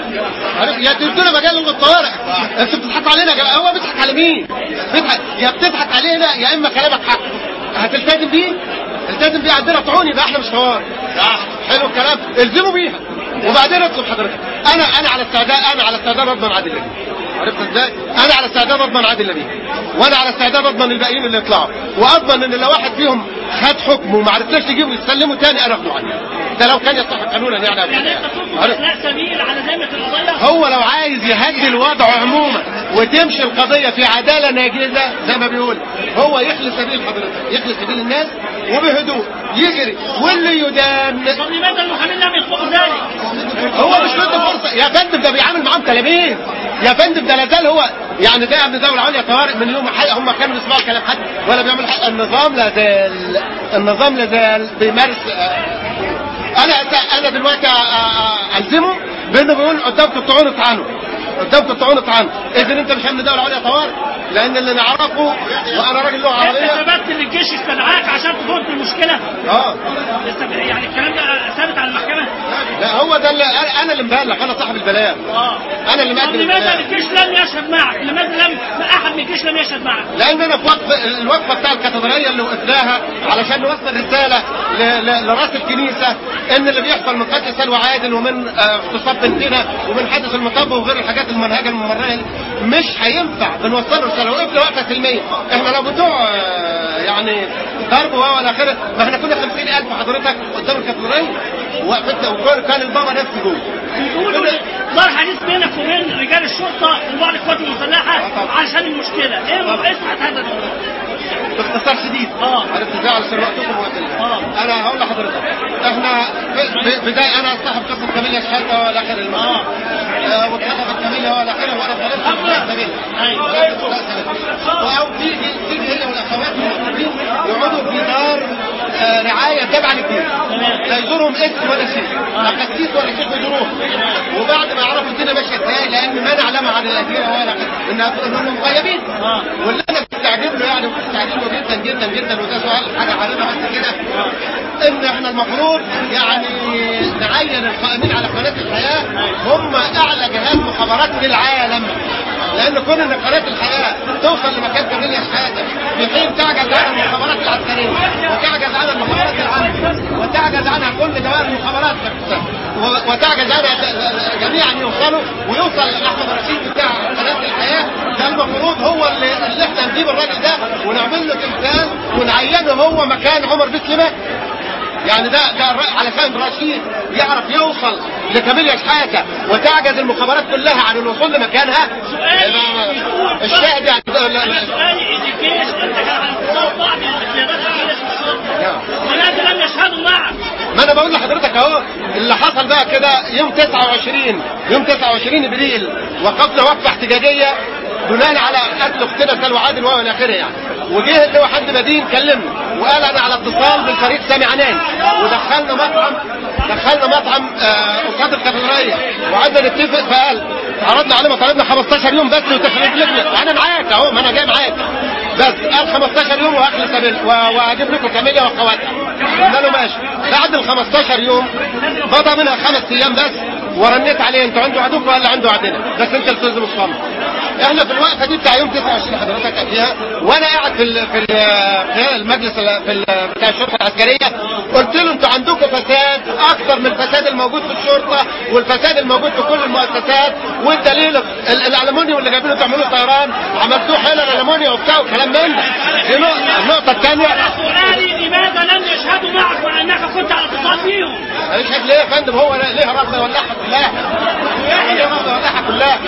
عارف؟ يا تدونا مجال الغوا الطوارئ انتوا بتضحكوا علينا يا جماعه هو بيضحك على مين؟ بيضحك يا بتضحك علينا يا اما كلامك حق هتلتزم بيه؟ التزم بيه عندنا طعون يبقى احنا مش حوار صح حلو الكلام الزموا بيها وبعدين اطلب حضرتك انا انا على استعداد انا على استعداد اضمن عادل لبيب عرفت ازاي؟ انا على استعداد اضمن عادل لبيب وانا على استعداد اضمن الباقيين اللي يطلعوا واضمن ان لو واحد فيهم خد حكم وما عرفناش نجيبه يسلمه تاني انا اخده عني ده لو كان يصح قانونا يعني أو كده. عرفت؟ لا سبيل على زمة القضية هو لو عايز يهدي الوضع عموما وتمشي القضية في عدالة ناجزة زي ما بيقول هو يخلي سبيل حضرتك يخلي سبيل الناس وبهدوء يجري واللي يدان طب لماذا المحامين لم يطلبوا ذلك؟ هو مش مدي فرصة يا فندم ده بيعامل معاهم تلاميذ يا فندم ده لازال هو يعني ده امن دولة عليا طوارئ من يوم حي هم كانوا بيسمعوا كلام حد ولا بيعملوا حاجة النظام لازال النظام لازال بيمارس آه، انا انا دلوقتي آه، آه، الزمه بانه بيقول قدامكم الطعون اطعنوا قدامكم الطعون اطعنوا اذا انت مش امن دولة عليا طوارئ لان اللي نعرفه وانا راجل لغه انت عربيه ثبت ان الجيش استدعاك عشان تفوت المشكلة اه است- يعني الكلام ده ثابت على المحكمة لا هو ده اللي انا أنا اللي مبلغ انا صاحب البلاغ اه انا اللي طب مقدم لماذا البلاغ الجيش لم يشهد معك؟ لماذا لم ما احد من الجيش لم يشهد معك؟ لان انا في وقف الوقفه بتاع الكاتدرائيه اللي وقفناها علشان نوصل رساله ل- ل- لراس الكنيسه ان اللي بيحصل من قتل سلوى عادل ومن آه، اغتصاب بنتنا ومن حادث المطب وغير الحاجات المنهجه الممرره دي، مش هينفع بنوصل رساله وقفنا وقفه سلميه احنا لو بتوع آه، يعني ضرب وهو الى اخره ما احنا كنا 50000 حضرتك قدام الكاتدرائيه وقفتنا وكان البابا نفسه جوه بيقولوا ظهر حديث بينك وبين رجال الشرطة وبعض القوات المسلحة عشان المشكلة، ايه ايه صحة هذا الموضوع؟ باختصار شديد اه عرفت ازاي علشان وقتكم وقت ال- انا هقول لحضرتك احنا ب- ب- بداية انا صاحب قصة كاميليا شحاتة ولا اخر الموضوع آه، واتخذت كاميليا ولا اخره وانا طالبت مستقبل او تيجي تيجي هي والاخوات المسلمين يقعدوا في دار آه، رعاية تابعة للدين لا يزورهم اسم ولا شيء لا قسيس ولا شيخ يزوروهم وبعد ما يعرفوا الدنيا ماشية ازاي لان ما نعلم عن الأجيرة ولا إنها- انهم مغيبين واللي انا بستعجب له يعني وبستعجب له جدا جدا جدا وده سؤال حاجة عارفها بس كده ان احنا المفروض يعني نعين القائمين على قناة الحياة هم اعلى جهات مخابرات في العالم لان كون ان قناة الحياة توصل لمكان كاميليا شهادة في حين تعجز عنها المخابرات العسكرية وتعجز عنها المخابرات العامة وتعجز عنها كل دوائر المخابرات نفسها و- وتعجز عنها ت- جميعا يوصلوا ويوصل احمد رشيد بتاع قناة الحياة ده المفروض هو اللي, اللي احنا نجيب الراجل ده ونعمل له تمثال ونعينه هو مكان عمر بسلمة يعني ده ده الر- علشان رشيد يعرف يوصل لكاميليا شحاتة وتعجز المخابرات كلها عن الوصول لمكانها يبقى الشاهد يعني ده- لا- لا- سؤالي إذا الجيش انت كان على اتصال بعض القيادات العاملة في الشرطة ولكن لم يشهدوا معك ما انا بقول لحضرتك اهو اللي حصل بقى كده يوم 29 يوم 29 ابريل وقفنا وقفه احتجاجيه بناء على قتل اختنا سلوى عادل والى اخره يعني وجه اللي هو حد بدين كلمنا وقال انا على اتصال بالفريق سامي عنان ودخلنا مطعم دخلنا مطعم آه، قصاد الكاتدرائيه وقعدنا نتفق فقال عرضنا عليه مطالبنا 15 يوم بس وتخريج لجنه انا معاك اهو ما انا جاي معاك بس قال 15 يوم واخلص سبيل و- واجيب لكم كاميليا واخواتها قلنا له ماشي بعد ال 15 يوم مضى منها خمس ايام بس ورنيت عليه انتوا عنده عدوك ولا عنده عدنا بس انت التزم الصمت احنا في الوقفه دي بتاع يوم 29 حضرتك فيها وانا قاعد في ال في ال في المجلس ال- في ال- بتاع الشرطه العسكريه قلت له انتوا عندكم فساد اكثر من الفساد الموجود في الشرطه والفساد الموجود في كل المؤسسات والدليل ال- الالومنيوم اللي جايبينه تعملوه طيران عملتوه حلل الالومنيوم وبتاع وكلام من ده دي نقطه النقطه الثانيه سؤالي لماذا لم يشهدوا معك وانك كنت على اتصال بيهم؟ ماليش ليه يا فندم هو ليه رفض يولعها كلها ليه رفض يولعها كلها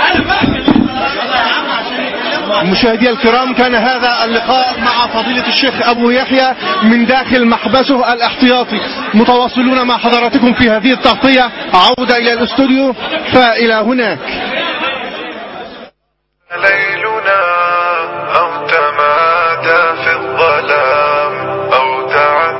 مشاهدي الكرام كان هذا اللقاء مع فضيلة الشيخ أبو يحيى من داخل محبسه الاحتياطي متواصلون مع حضراتكم في هذه التغطية عودة إلى الاستوديو فإلى هناك ليلنا أو تمادى في الظلام أو تعد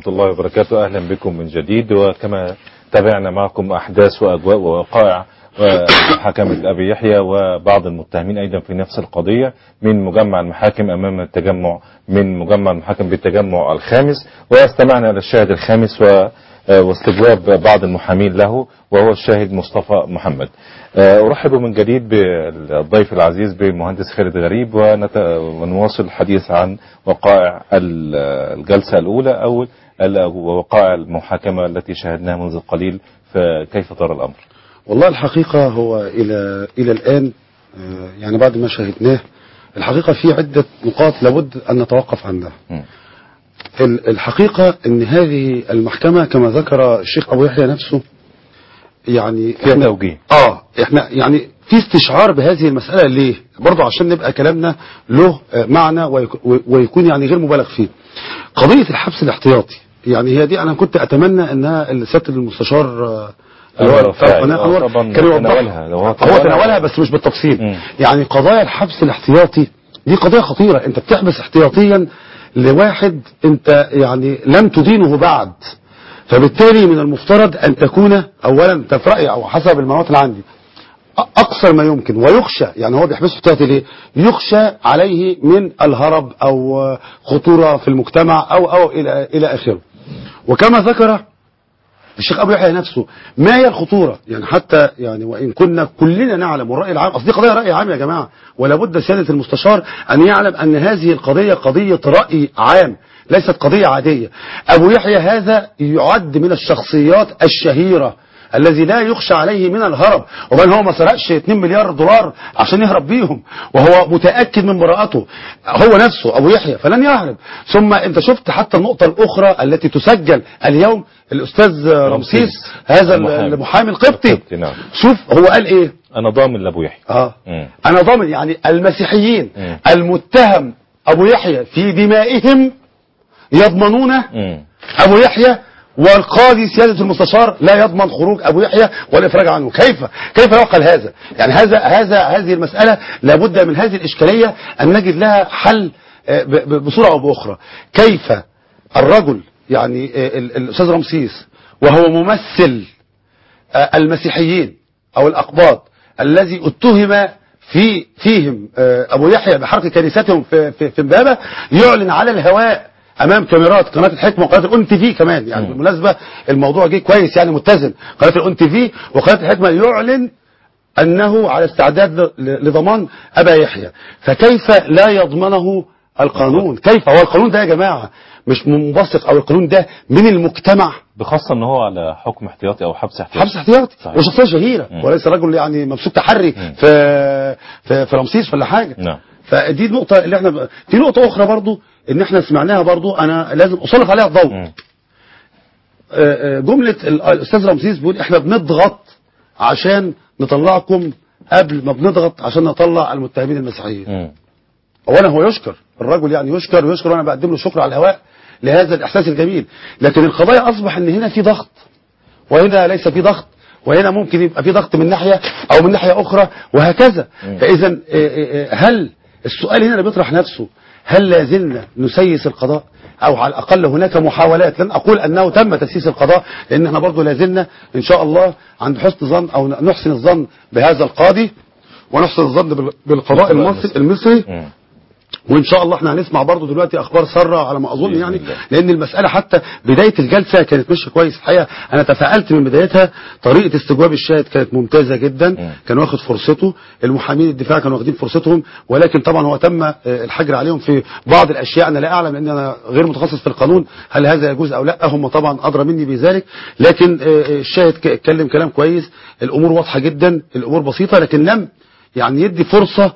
الله وبركاته أهلا بكم من جديد وكما تابعنا معكم أحداث وأجواء ووقائع محاكمة أبي يحيى وبعض المتهمين أيضا في نفس القضية من مجمع المحاكم أمام التجمع من مجمع المحاكم بالتجمع الخامس واستمعنا إلى الشاهد الخامس و واستجواب بعض المحامين له وهو الشاهد مصطفى محمد أرحب من جديد بالضيف العزيز بالمهندس خالد غريب ونت... ونواصل الحديث عن وقائع الجلسة الأولى أو وقائع المحاكمة التي شاهدناها منذ قليل فكيف ترى الأمر والله الحقيقة هو إلى إلى الآن آه، يعني بعد ما شاهدناه الحقيقة في عدة نقاط لابد أن نتوقف عندها ال- الحقيقة أن هذه المحكمة كما ذكر الشيخ أبو يحيى نفسه يعني فيها توجيه اه احنا يعني في استشعار بهذه المسألة ليه برضو عشان نبقى كلامنا له آه، معنى ويك- ويكون يعني غير مبالغ فيه قضية الحبس الاحتياطي يعني هي دي انا كنت اتمنى انها السيادة المستشار آه، اللي هو أنور بتاع فعلا. القناة آه، أنور طبعاً كان يوضحها. تناولها. لو هو هو تناولها. تناولها بس مش بالتفصيل يعني قضايا الحبس الاحتياطي دي قضية خطيرة انت بتحبس احتياطيا لواحد انت يعني لم تدينه بعد فبالتالي من المفترض ان تكون اولا انت في رايي او حسب المعلومات اللي عندي أ- اقصر ما يمكن ويخشى يعني هو بيحبسه احتياطي ليه يخشى عليه من الهرب او آه، خطوره في المجتمع او او الى الى اخره وكما ذكر الشيخ ابو يحيى نفسه ما هي الخطوره يعني حتى يعني وان كنا كلنا نعلم والراي العام اصل دي قضيه راي عام يا جماعه ولا بد سياده المستشار ان يعلم ان هذه القضيه قضيه راي عام ليست قضيه عاديه ابو يحيى هذا يعد من الشخصيات الشهيره الذي لا يخشى عليه من الهرب وبل هو ما سرقش 2 مليار دولار عشان يهرب بيهم وهو متأكد من براءته هو نفسه أبو يحيى فلن يهرب ثم أنت شفت حتى النقطة الأخرى التي تسجل اليوم الأستاذ رمسيس هذا المحامي. المحامي القبطي القبطي، نعم شوف هو قال إيه أنا ضامن لأبو يحيى آه مم. أنا ضامن يعني المسيحيين مم. المتهم أبو يحيى في دمائهم يضمنون مم. أبو يحيى والقاضي سيادة المستشار لا يضمن خروج أبو يحيى والإفراج عنه كيف كيف يعقل هذا يعني هذا هذا هذه المسألة لابد من هذه الإشكالية أن نجد لها حل آه، ب- ب- بصورة أو بأخرى كيف الرجل يعني آه، ال- الأستاذ رمسيس وهو ممثل آه، المسيحيين أو الأقباط الذي اتهم في فيهم آه، أبو يحيى بحرق كنيستهم في في في امبابة يعلن على الهواء امام كاميرات قناه الحكمه وقناه الاون تي في كمان يعني بالمناسبه الموضوع جه كويس يعني متزن قناه الاون تي في وقناه الحكمه يعلن انه على استعداد ل- ل- لضمان ابا يحيى فكيف لا يضمنه القانون كيف هو القانون ده يا جماعه مش منبثق او القانون ده من المجتمع بخاصة ان هو على حكم احتياطي او حبس احتياطي حبس احتياطي صحيح. وشخصيه شهيره مم. وليس رجل يعني ممسوك تحري في في في رمسيس ولا حاجه نعم فدي النقطة اللي احنا ب... في نقطة أخرى برضو إن احنا سمعناها برضو أنا لازم أسلط عليها الضوء آه، آه، جملة ال- الأستاذ رمسيس بيقول احنا بنضغط عشان نطلعكم قبل ما بنضغط عشان نطلع المتهمين المسيحيين مم. أولا هو يشكر الرجل يعني يشكر ويشكر وأنا بقدم له شكر على الهواء لهذا الإحساس الجميل لكن القضايا أصبح إن هنا في ضغط وهنا ليس في ضغط وهنا ممكن يبقى في ضغط من ناحية أو من ناحية أخرى وهكذا فإذا آه، آه، آه، هل السؤال هنا اللي بيطرح نفسه هل لا زلنا نسيس القضاء أو على الأقل هناك محاولات لن أقول أنه تم تسييس القضاء لأن احنا برضه لا زلنا إن شاء الله عند حسن ظن أو نحسن الظن بهذا القاضي ونحسن الظن بال- بالقضاء المصري المصري وان شاء الله احنا هنسمع برضو دلوقتي اخبار ساره على ما اظن يعني لان المساله حتى بدايه الجلسه كانت ماشيه كويس الحقيقه انا تفائلت من بدايتها طريقه استجواب الشاهد كانت ممتازه جدا كان واخد فرصته المحامين الدفاع كانوا واخدين فرصتهم ولكن طبعا هو تم آه، الحجر عليهم في بعض الاشياء انا لا اعلم لان انا غير متخصص في القانون هل هذا يجوز او لا هم طبعا ادرى مني بذلك لكن آه، آه، الشاهد ك- اتكلم كلام كويس الامور واضحه جدا الامور بسيطه لكن لم يعني يدي فرصه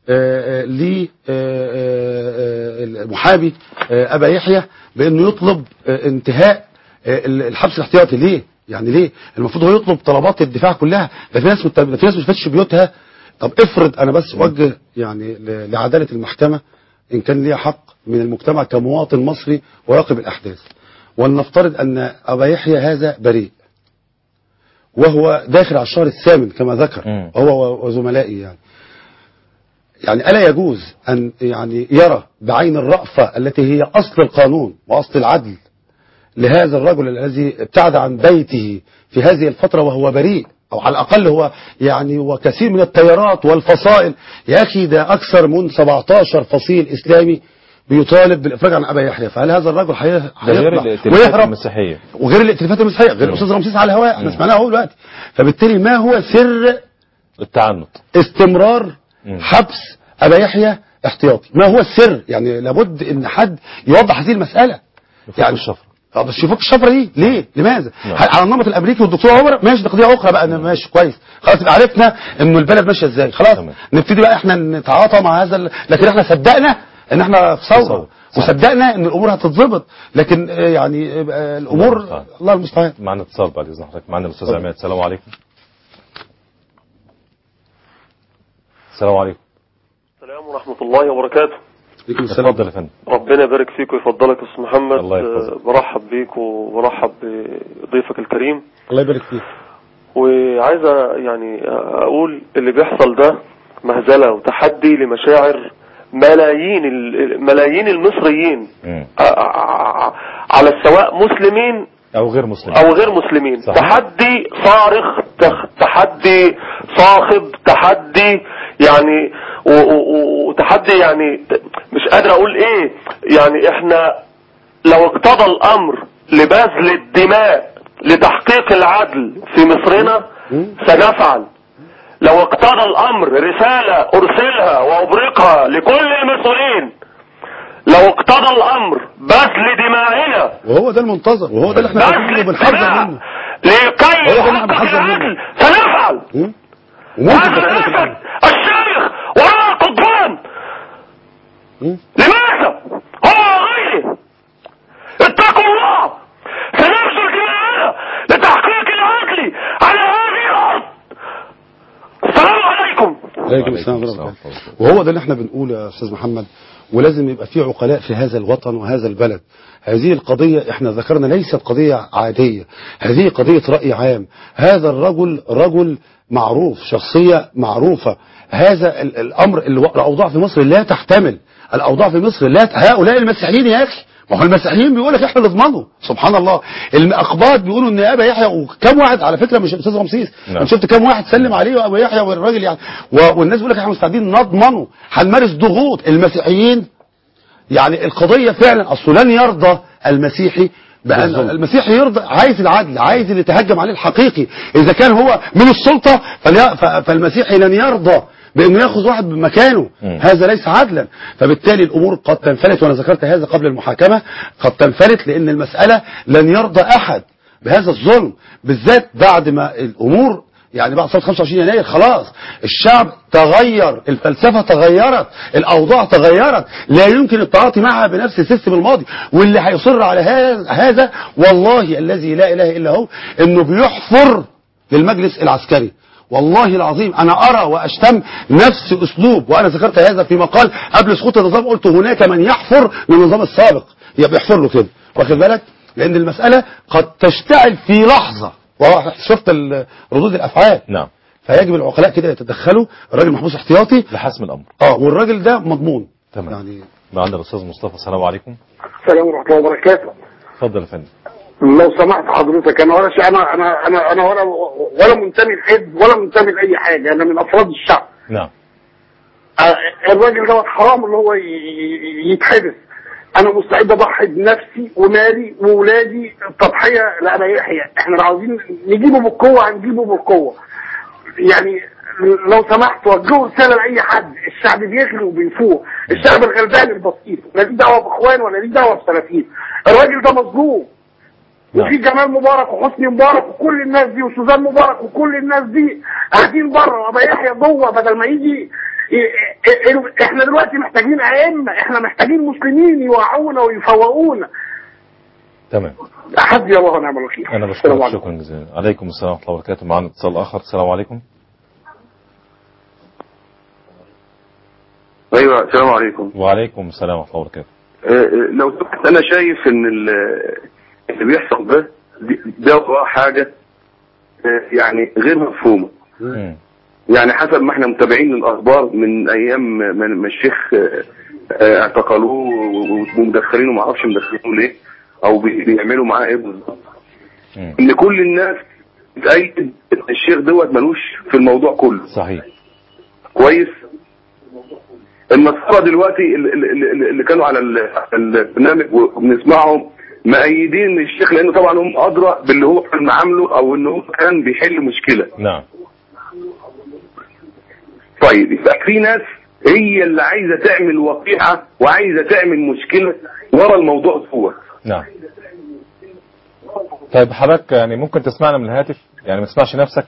للمحامي أبا يحيى بأنه يطلب آه، انتهاء آه، الحبس الاحتياطي ليه؟ يعني ليه؟ المفروض هو يطلب طلبات الدفاع كلها ده في ناس مت- ده في ناس مش فاتش بيوتها طب افرض انا بس اوجه يعني ل- لعداله المحكمه ان كان ليها حق من المجتمع كمواطن مصري وراقب الاحداث ولنفترض ان ابا يحيى هذا بريء وهو داخل على الشهر الثامن كما ذكر هو وزملائي يعني يعني ألا يجوز أن يعني يرى بعين الرأفة التي هي أصل القانون وأصل العدل لهذا الرجل الذي ابتعد عن بيته في هذه الفترة وهو بريء أو على الأقل هو يعني وكثير من التيارات والفصائل يا أخي ده أكثر من 17 فصيل إسلامي بيطالب بالإفراج عن أبا يحيى فهل هذا الرجل حي- ده غير هيطلع الائتلافات ويهرب المسيحية وغير الائتلافات المسيحية غير الأستاذ رمسيس على الهواء احنا سمعناه اهو دلوقتي فبالتالي ما هو سر التعنت استمرار حبس أبا يحيى احتياطي ما هو السر يعني لابد ان حد يوضح هذه المسألة يعني الشفرة اه بس يفك الشفرة دي ليه لماذا نعم. على النمط الامريكي والدكتور عمر ماشي دي قضيه اخرى بقى انا ماشي كويس خلاص يبقى عرفنا انه البلد ماشيه ازاي خلاص نبتدي بقى احنا نتعاطى مع هذا ال... لكن احنا صدقنا ان احنا في ثوره وصدقنا ان الامور هتتظبط لكن آه، يعني آه، الامور الله المستعان معنا اتصال بعد اذن حضرتك معنا الاستاذ عماد السلام عليكم السلام عليكم السلام ورحمة الله وبركاته اتفضل يا فندم ربنا يبارك فيك ويفضلك يا أستاذ محمد الله يحفظك. آه، برحب بيك وبرحب بضيفك الكريم الله يبارك فيك وعايز أ- يعني أقول اللي بيحصل ده مهزلة وتحدي لمشاعر ملايين ال- ملايين المصريين ع- ع- على السواء مسلمين او غير مسلم او غير مسلمين صحيح. تحدي صارخ تخ- تحدي صاخب تحدي يعني و- و- وتحدي يعني ت- مش قادر اقول ايه يعني احنا لو اقتضى الامر لبذل الدماء لتحقيق العدل في مصرنا سنفعل لو اقتضى الامر رسالة ارسلها وابرقها لكل المسؤولين لو اقتضى الامر بذل دمائنا وهو ده المنتظر وهو ده اللي احنا بنقوله وبنحذر منه لكي هو ده اللي احنا يحقق بنحذر منه العدل سنفعل وممكن هذا تختلف الاسد الشيخ وراء القضبان لماذا هو وغيره اتقوا الله سنبذل دماءنا لتحقيق العدل على هذه الارض السلام عليكم عليكم السلام ورحمة الله وهو ده اللي احنا بنقوله يا استاذ محمد ولازم يبقى في عقلاء في هذا الوطن وهذا البلد هذه القضية احنا ذكرنا ليست قضية عادية هذه قضية رأي عام هذا الرجل رجل معروف شخصية معروفة هذا ال- الأمر الو- الأوضاع في مصر لا تحتمل الأوضاع في مصر لا ت- هؤلاء المسيحيين يا أخي ما هو المسيحيين بيقول لك احنا اللي نضمنه سبحان الله الاقباط بيقولوا ان ابا يحيى وكم واحد على فكره مش الاستاذ رمسيس نعم. انا شفت كم واحد سلم عليه وابو يحيى والراجل يعني و- والناس بيقول لك احنا مستعدين نضمنه هنمارس ضغوط المسيحيين يعني القضيه فعلا اصله لن يرضى المسيحي بأن بالظلم. المسيحي يرضى عايز العدل عايز اللي يتهجم عليه الحقيقي اذا كان هو من السلطه فلي- ف- فالمسيحي لن يرضى بانه ياخذ واحد بمكانه هذا ليس عدلا فبالتالي الامور قد تنفلت وانا ذكرت هذا قبل المحاكمه قد تنفلت لان المساله لن يرضى احد بهذا الظلم بالذات بعد ما الامور يعني بعد ثوره 25 يناير خلاص الشعب تغير الفلسفه تغيرت الاوضاع تغيرت لا يمكن التعاطي معها بنفس السيستم الماضي واللي هيصر على هذا هذا والله الذي لا اله الا هو انه بيحفر للمجلس العسكري والله العظيم انا ارى واشتم نفس اسلوب وانا ذكرت هذا في مقال قبل سقوط النظام قلت هناك من يحفر للنظام السابق يبقى بيحفر له كده واخد بالك لان المساله قد تشتعل في لحظه وهو شفت ال- ردود الافعال نعم فيجب العقلاء كده يتدخلوا الراجل محبوس احتياطي لحسم الامر اه والراجل ده مضمون تمام يعني معنا الاستاذ مصطفى السلام عليكم السلام ورحمة الله وبركاته اتفضل يا فندم لو سمحت حضرتك انا ولا شيء انا انا انا انا ولا ولا منتمي لحزب ولا منتمي لاي حاجه انا من افراد الشعب نعم آه، الراجل دوت حرام اللي هو ي- ي- يتحبس انا مستعد اضحي بنفسي ومالي وولادي تضحيه لابا يحيى احنا لو عاوزين نجيبه بالقوه هنجيبه بالقوه يعني لو سمحت وجهوا رساله لاي حد الشعب بيغلي وبيفوق الشعب الغلبان البسيط لا ليه دعوه باخوان ولا ليه دعوه بسلفيين الراجل ده مظلوم وفي جمال مبارك وحسني مبارك وكل الناس دي وسوزان مبارك وكل الناس دي قاعدين بره وابا يحيى جوه بدل ما يجي ي- ي- احنا دلوقتي محتاجين ائمه احنا محتاجين مسلمين يوعونا ويفوقونا تمام حسبي الله ونعم الوكيل انا السلام بشكرك عليكم. شكرا جزيلا عليكم السلام ورحمه الله وبركاته معنا اتصال اخر السلام عليكم ايوه السلام عليكم وعليكم السلام ورحمه الله وبركاته آه، آه، لو سمحت انا شايف ان ال- اللي بيحصل ده دي- ده هو حاجه آه، يعني غير مفهومه يعني حسب ما احنا متابعين الاخبار من ايام ما ما الشيخ آه، آه، اعتقلوه و- ومدخلينه ما اعرفش مدخلينه ليه او بي- بيعملوا معاه ايه بالظبط ان كل الناس بتأيد إن الشيخ دوت ملوش في الموضوع كله صحيح كويس النصارى دلوقتي اللي, اللي, اللي كانوا على ال- على البرنامج وبنسمعهم مأيدين الشيخ لانه طبعا هم ادرى باللي هو كان معامله او انه هو كان بيحل مشكله نعم طيب يبقى في ناس هي اللي عايزه تعمل وقيعه وعايزه تعمل مشكله ورا الموضوع دوت نعم طيب حضرتك يعني ممكن تسمعنا من الهاتف يعني ما تسمعش نفسك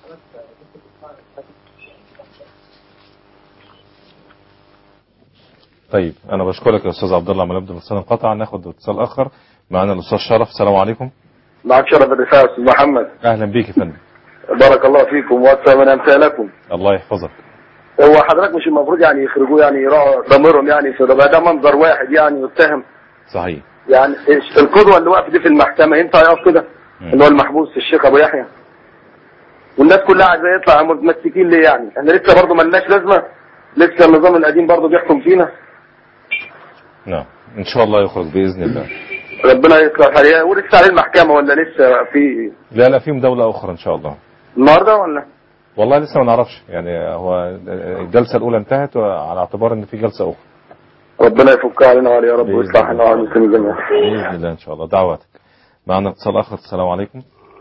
طيب انا بشكرك يا استاذ عبد الله من يبدو الاتصال انقطع ناخد اتصال اخر معنا الاستاذ شرف السلام عليكم معك شرف الرفاع استاذ محمد اهلا بيك يا فندم بارك الله فيكم واسع من امثالكم الله يحفظك هو حضرتك مش المفروض يعني يخرجوه يعني يراعوا ضميرهم يعني في ده ده منظر واحد يعني يتهم صحيح يعني إيش- القدوه اللي واقف دي في المحكمه ينفع يقف كده اللي هو المحبوس الشيخ ابو يحيى والناس كلها عايزه يطلع متمسكين ليه يعني احنا لسه برضه ملناش لازمه لسه النظام القديم برضه بيحكم فينا نعم ان شاء الله يخرج باذن الله ربنا يصلح عليه ولسه عليه المحكمه ولا لسه في لا لا في مداولة اخرى ان شاء الله النهارده ولا والله لسه ما نعرفش يعني هو الجلسة الاولى انتهت على اعتبار ان في جلسة اخرى ربنا يفكها علينا وعليه يا رب ويصلح لنا وعلى المسلمين جميعا باذن الله ان شاء الله دعواتك معنا اتصال اخر السلام عليكم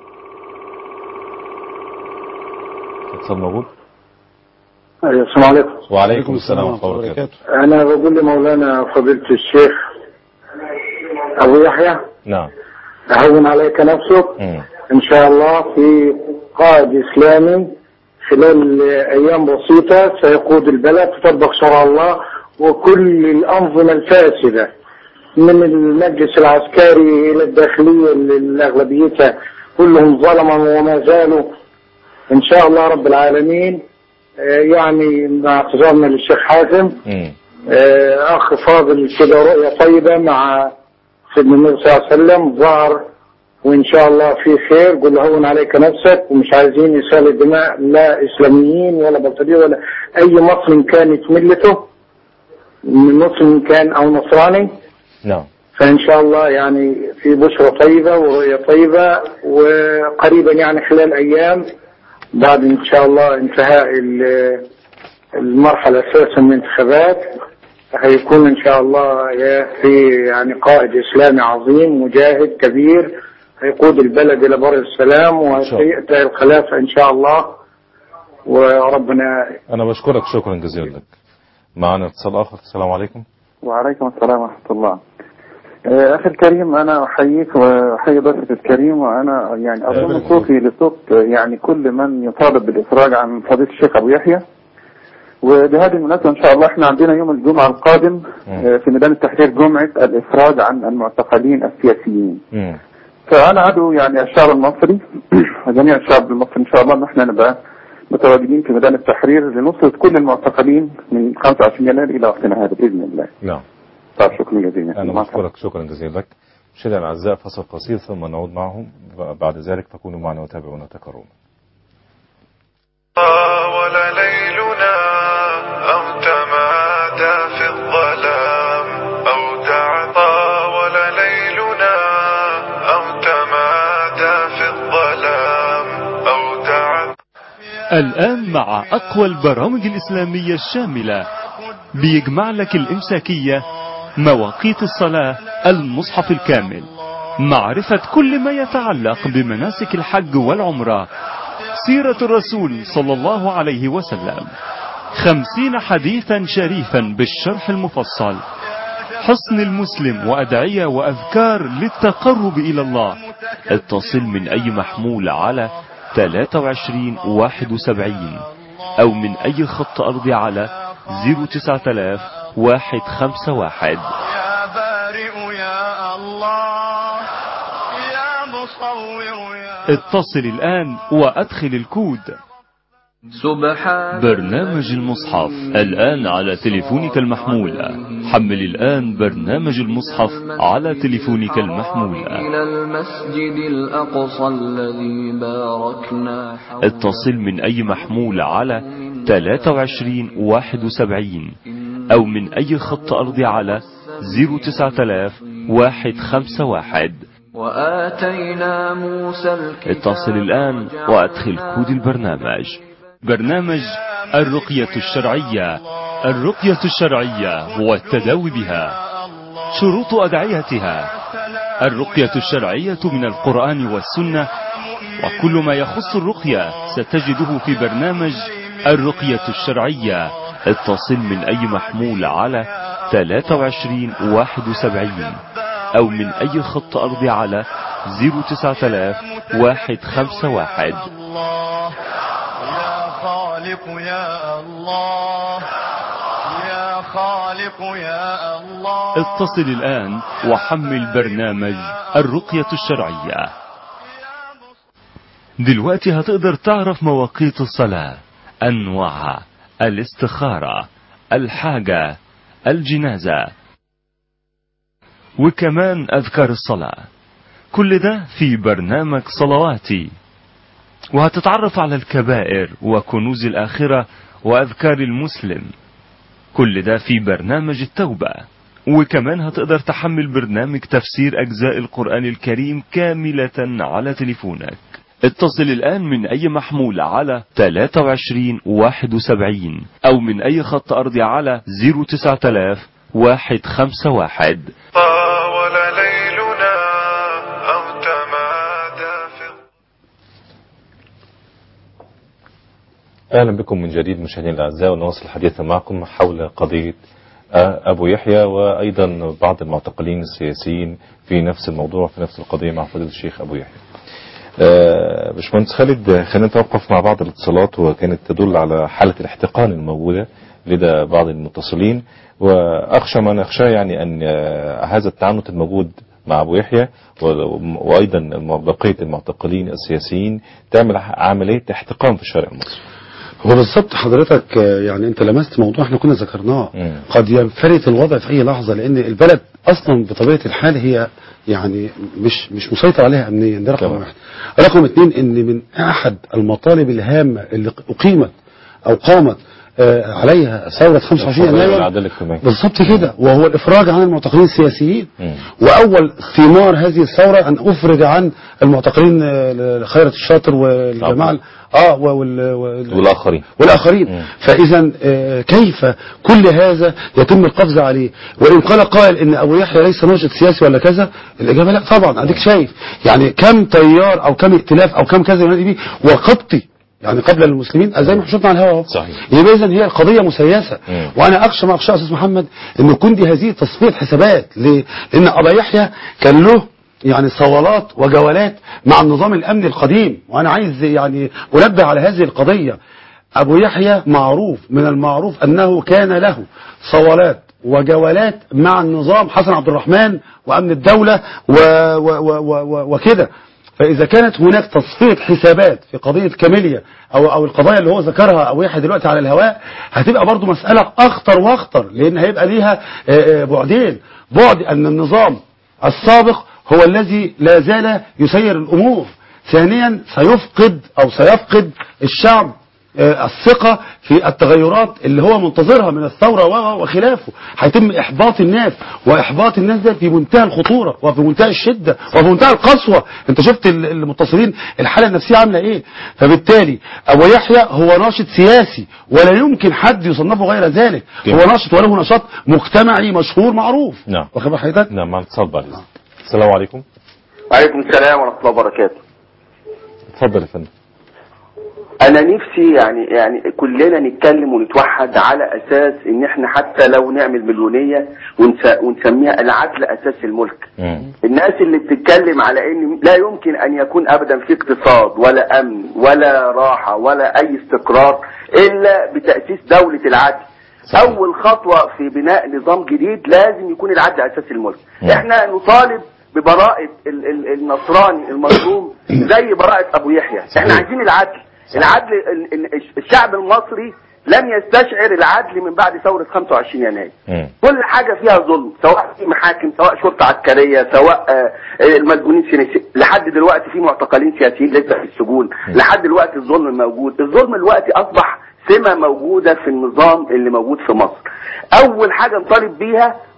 اتصال موجود أيوة، السلام عليكم وعليكم السلام ورحمه الله وبركاته أنا بقول لمولانا فضيلة الشيخ أبو يحيى نعم هون عليك نفسك مم. إن شاء الله في قائد إسلامي خلال أيام بسيطة سيقود البلد تطبق شرع الله وكل الأنظمة الفاسدة من المجلس العسكري إلى الداخلية اللي أغلبيتها كلهم ظلما وما زالوا إن شاء الله رب العالمين آه، يعني مع اعتذارنا للشيخ حازم مم. آه، اخ فاضل كده رؤيه طيبه مع سيدنا النبي صلى الله عليه وسلم ظهر وان شاء الله في خير قل هون عليك نفسك ومش عايزين يسال الدماء لا اسلاميين ولا بلطجيه ولا اي مسلم كانت ملته من مسلم كان او نصراني نعم فان شاء الله يعني في بشرى طيبه ورؤيه طيبه وقريبا يعني خلال ايام بعد ان شاء الله انتهاء ال- المرحله اساسا من الانتخابات هيكون ان شاء الله في يعني قائد اسلامي عظيم مجاهد كبير هيقود البلد الى بر السلام وسيؤتى الخلافه ان شاء الله وربنا انا بشكرك شكرا جزيلا لك معنا اتصال اخر السلام عليكم وعليكم السلام ورحمة الله آه، أخي الكريم أنا أحييك وأحيي ضيفك الكريم وأنا يعني أضم صوتي لصوت آه، يعني كل من يطالب بالإفراج عن فضيلة الشيخ أبو يحيى وبهذه المناسبة إن شاء الله إحنا عندنا يوم الجمعة القادم آه، في ميدان التحرير جمعة الإفراج عن المعتقلين السياسيين مم. فأنا أدعو يعني الشعب المصري وجميع الشعب المصري إن شاء الله إن إحنا نبقى متواجدين في ميدان التحرير لنصرة كل المعتقلين من 25 يناير إلى وقتنا هذا بإذن الله. نعم طيب شكرا جزيلا. انا بشكرك شكرا جزيلا لك مشاهدينا الاعزاء فصل قصير ثم نعود معهم بعد ذلك فكونوا معنا وتابعونا تكرما ولا ليلنا أو تمادى في الظلام أو تعطى ولا ليلنا أو تمادى في الظلام أو تعطى الآن مع أقوى البرامج الإسلامية الشاملة بيجمع لك الإمساكية مواقيت الصلاة المصحف الكامل معرفة كل ما يتعلق بمناسك الحج والعمرة سيرة الرسول صلى الله عليه وسلم خمسين حديثا شريفا بالشرح المفصل حصن المسلم وأدعية وأذكار للتقرب إلى الله اتصل من أي محمول على 23 71 أو من أي خط أرضي على 09000 151 يا بارئ يا الله يا مصور يا اتصل الآن وأدخل الكود سبحان برنامج المصحف الآن على تليفونك المحمول حمل الآن برنامج المصحف على تليفونك المحمول إلى المسجد الأقصى الذي باركنا حوله اتصل من أي محمول على 23 71 أو من أي خط أرضي على 09000 واحد خمسة واحد وآتينا موسى الكتاب اتصل الآن وأدخل كود البرنامج برنامج الرقية الشرعية الرقية الشرعية والتداوي بها شروط أدعيتها الرقية الشرعية من القرآن والسنة وكل ما يخص الرقية ستجده في برنامج الرقية الشرعية اتصل من أي محمول على 23 71 أو من أي خط أرضي على 09000 151 يا خالق يا الله يا خالق يا الله اتصل الآن وحمل برنامج الرقية الشرعية دلوقتي هتقدر تعرف مواقيت الصلاة أنواعها الاستخارة الحاجة الجنازة وكمان أذكار الصلاة كل ده في برنامج صلواتي وهتتعرف على الكبائر وكنوز الآخرة وأذكار المسلم كل ده في برنامج التوبة وكمان هتقدر تحمل برنامج تفسير أجزاء القرآن الكريم كاملة على تليفونك اتصل الآن من أي محمول على 23 71 أو من أي خط أرضي على 09000 151 طاول ليلنا أو تمادى في أهلا بكم من جديد مشاهدينا الأعزاء ونواصل الحديث معكم حول قضية أبو يحيى وأيضا بعض المعتقلين السياسيين في نفس الموضوع في نفس القضية مع فضيلة الشيخ أبو يحيى آه، باشمهندس خالد خلينا نتوقف مع بعض الاتصالات وكانت تدل على حالة الاحتقان الموجودة لدى بعض المتصلين وأخشى ما نخشى يعني أن آه، هذا التعنت الموجود مع أبو يحيى و- وأيضا بقية المعتقلين السياسيين تعمل عملية احتقان في الشارع المصري هو بالظبط حضرتك آه، يعني انت لمست موضوع احنا كنا ذكرناه قد ينفلت الوضع في اي لحظه لان البلد اصلا بطبيعه الحال هي يعني مش مش مسيطر عليها امنيا ده رقم واحد رقم اثنين ان من احد المطالب الهامه اللي اقيمت او قامت آه، عليها ثوره 25 الحرية يناير والعدالة الاجتماعية بالظبط كده وهو الافراج عن المعتقلين السياسيين واول ثمار هذه الثوره ان افرج عن المعتقلين آه، خيرت الشاطر والجماعه اه وال- وال- والآخرين والآخرين فإذا آه، كيف كل هذا يتم القفز عليه وإن قال قائل إن أبو يحيى ليس ناشط سياسي ولا كذا الإجابة لا طبعا أديك شايف يعني كم تيار أو كم ائتلاف أو كم كذا ينادي به وقبطي يعني قبل المسلمين زي ما شفنا على الهواء صحيح يبقى إذا هي القضية مسيسة وأنا أخشى ما أخشى يا أستاذ محمد إن يكون دي هذه تصفية حسابات ليه؟ لأن أبا يحيى كان له يعني صولات وجولات مع النظام الأمني القديم وأنا عايز يعني أنبه على هذه القضية أبو يحيى معروف من المعروف أنه كان له صولات وجولات مع النظام حسن عبد الرحمن وأمن الدولة و و و و و وكده فإذا كانت هناك تصفية حسابات في قضية كاميليا أو أو القضايا اللي هو ذكرها أبو يحيى دلوقتي على الهواء هتبقى برضو مسألة أخطر وأخطر لأن هيبقى ليها آه، آه، بعدين بعد أن النظام السابق هو الذي لا زال يسير الأمور ثانيا سيفقد أو سيفقد الشعب آه، الثقة في التغيرات اللي هو منتظرها من الثورة و- وخلافه هيتم إحباط الناس وإحباط الناس ده في منتهى الخطورة وفي منتهى الشدة وفي منتهى القسوة انت شفت ال- المتصلين الحالة النفسية عاملة ايه فبالتالي أبو يحيى هو ناشط سياسي ولا يمكن حد يصنفه غير ذلك هو ناشط وله نشاط مجتمعي مشهور معروف نعم واخد بال حضرتك نعم مع الاتصال بعد إذنك. السلام عليكم وعليكم السلام ورحمة الله وبركاته اتفضل يا فندم انا نفسي يعني يعني كلنا نتكلم ونتوحد على اساس ان احنا حتى لو نعمل مليونية ونس- ونسميها العدل اساس الملك الناس اللي بتتكلم على ان لا يمكن ان يكون ابدا في اقتصاد ولا امن ولا راحة ولا اي استقرار الا بتأسيس دولة العدل اول خطوة في بناء نظام جديد لازم يكون العدل اساس الملك احنا نطالب ببراءة ال- ال- النصراني المظلوم زي براءة ابو يحيى احنا عايزين العدل العدل ال- ال- الشعب المصري لم يستشعر العدل من بعد ثورة 25 يناير كل حاجة فيها ظلم سواء في محاكم سواء شرطة عسكرية سواء آه، آه، المسجونين سياسي لحد دلوقتي في معتقلين سياسيين لسه في السجون لحد دلوقتي الظلم موجود الظلم دلوقتي أصبح سمة موجودة في النظام اللي موجود في مصر أول حاجة نطالب بيها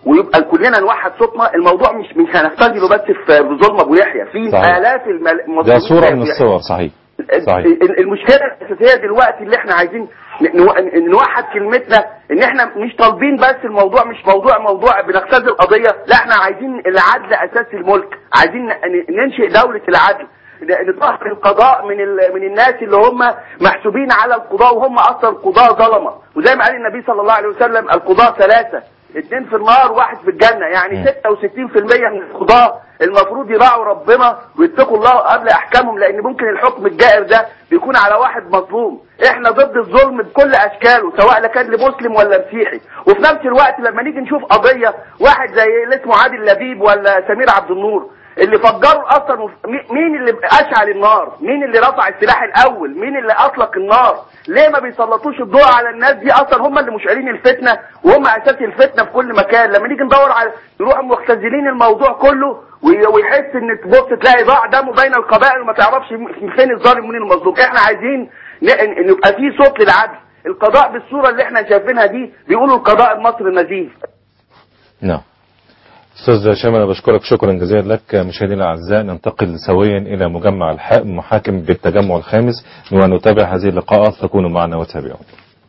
ويبقى كلنا نوحد صوتنا الموضوع مش مش هنختزله بس في في ظلم ابو يحيى في صحيح. الاف المل- ده المظلومين صورة زي من أبو يحيى. الصور صحيح صحيح ال- المشكله الاساسيه دلوقتي اللي احنا عايزين ن- نو- ن- نوحد كلمتنا ان احنا مش طالبين بس الموضوع مش موضوع موضوع بنختزل قضيه لا احنا عايزين العدل اساس الملك عايزين ن- ن- ننشئ دوله العدل ن- نطهر القضاء من ال- من الناس اللي هم محسوبين على القضاء وهم اصلا قضاة ظلمه وزي ما قال النبي صلى الله عليه وسلم القضاء ثلاثه اثنين في النار واحد في الجنة يعني 66% من القضاة المفروض يراعوا ربنا ويتقوا الله قبل احكامهم لان ممكن الحكم الجائر ده بيكون على واحد مظلوم احنا ضد الظلم بكل اشكاله سواء لا كان لمسلم ولا مسيحي وفي نفس الوقت لما نيجي نشوف قضية واحد زي اللي اسمه عادل لبيب ولا سمير عبد النور اللي فجروا اصلا وف- مي- مين اللي اشعل النار مين اللي رفع السلاح الاول مين اللي اطلق النار ليه ما بيسلطوش الضوء على الناس دي اصلا هم اللي مشعلين الفتنه وهم اساس الفتنه في كل مكان لما نيجي ندور على يروحوا مختزلين الموضوع كله وي- ويحس ان تبص تلاقي ضاع دمه بين القبائل وما تعرفش م- فين الظالم ومين المظلوم احنا عايزين ن- ان إن يبقى في صوت للعدل القضاء بالصوره اللي احنا شايفينها دي بيقولوا القضاء المصري نزيه نعم أستاذ هشام أنا بشكرك شكرا جزيلا لك مشاهدينا الأعزاء ننتقل سويا إلى مجمع الحق محاكم بالتجمع الخامس ونتابع هذه اللقاءات فكونوا معنا وتابعوا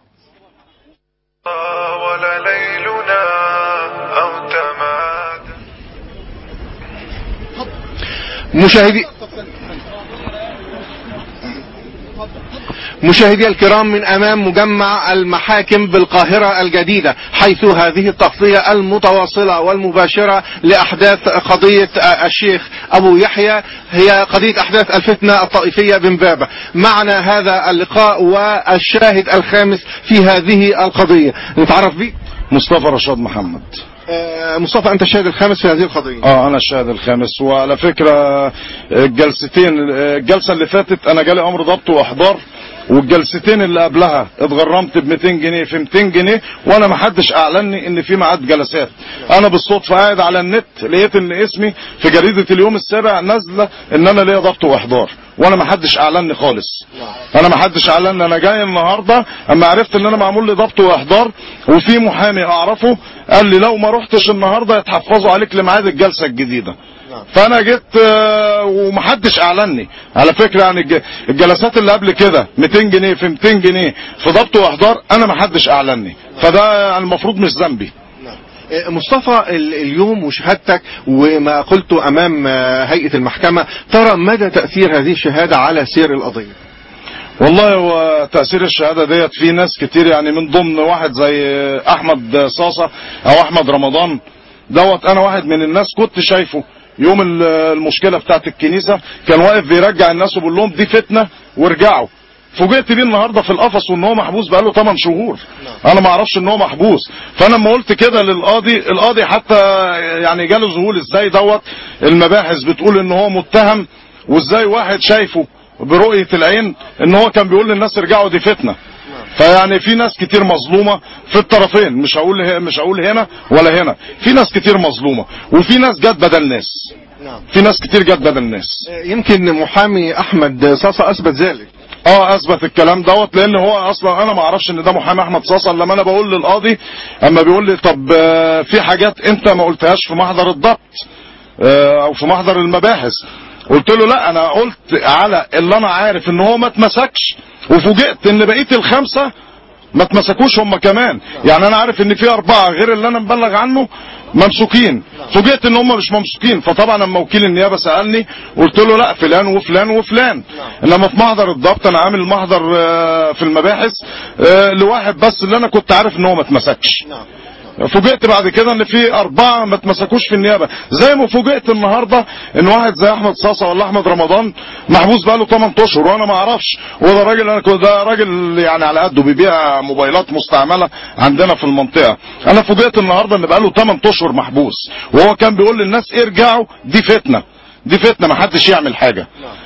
ولا ليلنا أو تماد مشاهدي مشاهدي الكرام من امام مجمع المحاكم بالقاهرة الجديدة حيث هذه التغطية المتواصلة والمباشرة لاحداث قضية الشيخ ابو يحيى هي قضية احداث الفتنة الطائفية بمبابة معنا هذا اللقاء والشاهد الخامس في هذه القضية نتعرف بك مصطفى رشاد محمد آه، مصطفى انت الشاهد الخامس في هذه القضية اه انا الشاهد الخامس وعلى فكرة الجلستين الجلسة اللي فاتت انا جالي امر ضبط واحضار والجلستين اللي قبلها اتغرمت ب 200 جنيه في 200 جنيه وانا ما حدش اعلني ان في ميعاد جلسات انا بالصدفه قاعد على النت لقيت ان اسمي في جريده اليوم السابع نازله ان انا ليا ضبط واحضار وانا ما حدش اعلني خالص انا ما حدش اعلني انا جاي النهارده اما عرفت ان انا معمول لي ضبط واحضار وفي محامي اعرفه قال لي لو ما رحتش النهارده يتحفظوا عليك لميعاد الجلسه الجديده فانا جيت آه، ومحدش اعلني على فكره يعني الج- الجلسات اللي قبل كده 200 جنيه في 200 جنيه في ضبط واحضار انا محدش اعلني فده المفروض مش ذنبي مصطفى ال- اليوم وشهادتك وما قلته امام آه، هيئة المحكمة ترى مدى تأثير هذه الشهادة على سير القضية والله هو تأثير الشهادة ديت في ناس كتير يعني من ضمن واحد زي أحمد صاصة أو أحمد رمضان دوت أنا واحد من الناس كنت شايفه يوم ال- المشكلة بتاعت الكنيسة كان واقف بيرجع الناس وبيقول لهم دي فتنة وارجعوا فوجئت بيه النهارده في القفص وان هو محبوس بقاله 8 شهور انا ما اعرفش ان هو محبوس فانا لما قلت كده للقاضي القاضي حتى يعني جاله ذهول ازاي دوت المباحث بتقول ان هو متهم وازاي واحد شايفه برؤية العين ان هو كان بيقول للناس ارجعوا دي فتنة فيعني في ناس كتير مظلومة في الطرفين مش هقول ه- مش هقول هنا ولا هنا في ناس كتير مظلومة وفي ناس جت بدل ناس في ناس كتير جت بدل ناس يمكن محامي احمد صاصة اثبت ذلك اه اثبت الكلام دوت لان هو اصلا انا ما اعرفش ان ده محامي احمد صاصا لما انا بقول للقاضي اما بيقول لي طب آه، في حاجات انت ما قلتهاش في محضر الضبط آه، او في محضر المباحث قلت له لا انا قلت على اللي انا عارف ان هو ما اتمسكش وفوجئت ان بقيه الخمسه ما اتمسكوش هم كمان يعني انا عارف ان في اربعه غير اللي انا مبلغ عنه ممسوكين فوجئت ان هم مش ممسوكين فطبعا لما وكيل النيابه سالني قلت له لا فلان وفلان وفلان انما في محضر الضبط انا عامل محضر آه، في المباحث آه، لواحد بس اللي انا كنت عارف ان هو ما اتمسكش فوجئت بعد كده ان في اربعه ما اتمسكوش في النيابه زي ما فوجئت النهارده ان واحد زي احمد صاصه ولا احمد رمضان محبوس بقاله 8 اشهر وانا ما اعرفش وده راجل انا كنت ده راجل يعني على قده بيبيع موبايلات مستعمله عندنا في المنطقه انا فوجئت النهارده ان بقاله 8 اشهر محبوس وهو كان بيقول للناس ارجعوا دي فتنه دي فتنه ما حدش يعمل حاجه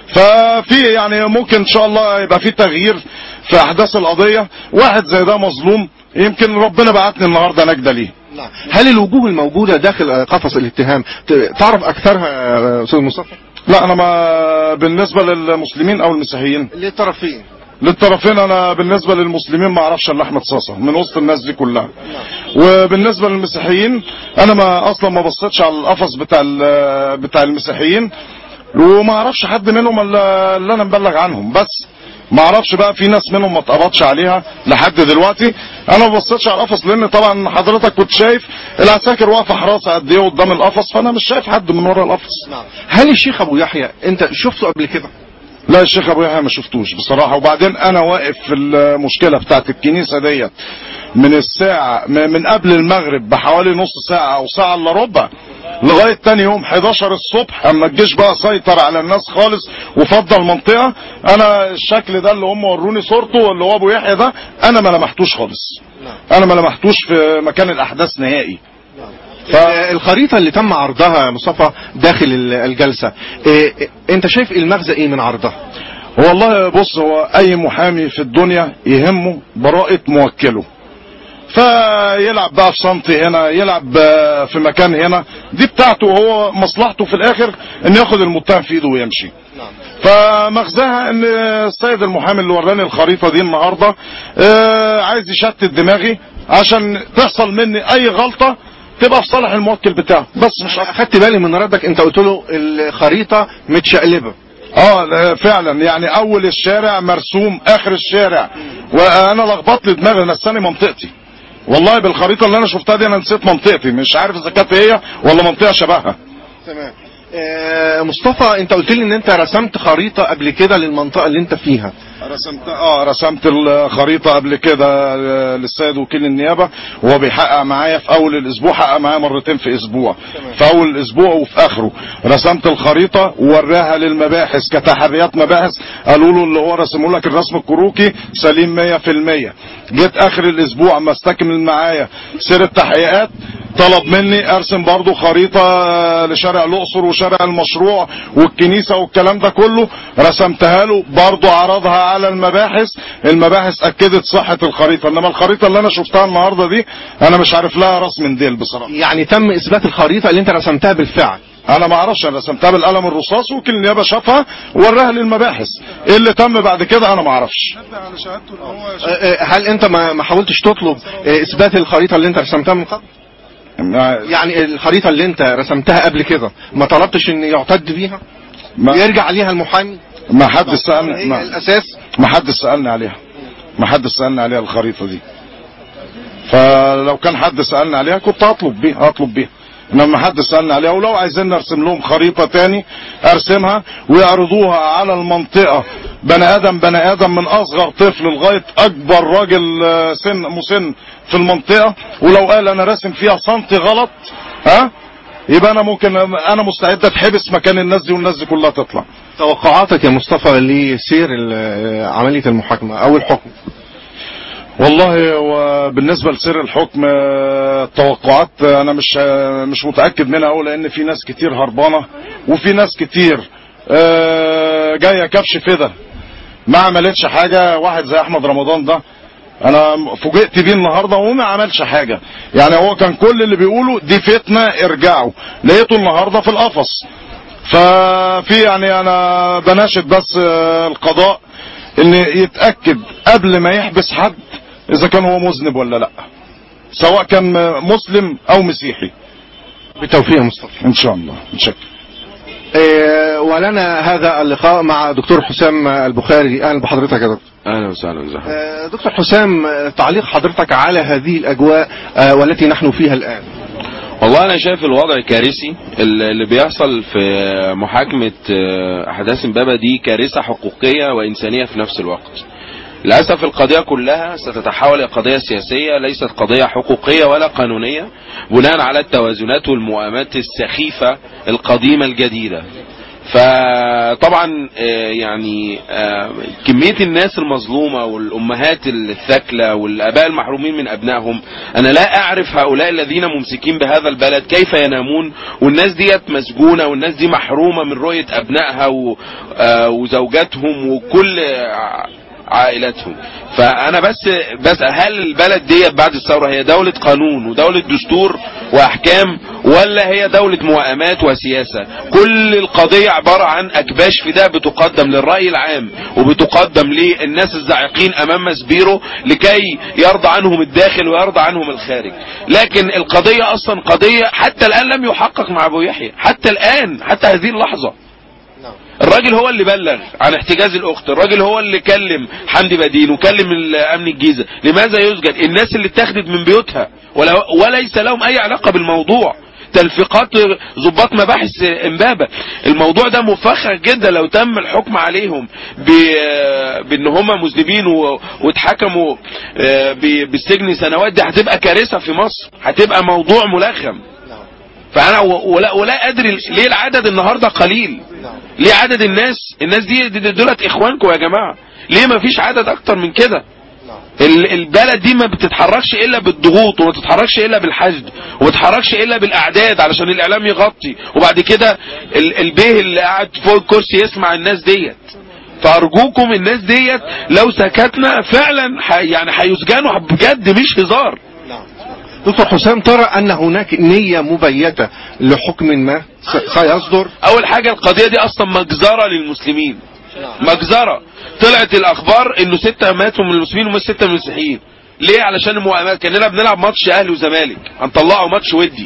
ففي يعني ممكن ان شاء الله يبقى في تغيير في احداث القضيه واحد زي ده مظلوم يمكن ربنا بعتني النهارده نجده ليه هل الوجوه الموجودة داخل قفص الاتهام ت- تعرف اكثرها يا استاذ مصطفى لا انا ما بالنسبه للمسلمين او المسيحيين للطرفين للطرفين انا بالنسبه للمسلمين ما اعرفش الا احمد صاصه من وسط الناس دي كلها وبالنسبه للمسيحيين انا ما اصلا ما بصيتش على القفص بتاع ال- بتاع المسيحيين وما اعرفش حد منهم الا اللي انا مبلغ عنهم بس ما اعرفش بقى في ناس منهم ما اتقبضش عليها لحد دلوقتي انا ما بصيتش على القفص لان طبعا حضرتك كنت شايف العساكر واقفه حراسه قد ايه قدام القفص فانا مش شايف حد من ورا القفص هل الشيخ ابو يحيى انت شفته قبل كده لا الشيخ ابو يحيى ما شفتوش بصراحه وبعدين انا واقف في المشكله بتاعت الكنيسه ديت من الساعه م- من قبل المغرب بحوالي نص ساعه او ساعه الا ربع لغايه تاني يوم 11 الصبح اما الجيش بقى سيطر على الناس خالص وفضل المنطقه انا الشكل ده اللي هم وروني صورته اللي هو ابو يحيى ده انا ما لمحتوش خالص انا ما لمحتوش في مكان الاحداث نهائي الخريطة اللي تم عرضها يا مصطفى داخل ال- الجلسة إيه إيه، انت شايف المغزى ايه من عرضها والله بص هو اي محامي في الدنيا يهمه براءة موكله فيلعب بقى في سنتي هنا يلعب آه، في مكان هنا دي بتاعته هو مصلحته في الاخر ان ياخد المتهم في ايده ويمشي فمغزاها ان السيد المحامي اللي وراني الخريطة دي النهاردة آه، عايز يشتت دماغي عشان تحصل مني اي غلطة تبقى في صالح الموكل بتاعه بس مش اخدت بالي من ردك انت قلت له الخريطة متشقلبة اه لا، فعلا يعني اول الشارع مرسوم اخر الشارع وانا لخبطت لي دماغي نساني منطقتي والله بالخريطه اللي انا شفتها دي انا نسيت منطقتي مش عارف اذا كانت هي ولا منطقه شبهها تمام آه، مصطفى انت قلت لي ان انت رسمت خريطة قبل كده للمنطقة اللي انت فيها رسمت اه رسمت الخريطه قبل كده للسيد وكيل النيابه وهو بيحقق معايا في اول الاسبوع حقق معايا مرتين في اسبوع في اول الاسبوع وفي اخره رسمت الخريطه ووراها للمباحث كتحريات مباحث قالوا له اللي هو رسمه لك الرسم الكروكي سليم 100% جيت اخر الاسبوع اما استكمل معايا سير التحقيقات طلب مني ارسم برضو خريطة لشارع الاقصر وشارع المشروع والكنيسة والكلام ده كله رسمتها له برضو عرضها على المباحث المباحث اكدت صحة الخريطة انما الخريطة اللي انا شفتها النهاردة دي انا مش عارف لها راس من ديل بصراحة يعني تم اثبات الخريطة اللي انت رسمتها بالفعل انا ما اعرفش انا رسمتها بالقلم الرصاص وكيل النيابه شافها ووراها للمباحث ايه اللي تم بعد كده انا ما اعرفش آه، آه، هل انت ما ما حاولتش تطلب آه، اثبات الخريطة اللي انت رسمتها من قبل يعني الخريطة اللي انت رسمتها قبل كده ما طلبتش ان يعتد بيها ما يرجع عليها المحامي ما حد سالني هي ما, الاساس ما حد سالني عليها ما حد سالني عليها الخريطه دي فلو كان حد سالني عليها كنت هطلب بيها هطلب بيها انما ما حد سالني عليها ولو عايزين نرسم لهم خريطه تاني ارسمها ويعرضوها على المنطقه بني ادم بني ادم من اصغر طفل لغايه اكبر راجل آه، سن مسن في المنطقه ولو قال انا راسم فيها سنتي غلط ها يبقى انا ممكن انا مستعد اتحبس مكان الناس دي والناس دي كلها تطلع توقعاتك يا مصطفى لسير ال- عملية المحاكمة او الحكم والله وبالنسبة لسر الحكم آه، التوقعات آه، انا مش آه، مش متأكد منها قوي لان في ناس كتير هربانة وفي ناس كتير آه، جاية كبش فدا ما عملتش حاجة واحد زي احمد رمضان ده انا فوجئت بيه النهارده وما عملش حاجة يعني هو كان كل اللي بيقوله دي فتنة ارجعوا لقيته النهارده في القفص ففي يعني انا بناشد بس آه، القضاء ان يتأكد قبل ما يحبس حد اذا كان هو مذنب ولا لا سواء كان مسلم او مسيحي بالتوفيق يا مصطفى ان شاء الله متشكر آه، ولنا هذا اللقاء مع دكتور حسام البخاري اهلا بحضرتك يا دكتور اهلا وسهلا وسهلا آه، دكتور حسام آه، تعليق حضرتك على هذه الاجواء آه، والتي نحن فيها الان والله انا شايف الوضع كارثي اللي بيحصل في محاكمة آه، احداث امبابة دي كارثة حقوقية وانسانية في نفس الوقت للأسف القضية كلها ستتحول إلى قضية سياسية ليست قضية حقوقية ولا قانونية بناء على التوازنات والمؤامات السخيفة القديمة الجديدة فطبعا آه، يعني آه، كمية الناس المظلومة والأمهات الثكلة والآباء المحرومين من أبنائهم أنا لا أعرف هؤلاء الذين ممسكين بهذا البلد كيف ينامون والناس ديت مسجونة والناس دي محرومة من رؤية أبنائها و- آه، وزوجاتهم وكل آه، عائلتهم فانا بس بس هل البلد دي بعد الثوره هي دوله قانون ودوله دستور واحكام ولا هي دوله موائمات وسياسه كل القضيه عباره عن اكباش فداء بتقدم للراي العام وبتقدم للناس الزاعقين امام مسبيرو لكي يرضى عنهم الداخل ويرضى عنهم الخارج لكن القضيه اصلا قضيه حتى الان لم يحقق مع ابو يحيى حتى الان حتى هذه اللحظه الراجل هو اللي بلغ عن احتجاز الاخت الراجل هو اللي كلم حمدي بدين وكلم امن الجيزه لماذا يسجد الناس اللي اتخذت من بيوتها ولا وليس لهم اي علاقه بالموضوع تلفيقات ضباط مباحث امبابه الموضوع ده مفخر جدا لو تم الحكم عليهم ب- بان هم مذنبين و- واتحكموا آه، ب- بالسجن سنوات دي هتبقى كارثه في مصر هتبقى موضوع ملغم فانا و- ولا ولا ادري ليه العدد النهارده قليل ليه عدد الناس الناس دي دي- دي- دولت اخوانكم يا جماعه ليه ما فيش عدد اكتر من كده ال- البلد دي ما بتتحركش الا بالضغوط وما تتحركش الا بالحشد وما تتحركش الا بالاعداد علشان الاعلام يغطي وبعد كده ال- البيه اللي قاعد فوق الكرسي يسمع الناس ديت فارجوكم الناس ديت لو سكتنا فعلا ح- يعني هيسجنوا بجد مش هزار دكتور حسام ترى ان هناك نية مبيتة لحكم ما س- سيصدر اول حاجه القضيه دي اصلا مجزره للمسلمين مجزره طلعت الاخبار انه سته ماتوا من المسلمين ومش سته من المسيحيين ليه علشان المؤامرات كاننا بنلعب ماتش اهلي وزمالك هنطلعه ماتش ودي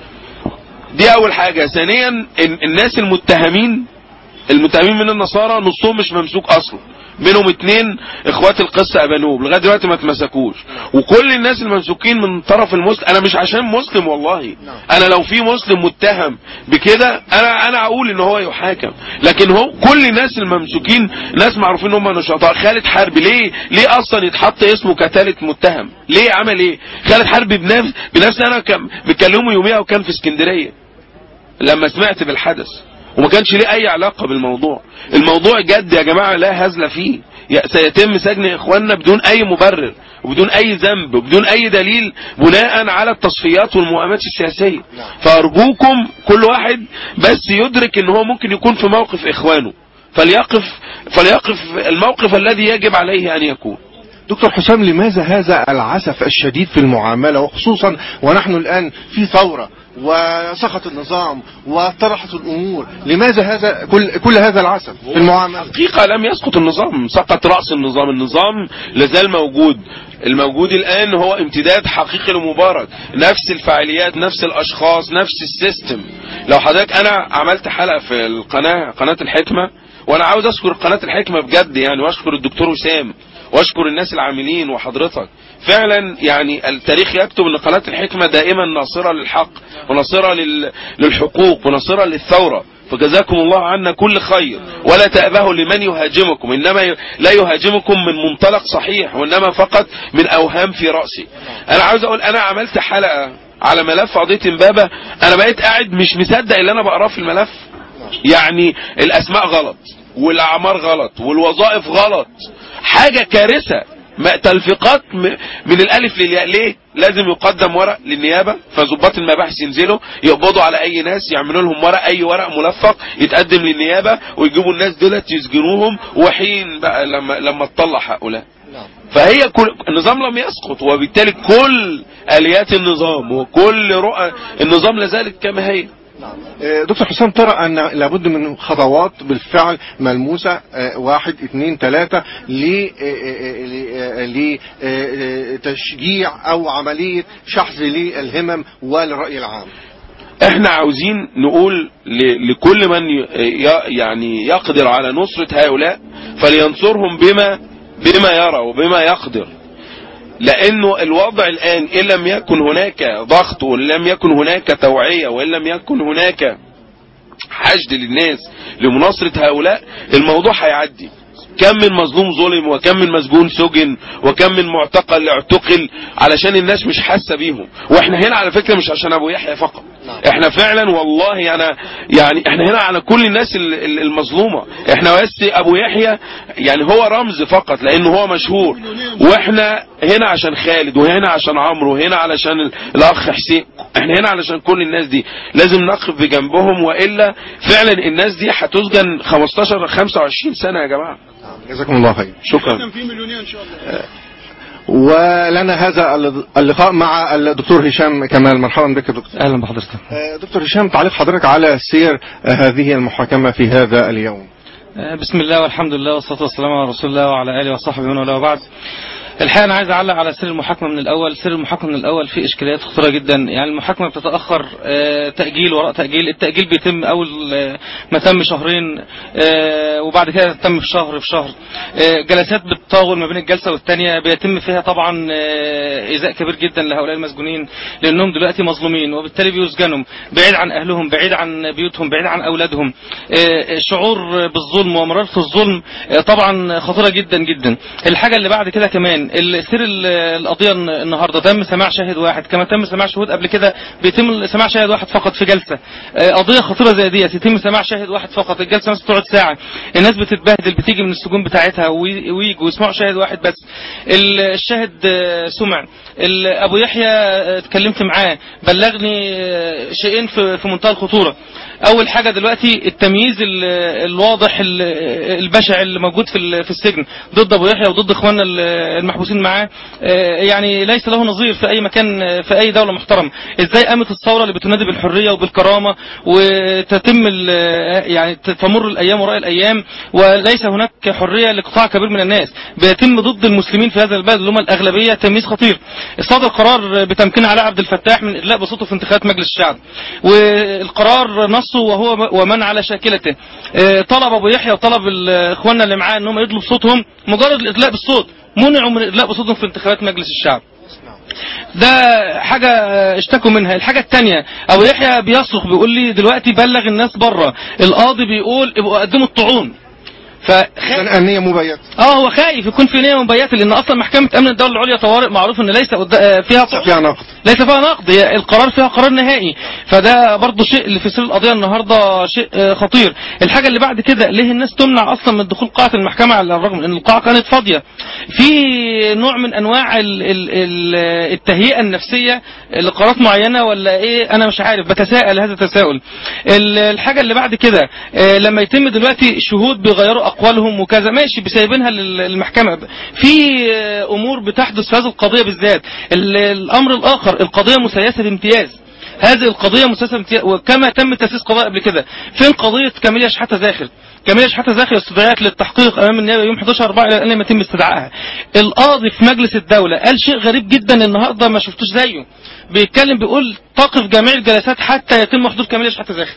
دي اول حاجه ثانيا ال- الناس المتهمين المتهمين من النصارى نصهم مش ممسوك اصلا منهم اتنين اخوات القصة ابانوب لغايه دلوقتي ما اتمسكوش وكل الناس الممسوكين من طرف المسلم انا مش عشان مسلم والله انا لو في مسلم متهم بكده انا انا اقول ان هو يحاكم لكن هو كل الناس الممسوكين ناس معروفين ان هم نشطاء خالد حرب ليه ليه اصلا يتحط اسمه كثالث متهم ليه عمل ايه خالد حرب بنفس بنفس انا كان بكلمه يوميها وكان في اسكندريه لما سمعت بالحدث وما كانش ليه اي علاقة بالموضوع الموضوع جد يا جماعة لا هزل فيه ي- سيتم سجن اخواننا بدون اي مبرر وبدون اي ذنب وبدون اي دليل بناء على التصفيات والمؤامرات السياسية فارجوكم كل واحد بس يدرك ان هو ممكن يكون في موقف اخوانه فليقف فليقف الموقف الذي يجب عليه ان يكون دكتور حسام لماذا هذا العسف الشديد في المعاملة وخصوصا ونحن الآن في ثورة وسقط النظام وطرحت الأمور لماذا هذا كل, كل هذا العسف في المعاملة حقيقة لم يسقط النظام سقط رأس النظام النظام لازال موجود الموجود الآن هو امتداد حقيقي لمبارك نفس الفعاليات نفس الأشخاص نفس السيستم لو حضرتك أنا عملت حلقة في القناة قناة الحكمة وأنا عاوز أشكر قناة الحكمة بجد يعني وأشكر الدكتور وسام واشكر الناس العاملين وحضرتك فعلا يعني التاريخ يكتب ان قناة الحكمة دائما ناصرة للحق وناصرة لل- للحقوق وناصرة للثورة فجزاكم الله عنا كل خير ولا تأبهوا لمن يهاجمكم إنما ي- لا يهاجمكم من منطلق صحيح وإنما فقط من أوهام في رأسي أنا عاوز أقول أنا عملت حلقة على ملف قضية امبابة أنا بقيت قاعد مش مصدق اللي أنا بقراه في الملف يعني الأسماء غلط والأعمار غلط والوظائف غلط حاجة كارثة ما- تلفيقات م- من الالف للياء ليه لازم يقدم ورق للنيابه فظباط المباحث ينزلوا يقبضوا على اي ناس يعملوا لهم ورق اي ورق ملفق يتقدم للنيابه ويجيبوا الناس دولت يسجنوهم وحين بقى لما لما تطلع هؤلاء فهي كل النظام لم يسقط وبالتالي كل اليات النظام وكل رؤى النظام لازالت كما هي آه، دكتور حسام ترى أن لابد من خطوات بالفعل ملموسة آه، واحد اثنين ثلاثة لتشجيع أو عملية شحذ للهمم والرأي العام احنا عاوزين نقول ل- لكل من ي- ي- يعني يقدر على نصرة هؤلاء فلينصرهم بما بما يرى وبما يقدر لانه الوضع الان ان لم يكن هناك ضغط وان لم يكن هناك توعية وان لم يكن هناك حشد للناس لمناصرة هؤلاء الموضوع هيعدي كم من مظلوم ظلم وكم من مسجون سجن وكم من معتقل اعتقل علشان الناس مش حاسه بيهم واحنا هنا على فكره مش عشان ابو يحيى فقط احنا فعلا والله انا يعني احنا هنا على كل الناس ال- ال- المظلومه احنا بس ابو يحيى يعني هو رمز فقط لانه هو مشهور واحنا هنا عشان خالد وهنا عشان عمرو وهنا علشان ال- الاخ حسين احنا هنا علشان كل الناس دي لازم نقف بجنبهم والا فعلا الناس دي هتسجن 15 25 سنه يا جماعه جزاكم الله خير شكرا في مليونير ان شاء الله ولنا هذا اللقاء مع الدكتور هشام كمال مرحبا بك يا دكتور اهلا بحضرتك آه، دكتور هشام تعليق حضرتك على سير آه، هذه المحاكمة في هذا اليوم آه، بسم الله والحمد لله والصلاة والسلام على رسول الله وعلى آله وصحبه ومن والاه وبعد الحقيقة أنا عايز أعلق على سر المحاكمة من الأول سر المحاكمة من الأول فيه إشكاليات خطيرة جدا يعني المحاكمة بتتأخر آه، تأجيل وراء تأجيل التأجيل بيتم أول آه، ما تم شهرين آه، وبعد كده تم في شهر في شهر آه، جلسات بتطاول ما بين الجلسة والتانية بيتم فيها طبعا آه، إيذاء كبير جدا لهؤلاء المسجونين لأنهم دلوقتي مظلومين وبالتالي بيسجنوا بعيد عن أهلهم بعيد عن بيوتهم بعيد عن أولادهم آه، الشعور بالظلم ومرارة الظلم آه، طبعا خطيرة جدا جدا الحاجة اللي بعد كده كمان ال- سير ال- القضية الن- النهاردة تم سماع شاهد واحد كما تم سماع شهود قبل كده بيتم سماع شاهد واحد فقط في جلسة آه، قضية خطيرة زي دي يتم سماع شاهد واحد فقط الجلسة مثلا تقعد ساعة الناس بتتبهدل بتيجي من السجون بتاعتها وي- ويجوا ويسمعوا شاهد واحد بس ال- الشاهد آه، سمع ال- ابو يحيى آه، اتكلمت معاه بلغني آه، شيئين في في منتهى الخطورة اول حاجة دلوقتي التمييز ال- الواضح ال- البشع اللي موجود في ال- في السجن ضد ابو يحيى وضد اخواننا ال- المحبوسين معاه آه، يعني ليس له نظير في اي مكان آه، في اي دولة محترم ازاي قامت الثورة اللي بتنادي بالحرية وبالكرامة وتتم ال- يعني تمر الايام وراء الايام وليس هناك حرية لقطاع كبير من الناس بيتم ضد المسلمين في هذا البلد اللي هم الاغلبية تمييز خطير صدر قرار بتمكين علاء عبد الفتاح من ادلاء بصوته في انتخابات مجلس الشعب والقرار نصه وهو ومن على شاكلته آه، طلب ابو يحيى وطلب ال- اخواننا اللي معاه ان هم يدلوا بصوتهم مجرد الادلاء بالصوت منعوا من الادلاء بصوتهم في انتخابات مجلس الشعب ده حاجة اشتكوا منها الحاجة التانية ابو يحيى بيصرخ بيقول لي دلوقتي بلغ الناس بره القاضي بيقول ابقوا قدموا الطعون فخايف النية مبيتة اه هو خايف يكون في نية مبيتة لان اصلا محكمة امن الدولة العليا طوارئ معروف ان ليس قد- آه، فيها طعون فيها نقد ليس فيها نقد هي القرار فيها قرار نهائي فده برضو شيء اللي في سير القضيه النهارده شيء آه، خطير الحاجه اللي بعد كده ليه الناس تمنع اصلا من دخول قاعه المحكمه على الرغم من ان القاعه كانت فاضيه في نوع من انواع ال ال ال التهيئه النفسيه لقرارات معينه ولا ايه انا مش عارف بتساءل هذا التساؤل ال- الحاجه اللي بعد كده آه، لما يتم دلوقتي شهود بيغيروا اقوالهم وكذا ماشي بسايبينها لل- للمحكمه في آه، امور بتحدث في هذه القضيه بالذات ال- الامر الاخر القضيه مسيسه بامتياز هذه القضية مسيسة بامتياز وكما تم تأسيس قضاء قبل كده فين قضية كاميليا شحاتة زاخر كاميليا شحاتة زاخر استدعيت للتحقيق أمام النيابة يوم 11 4 إلى الآن لم يتم استدعائها القاضي في مجلس الدولة قال شيء غريب جدا النهاردة ما شفتوش زيه بيتكلم بيقول تقف جميع الجلسات حتى يتم حضور كاميليا شحاتة زاخر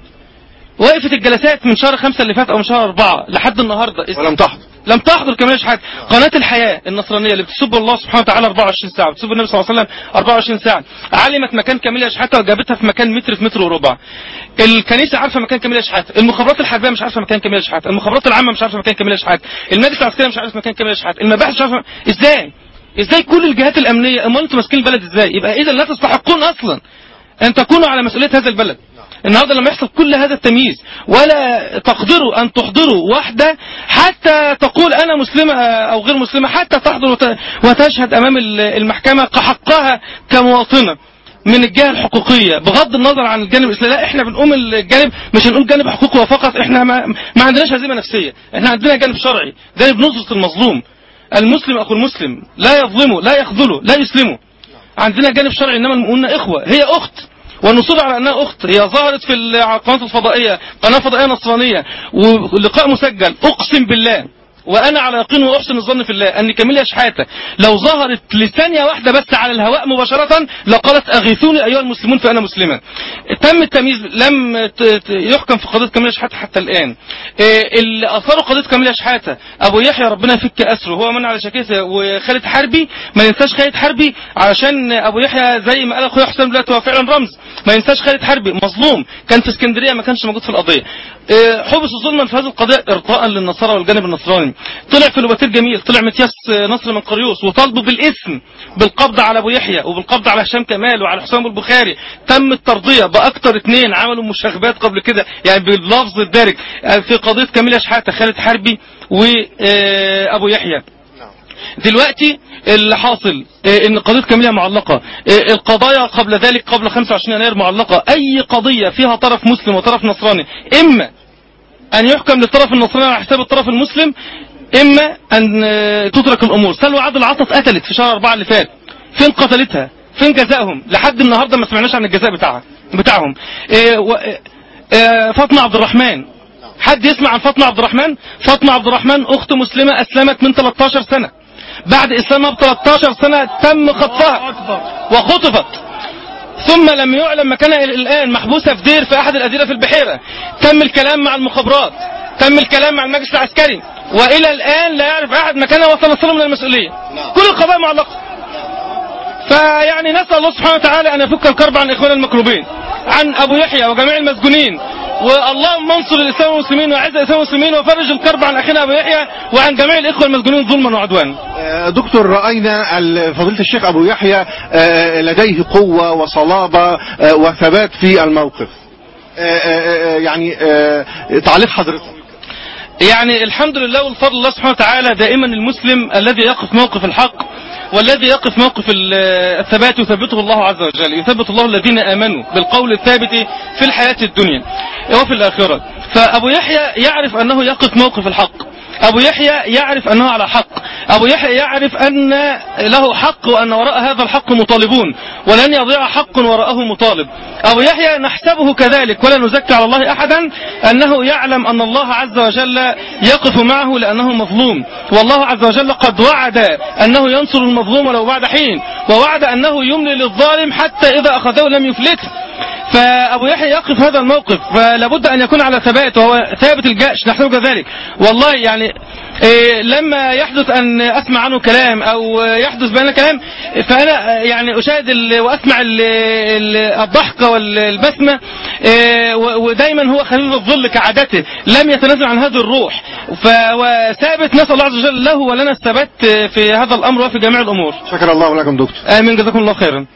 وقفت الجلسات من شهر خمسة اللي فات او من شهر أربعة لحد النهاردة ولم تحضر لم تحضر كمان شحات قناة الحياة النصرانية اللي بتسب الله سبحانه وتعالى 24 ساعة بتسب النبي صلى الله عليه وسلم 24 ساعة علمت مكان كاميليا شحاتة وجابتها في مكان متر في متر وربع الكنيسة عارفة مكان كاميليا شحاتة المخابرات الحربية مش عارفة مكان كاميليا شحاتة المخابرات العامة مش عارفة مكان كاميليا شحاتة المجلس العسكري مش عارف مكان كاميليا شحاتة المباحث مش عارفة ازاي ازاي كل الجهات الامنية امال انتوا ماسكين البلد ازاي يبقى اذا لا تستحقون اصلا ان تكونوا على مسؤولية هذا البلد النهارده لما يحصل كل هذا التمييز ولا تقدروا ان تحضروا واحده حتى تقول انا مسلمه او غير مسلمه حتى تحضر وت- وتشهد امام ال- المحكمه كحقها كمواطنه من الجهه الحقوقيه بغض النظر عن الجانب الاسلامي لا احنا بنقوم الجانب مش هنقول جانب حقوقي وفقط احنا ما, ما عندناش هزيمه نفسيه احنا عندنا جانب شرعي جانب نصره المظلوم المسلم اخو المسلم لا يظلمه لا يخذله لا يسلمه عندنا جانب شرعي انما المؤمنون اخوه هي اخت والنصوص على انها اخت هي ظهرت في القناه الفضائيه قناه فضائيه نصرانيه ولقاء مسجل اقسم بالله وانا على يقين واحسن الظن في الله ان كاميليا شحاته لو ظهرت لثانيه واحده بس على الهواء مباشره لقالت اغيثوني ايها المسلمون فانا مسلما تم التمييز لم ت- ت- يحكم في قضيه كاميليا شحاته حتى الان إيه اللي اثاروا قضيه كاميليا شحاته ابو يحيى ربنا يفك اسره هو من على شاكيته وخالد حربي ما ينساش خالد حربي علشان ابو يحيى زي ما قال اخويا حسام دلوقتي هو فعلا رمز ما ينساش خالد حربي مظلوم كان في اسكندريه ما كانش موجود في القضيه إيه حبس ظلما في هذه القضيه ارضاء للنصارى والجانب النصراني طلع في لوباتير جميل طلع متياس نصر من قريوس وطالبوا بالاسم بالقبض على ابو يحيى وبالقبض على هشام كمال وعلى حسام البخاري تم الترضيه باكتر اثنين عملوا مشاغبات قبل كده يعني باللفظ الدارج في قضيه كاميليا شحاته خالد حربي وابو يحيى دلوقتي اللي حاصل آه، ان قضيه كاميليا معلقه آه، القضايا قبل ذلك قبل 25 يناير معلقه اي قضيه فيها طرف مسلم وطرف نصراني اما ان يحكم للطرف النصراني على حساب الطرف المسلم اما ان آه، تترك الامور سلوى عبد العاطف قتلت في شهر أربعة اللي فات فين قتلتها فين جزائهم لحد النهارده ما سمعناش عن الجزاء بتاعها بتاعهم آه، و- آه، آه، فاطمه عبد الرحمن حد يسمع عن فاطمه عبد الرحمن فاطمه عبد الرحمن اخت مسلمه اسلمت من 13 سنه بعد اسلامها ب 13 سنه تم خطفها وخطفت ثم لم يعلم مكانها إلى الآن محبوسة في دير في أحد الأديرة في البحيرة تم الكلام مع المخابرات تم الكلام مع المجلس العسكري وإلى الآن لا يعرف أحد مكانها وتنصله من المسؤولية كل القضايا معلقة فيعني نسأل الله سبحانه وتعالى أن يفك الكرب عن إخواننا المكروبين عن أبو يحيى وجميع المسجونين واللهم انصر الإسلام والمسلمين وأعز الإسلام والمسلمين وفرج الكرب عن أخينا أبو يحيى وعن جميع الإخوة المسجونين ظلما وعدوانا آه، دكتور رأينا ال- فضيلة الشيخ أبو يحيى آه، لديه قوة وصلابة آه، وثبات في الموقف آه، آه، آه، يعني آه، تعليق حضرتك يعني الحمد لله والفضل الله سبحانه وتعالى دائما المسلم الذي يقف موقف الحق والذي يقف موقف ال- الثبات يثبته الله عز وجل يثبت الله الذين آمنوا بالقول الثابت في الحياة الدنيا وفي الآخرة فأبو يحيى يعرف أنه يقف موقف الحق أبو يحيى يعرف أنه على حق أبو يحيى يعرف أن له حق وأن وراء هذا الحق مطالبون ولن يضيع حق وراءه مطالب أبو يحيى نحسبه كذلك ولا نزكي على الله أحدا أنه يعلم أن الله عز وجل يقف معه لأنه مظلوم والله عز وجل قد وعد أنه ينصر المظلوم ولو بعد حين ووعد أنه يملي للظالم حتى إذا أخذه لم يفلته فأبو يحيى يقف هذا الموقف فلابد أن يكون على ثبات وهو ثابت الجأش نحن كذلك والله يعني إيه لما يحدث أن أسمع عنه كلام أو يحدث بيننا كلام فأنا يعني أشاهد ال- وأسمع ال- ال- الضحكة والبسمة إيه و- ودايما هو خليل الظل كعادته لم يتنازل عن هذه الروح فهو ثابت نسأل الله عز وجل له ولنا الثبات في هذا الأمر وفي جميع الأمور شكر الله لكم دكتور آمين جزاكم الله خيرا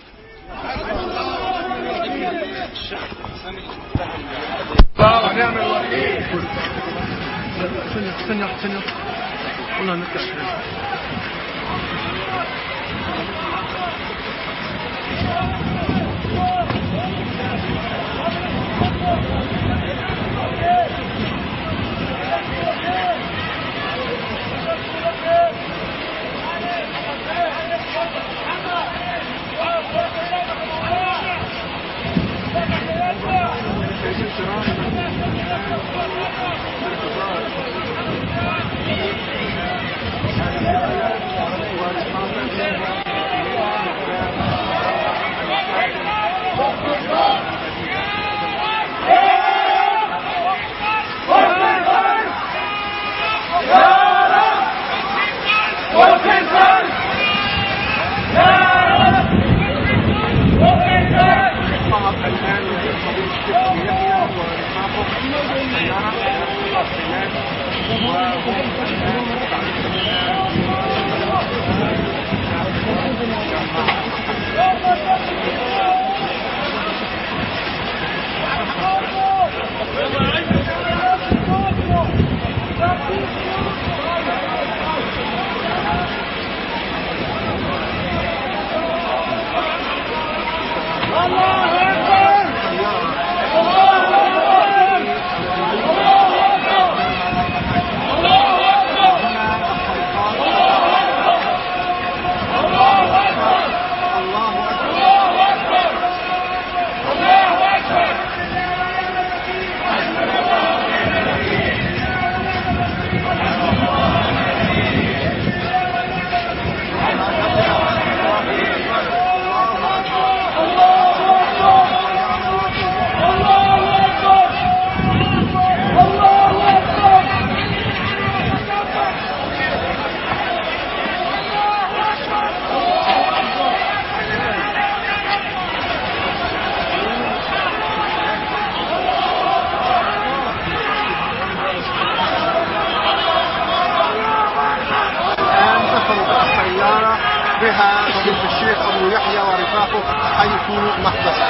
الآن تصل السيارة بها فضيلة الشيخ أبو يحيى ورفاقه حيث محبس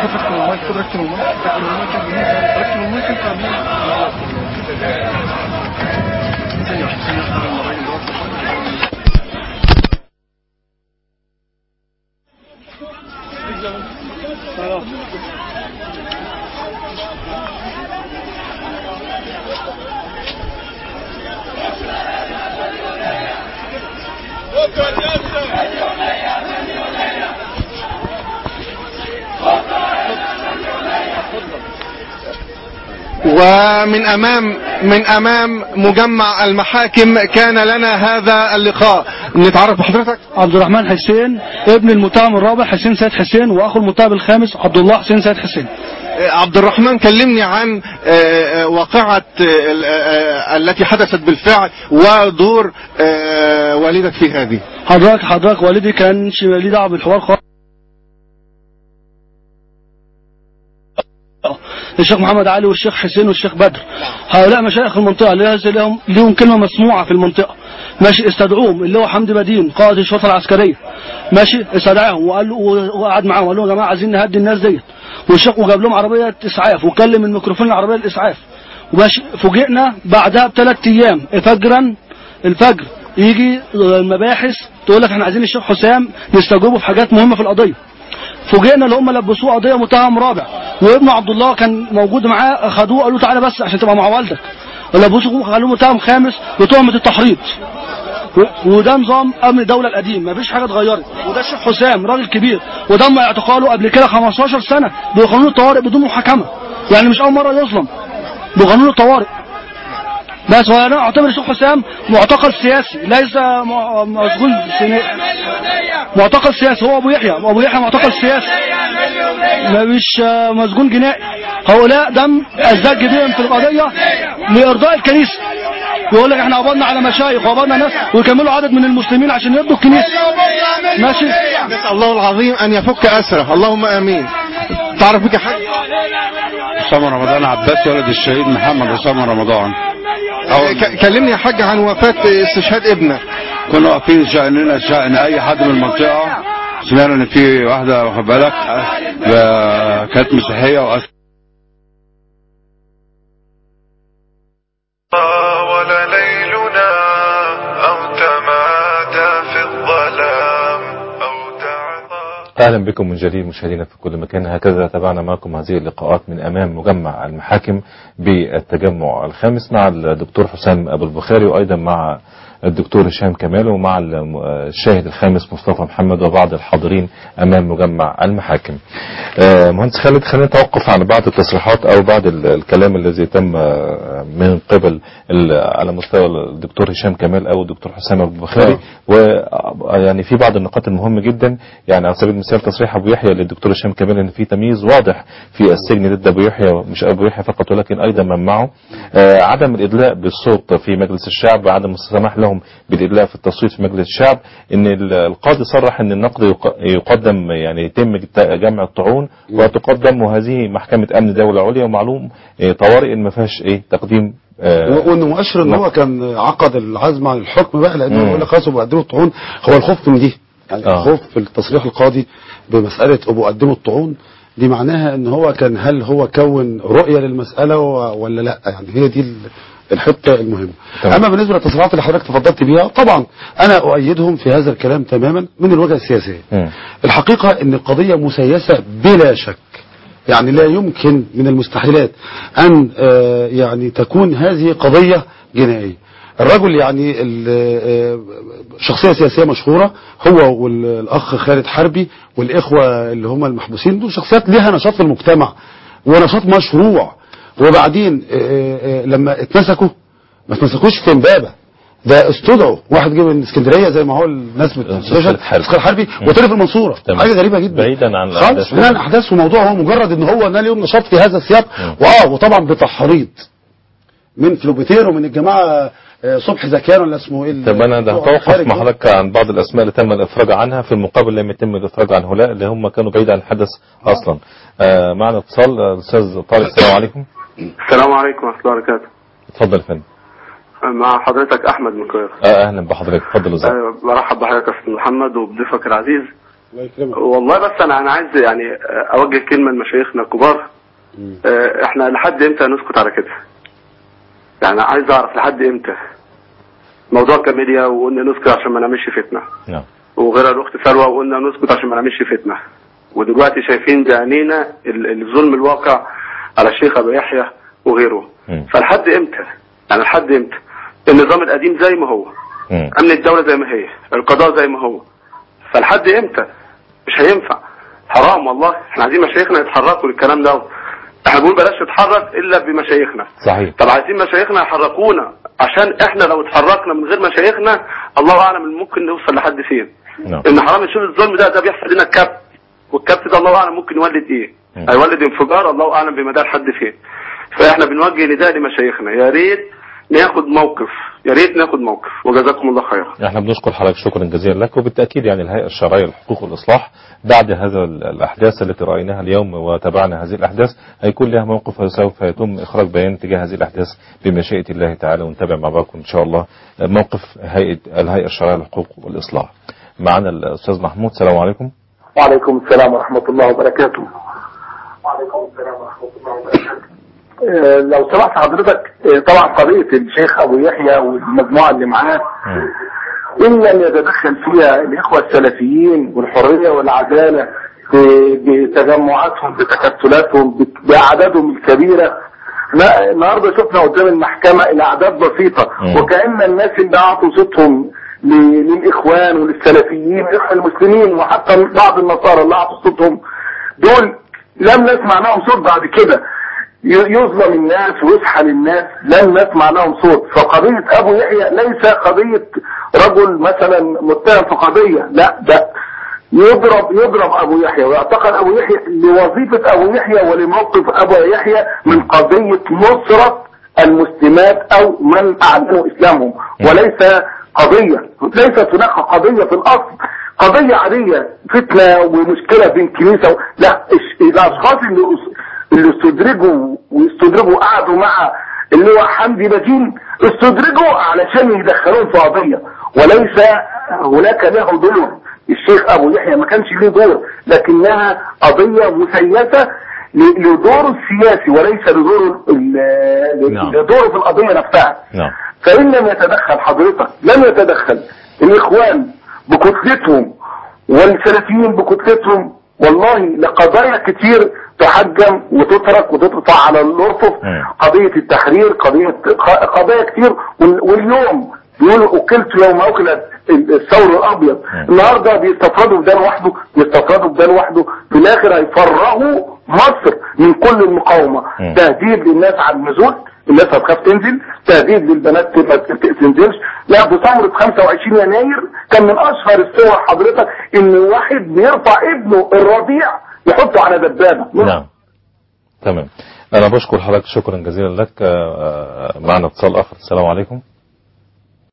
ومن امام من امام مجمع المحاكم كان لنا هذا اللقاء نتعرف بحضرتك عبد الرحمن حسين ابن المتهم الرابع حسين سيد حسين واخو المتهم الخامس عبد الله حسين سيد حسين عبد الرحمن كلمني عن آه، آه، واقعة آه، ال- آه، التي حدثت بالفعل ودور آه، والدك في هذه حضرتك حضرتك والدي كان ليه دعوه بالحوار خالص الشيخ محمد علي والشيخ حسين والشيخ بدر هؤلاء مشايخ المنطقة ليس لهم لهم كلمة مسموعة في المنطقة ماشي استدعوهم اللي هو حمدي بدين قائد الشرطة العسكرية ماشي استدعاهم وقال له وقعد معاهم وقال لهم يا جماعة عايزين نهدي الناس ديت والشيخ وجاب لهم عربية إسعاف وكلم الميكروفون العربية الإسعاف وماشي فوجئنا بعدها بثلاث أيام فجرا الفجر يجي المباحث تقول لك احنا عايزين الشيخ حسام نستجوبه في حاجات مهمة في القضية فوجئنا اللي هم لبسوه قضيه متهم رابع وابنه عبد الله كان موجود معاه خدوه قالوا تعالى بس عشان تبقى مع والدك لبسوه خلوه متهم خامس بتهمه التحريض و- وده نظام امن الدوله القديم مفيش حاجه اتغيرت وده الشيخ حسام راجل كبير وتم اعتقاله قبل كده 15 سنه بقانون الطوارئ بدون محاكمه يعني مش اول مره يظلم بقانون الطوارئ بس هو انا اعتبر الشيخ حسام معتقل سياسي ليس م- مسجون سيني- معتقل سياسي هو ابو يحيى ابو يحيى معتقل سياسي ما مش آه، مسجون جنائي هؤلاء دم ازداد جديا في القضيه لارضاء الكنيسه يقول لك احنا قبضنا على مشايخ وقبضنا ناس ويكملوا عدد من المسلمين عشان يبدوا الكنيسه ماشي نسأل الله العظيم ان يفك اسره اللهم امين تعرف بك حاجة أسامة رمضان عباس ولد الشهيد محمد أسامة رمضان ك- كلمني يا حاج عن وفاة استشهاد ابنك كنا واقفين شأننا شأن أي حد من المنطقة سمعنا إن في واحدة واخد بالك آه، كانت مسيحية وأس طاول ليلنا أو تمادى في الظلام أو تعطى اهلا بكم من جديد مشاهدينا في كل مكان هكذا تابعنا معكم هذه اللقاءات من امام مجمع المحاكم بالتجمع الخامس مع الدكتور حسام ابو البخاري وايضا مع الدكتور هشام كمال ومع الم- الشاهد الخامس مصطفى محمد وبعض الحاضرين امام مجمع المحاكم. آه، مهندس خالد خلينا نتوقف عن بعض التصريحات او بعض ال- الكلام الذي تم آه، من قبل ال- على مستوى الدكتور هشام كمال او الدكتور حسام ابو البخاري ويعني في بعض النقاط المهمه جدا يعني على سبيل المثال تصريح ابو يحيى للدكتور هشام كمال ان في تمييز واضح في السجن ضد ابو يحيى مش ابو يحيى فقط ولكن ايضا من معه آه، عدم الادلاء بالصوت في مجلس الشعب عدم السماح لهم بالادلاء في التصويت في مجلس الشعب ان ال- القاضي صرح ان النقد يق- يقدم يعني يتم جمع الطعون وتقدم وهذه محكمه امن دوله عليا ومعلوم آه، طوارئ ما فيهاش ايه تقديم آه، وانه مؤشر ان هو كان عقد العزم عن الحكم بقى لانه مم. بيقول لك خلاص بقدموا الطعون هو الخوف من دي يعني آه. الخوف في التصريح القاضي بمساله ابو قدموا الطعون دي معناها ان هو كان هل هو كون رؤيه للمساله و- ولا لا يعني هي دي ال- الحته المهمه اما بالنسبه للتصريحات اللي حضرتك تفضلت بيها طبعا انا اؤيدهم في هذا الكلام تماما من الوجهه السياسيه الحقيقه ان القضيه مسيسه بلا شك يعني لا يمكن من المستحيلات أن آه، يعني تكون هذه قضية جنائية الرجل يعني ال- آه، شخصية سياسية مشهورة هو والأخ خالد حربي والإخوة اللي هم المحبوسين دول شخصيات لها نشاط في المجتمع ونشاط مشروع وبعدين آه، آه، لما اتمسكوا ما اتمسكوش في امبابة ده استدعوا واحد جه من اسكندريه زي ما هو الناس بتستشهد خالد حربي وتاني في المنصوره حاجه غريبه جدا بعيدا عن خالص الأحداث. لا الاحداث وموضوع هو مجرد ان هو نال يوم نشاط في هذا السياق واه وطبعا بتحريض من فلوبيتير ومن الجماعه آه، صبحي زكيان ولا اسمه ايه طب انا ده هتوقف خارج مع حضرتك عن بعض الاسماء اللي تم الافراج عنها في المقابل لم يتم الافراج عن هؤلاء اللي هم كانوا بعيد عن الحدث اصلا آه معنا اتصال آه، الاستاذ طارق السلام عليكم السلام عليكم ورحمة الله وبركاته اتفضل يا فندم مع حضرتك أحمد من القاهرة آه اهلا بحضرتك اتفضل ازيك أيوة، برحب بحضرتك يا أستاذ محمد وبضيفك العزيز والله بس انا انا عايز يعني اوجه كلمه لمشايخنا الكبار آه، احنا لحد امتى نسكت على كده يعني عايز اعرف لحد امتى موضوع كاميليا وقلنا نسكت عشان ما نعملش فتنه نعم وغيرها الاخت سلوى وقلنا نسكت عشان ما نعملش فتنه ودلوقتي شايفين بعينينا ال- الظلم الواقع على الشيخ ابو يحيى وغيره فلحد امتى يعني لحد امتى النظام القديم زي ما هو امن الدوله زي ما هي القضاء زي ما هو فلحد امتى مش هينفع حرام والله احنا عايزين مشايخنا يتحركوا للكلام ده احنا بنقول بلاش نتحرك الا بمشايخنا صحيح طب عايزين مشايخنا يحركونا عشان احنا لو اتحركنا من غير مشايخنا الله اعلم ممكن نوصل لحد فين نعم ان حرام نشوف الظلم ده ده بيحصل لنا الكبت والكبت ده الله اعلم ممكن يولد ايه هيولد انفجار الله اعلم بمدى لحد فين فاحنا بنوجه نداء لمشايخنا يا ريت ناخد موقف يا ريت ناخد موقف وجزاكم الله خيرا احنا بنشكر حضرتك شكرا جزيلا لك وبالتاكيد يعني الهيئه الشرعيه للحقوق والاصلاح بعد هذا ال- الاحداث التي رايناها اليوم وتابعنا هذه الاحداث هيكون لها موقف وسوف يتم اخراج بيان تجاه هذه الاحداث بمشيئه الله تعالى ونتابع مع بعضكم ان شاء الله موقف هيئه الهيئه الشرعيه للحقوق والاصلاح. معنا الاستاذ محمود السلام عليكم. وعليكم السلام ورحمة الله وبركاته آه، لو سمحت حضرتك آه، طبعا قضية الشيخ أبو يحيى والمجموعة اللي معاه إن لم يتدخل فيها الإخوة السلفيين والحرية والعدالة ب- بتجمعاتهم بتكتلاتهم ب- بأعدادهم الكبيرة ما- النهارده شفنا قدام المحكمة الأعداد بسيطة وكأن الناس اللي أعطوا صوتهم ل- للإخوان وللسلفيين الإخوة المسلمين وحتى بعض النصارى اللي أعطوا صوتهم دول لم نسمع لهم صوت بعد كده ي- يظلم الناس ويسحل الناس لم نسمع لهم صوت فقضية أبو يحيى ليس قضية رجل مثلا متهم في قضية لا ده يضرب يضرب أبو يحيى ويعتقل أبو يحيى لوظيفة أبو يحيى ولموقف أبو يحيى من قضية نصرة المسلمات أو من أعلنوا إسلامهم وليس قضية ليست هناك قضية في الأصل قضية عادية فتنة ومشكلة بين كنيسة و... لا الش- الأشخاص اللي أس- اللي استدرجوا واستدرجوا قعدوا مع اللي هو حمدي بجين استدرجوا علشان يدخلوهم في قضية وليس هناك له دور الشيخ ابو يحيى ما كانش ليه دور لكنها قضية مسيسة ل- لدوره السياسي وليس لدوره ال- نعم. لدوره في القضية نفسها نعم فإن لم يتدخل حضرتك لم يتدخل الإخوان بكتلتهم والسلفيين بكتلتهم والله لقضايا كتير تحجم وتترك وتقطع على الأرفف قضية التحرير قضية قضايا كتير وال- واليوم بيقولوا أكلت يوم أكل الثور الأبيض النهاردة بيستفردوا بده لوحده بيستفردوا بده لوحده في الآخر هيفرغوا مصر من كل المقاومة تهديد للناس على النزول الناس هتخاف تنزل تهديد للبنات ما تنزلش لا في ثورة 25 يناير كان من اشهر الصور حضرتك ان واحد بيرفع ابنه الرضيع يحطه على دبابة نعم تمام انا بشكر حضرتك شكرا جزيلا لك آه، آه، معنا اتصال اخر السلام عليكم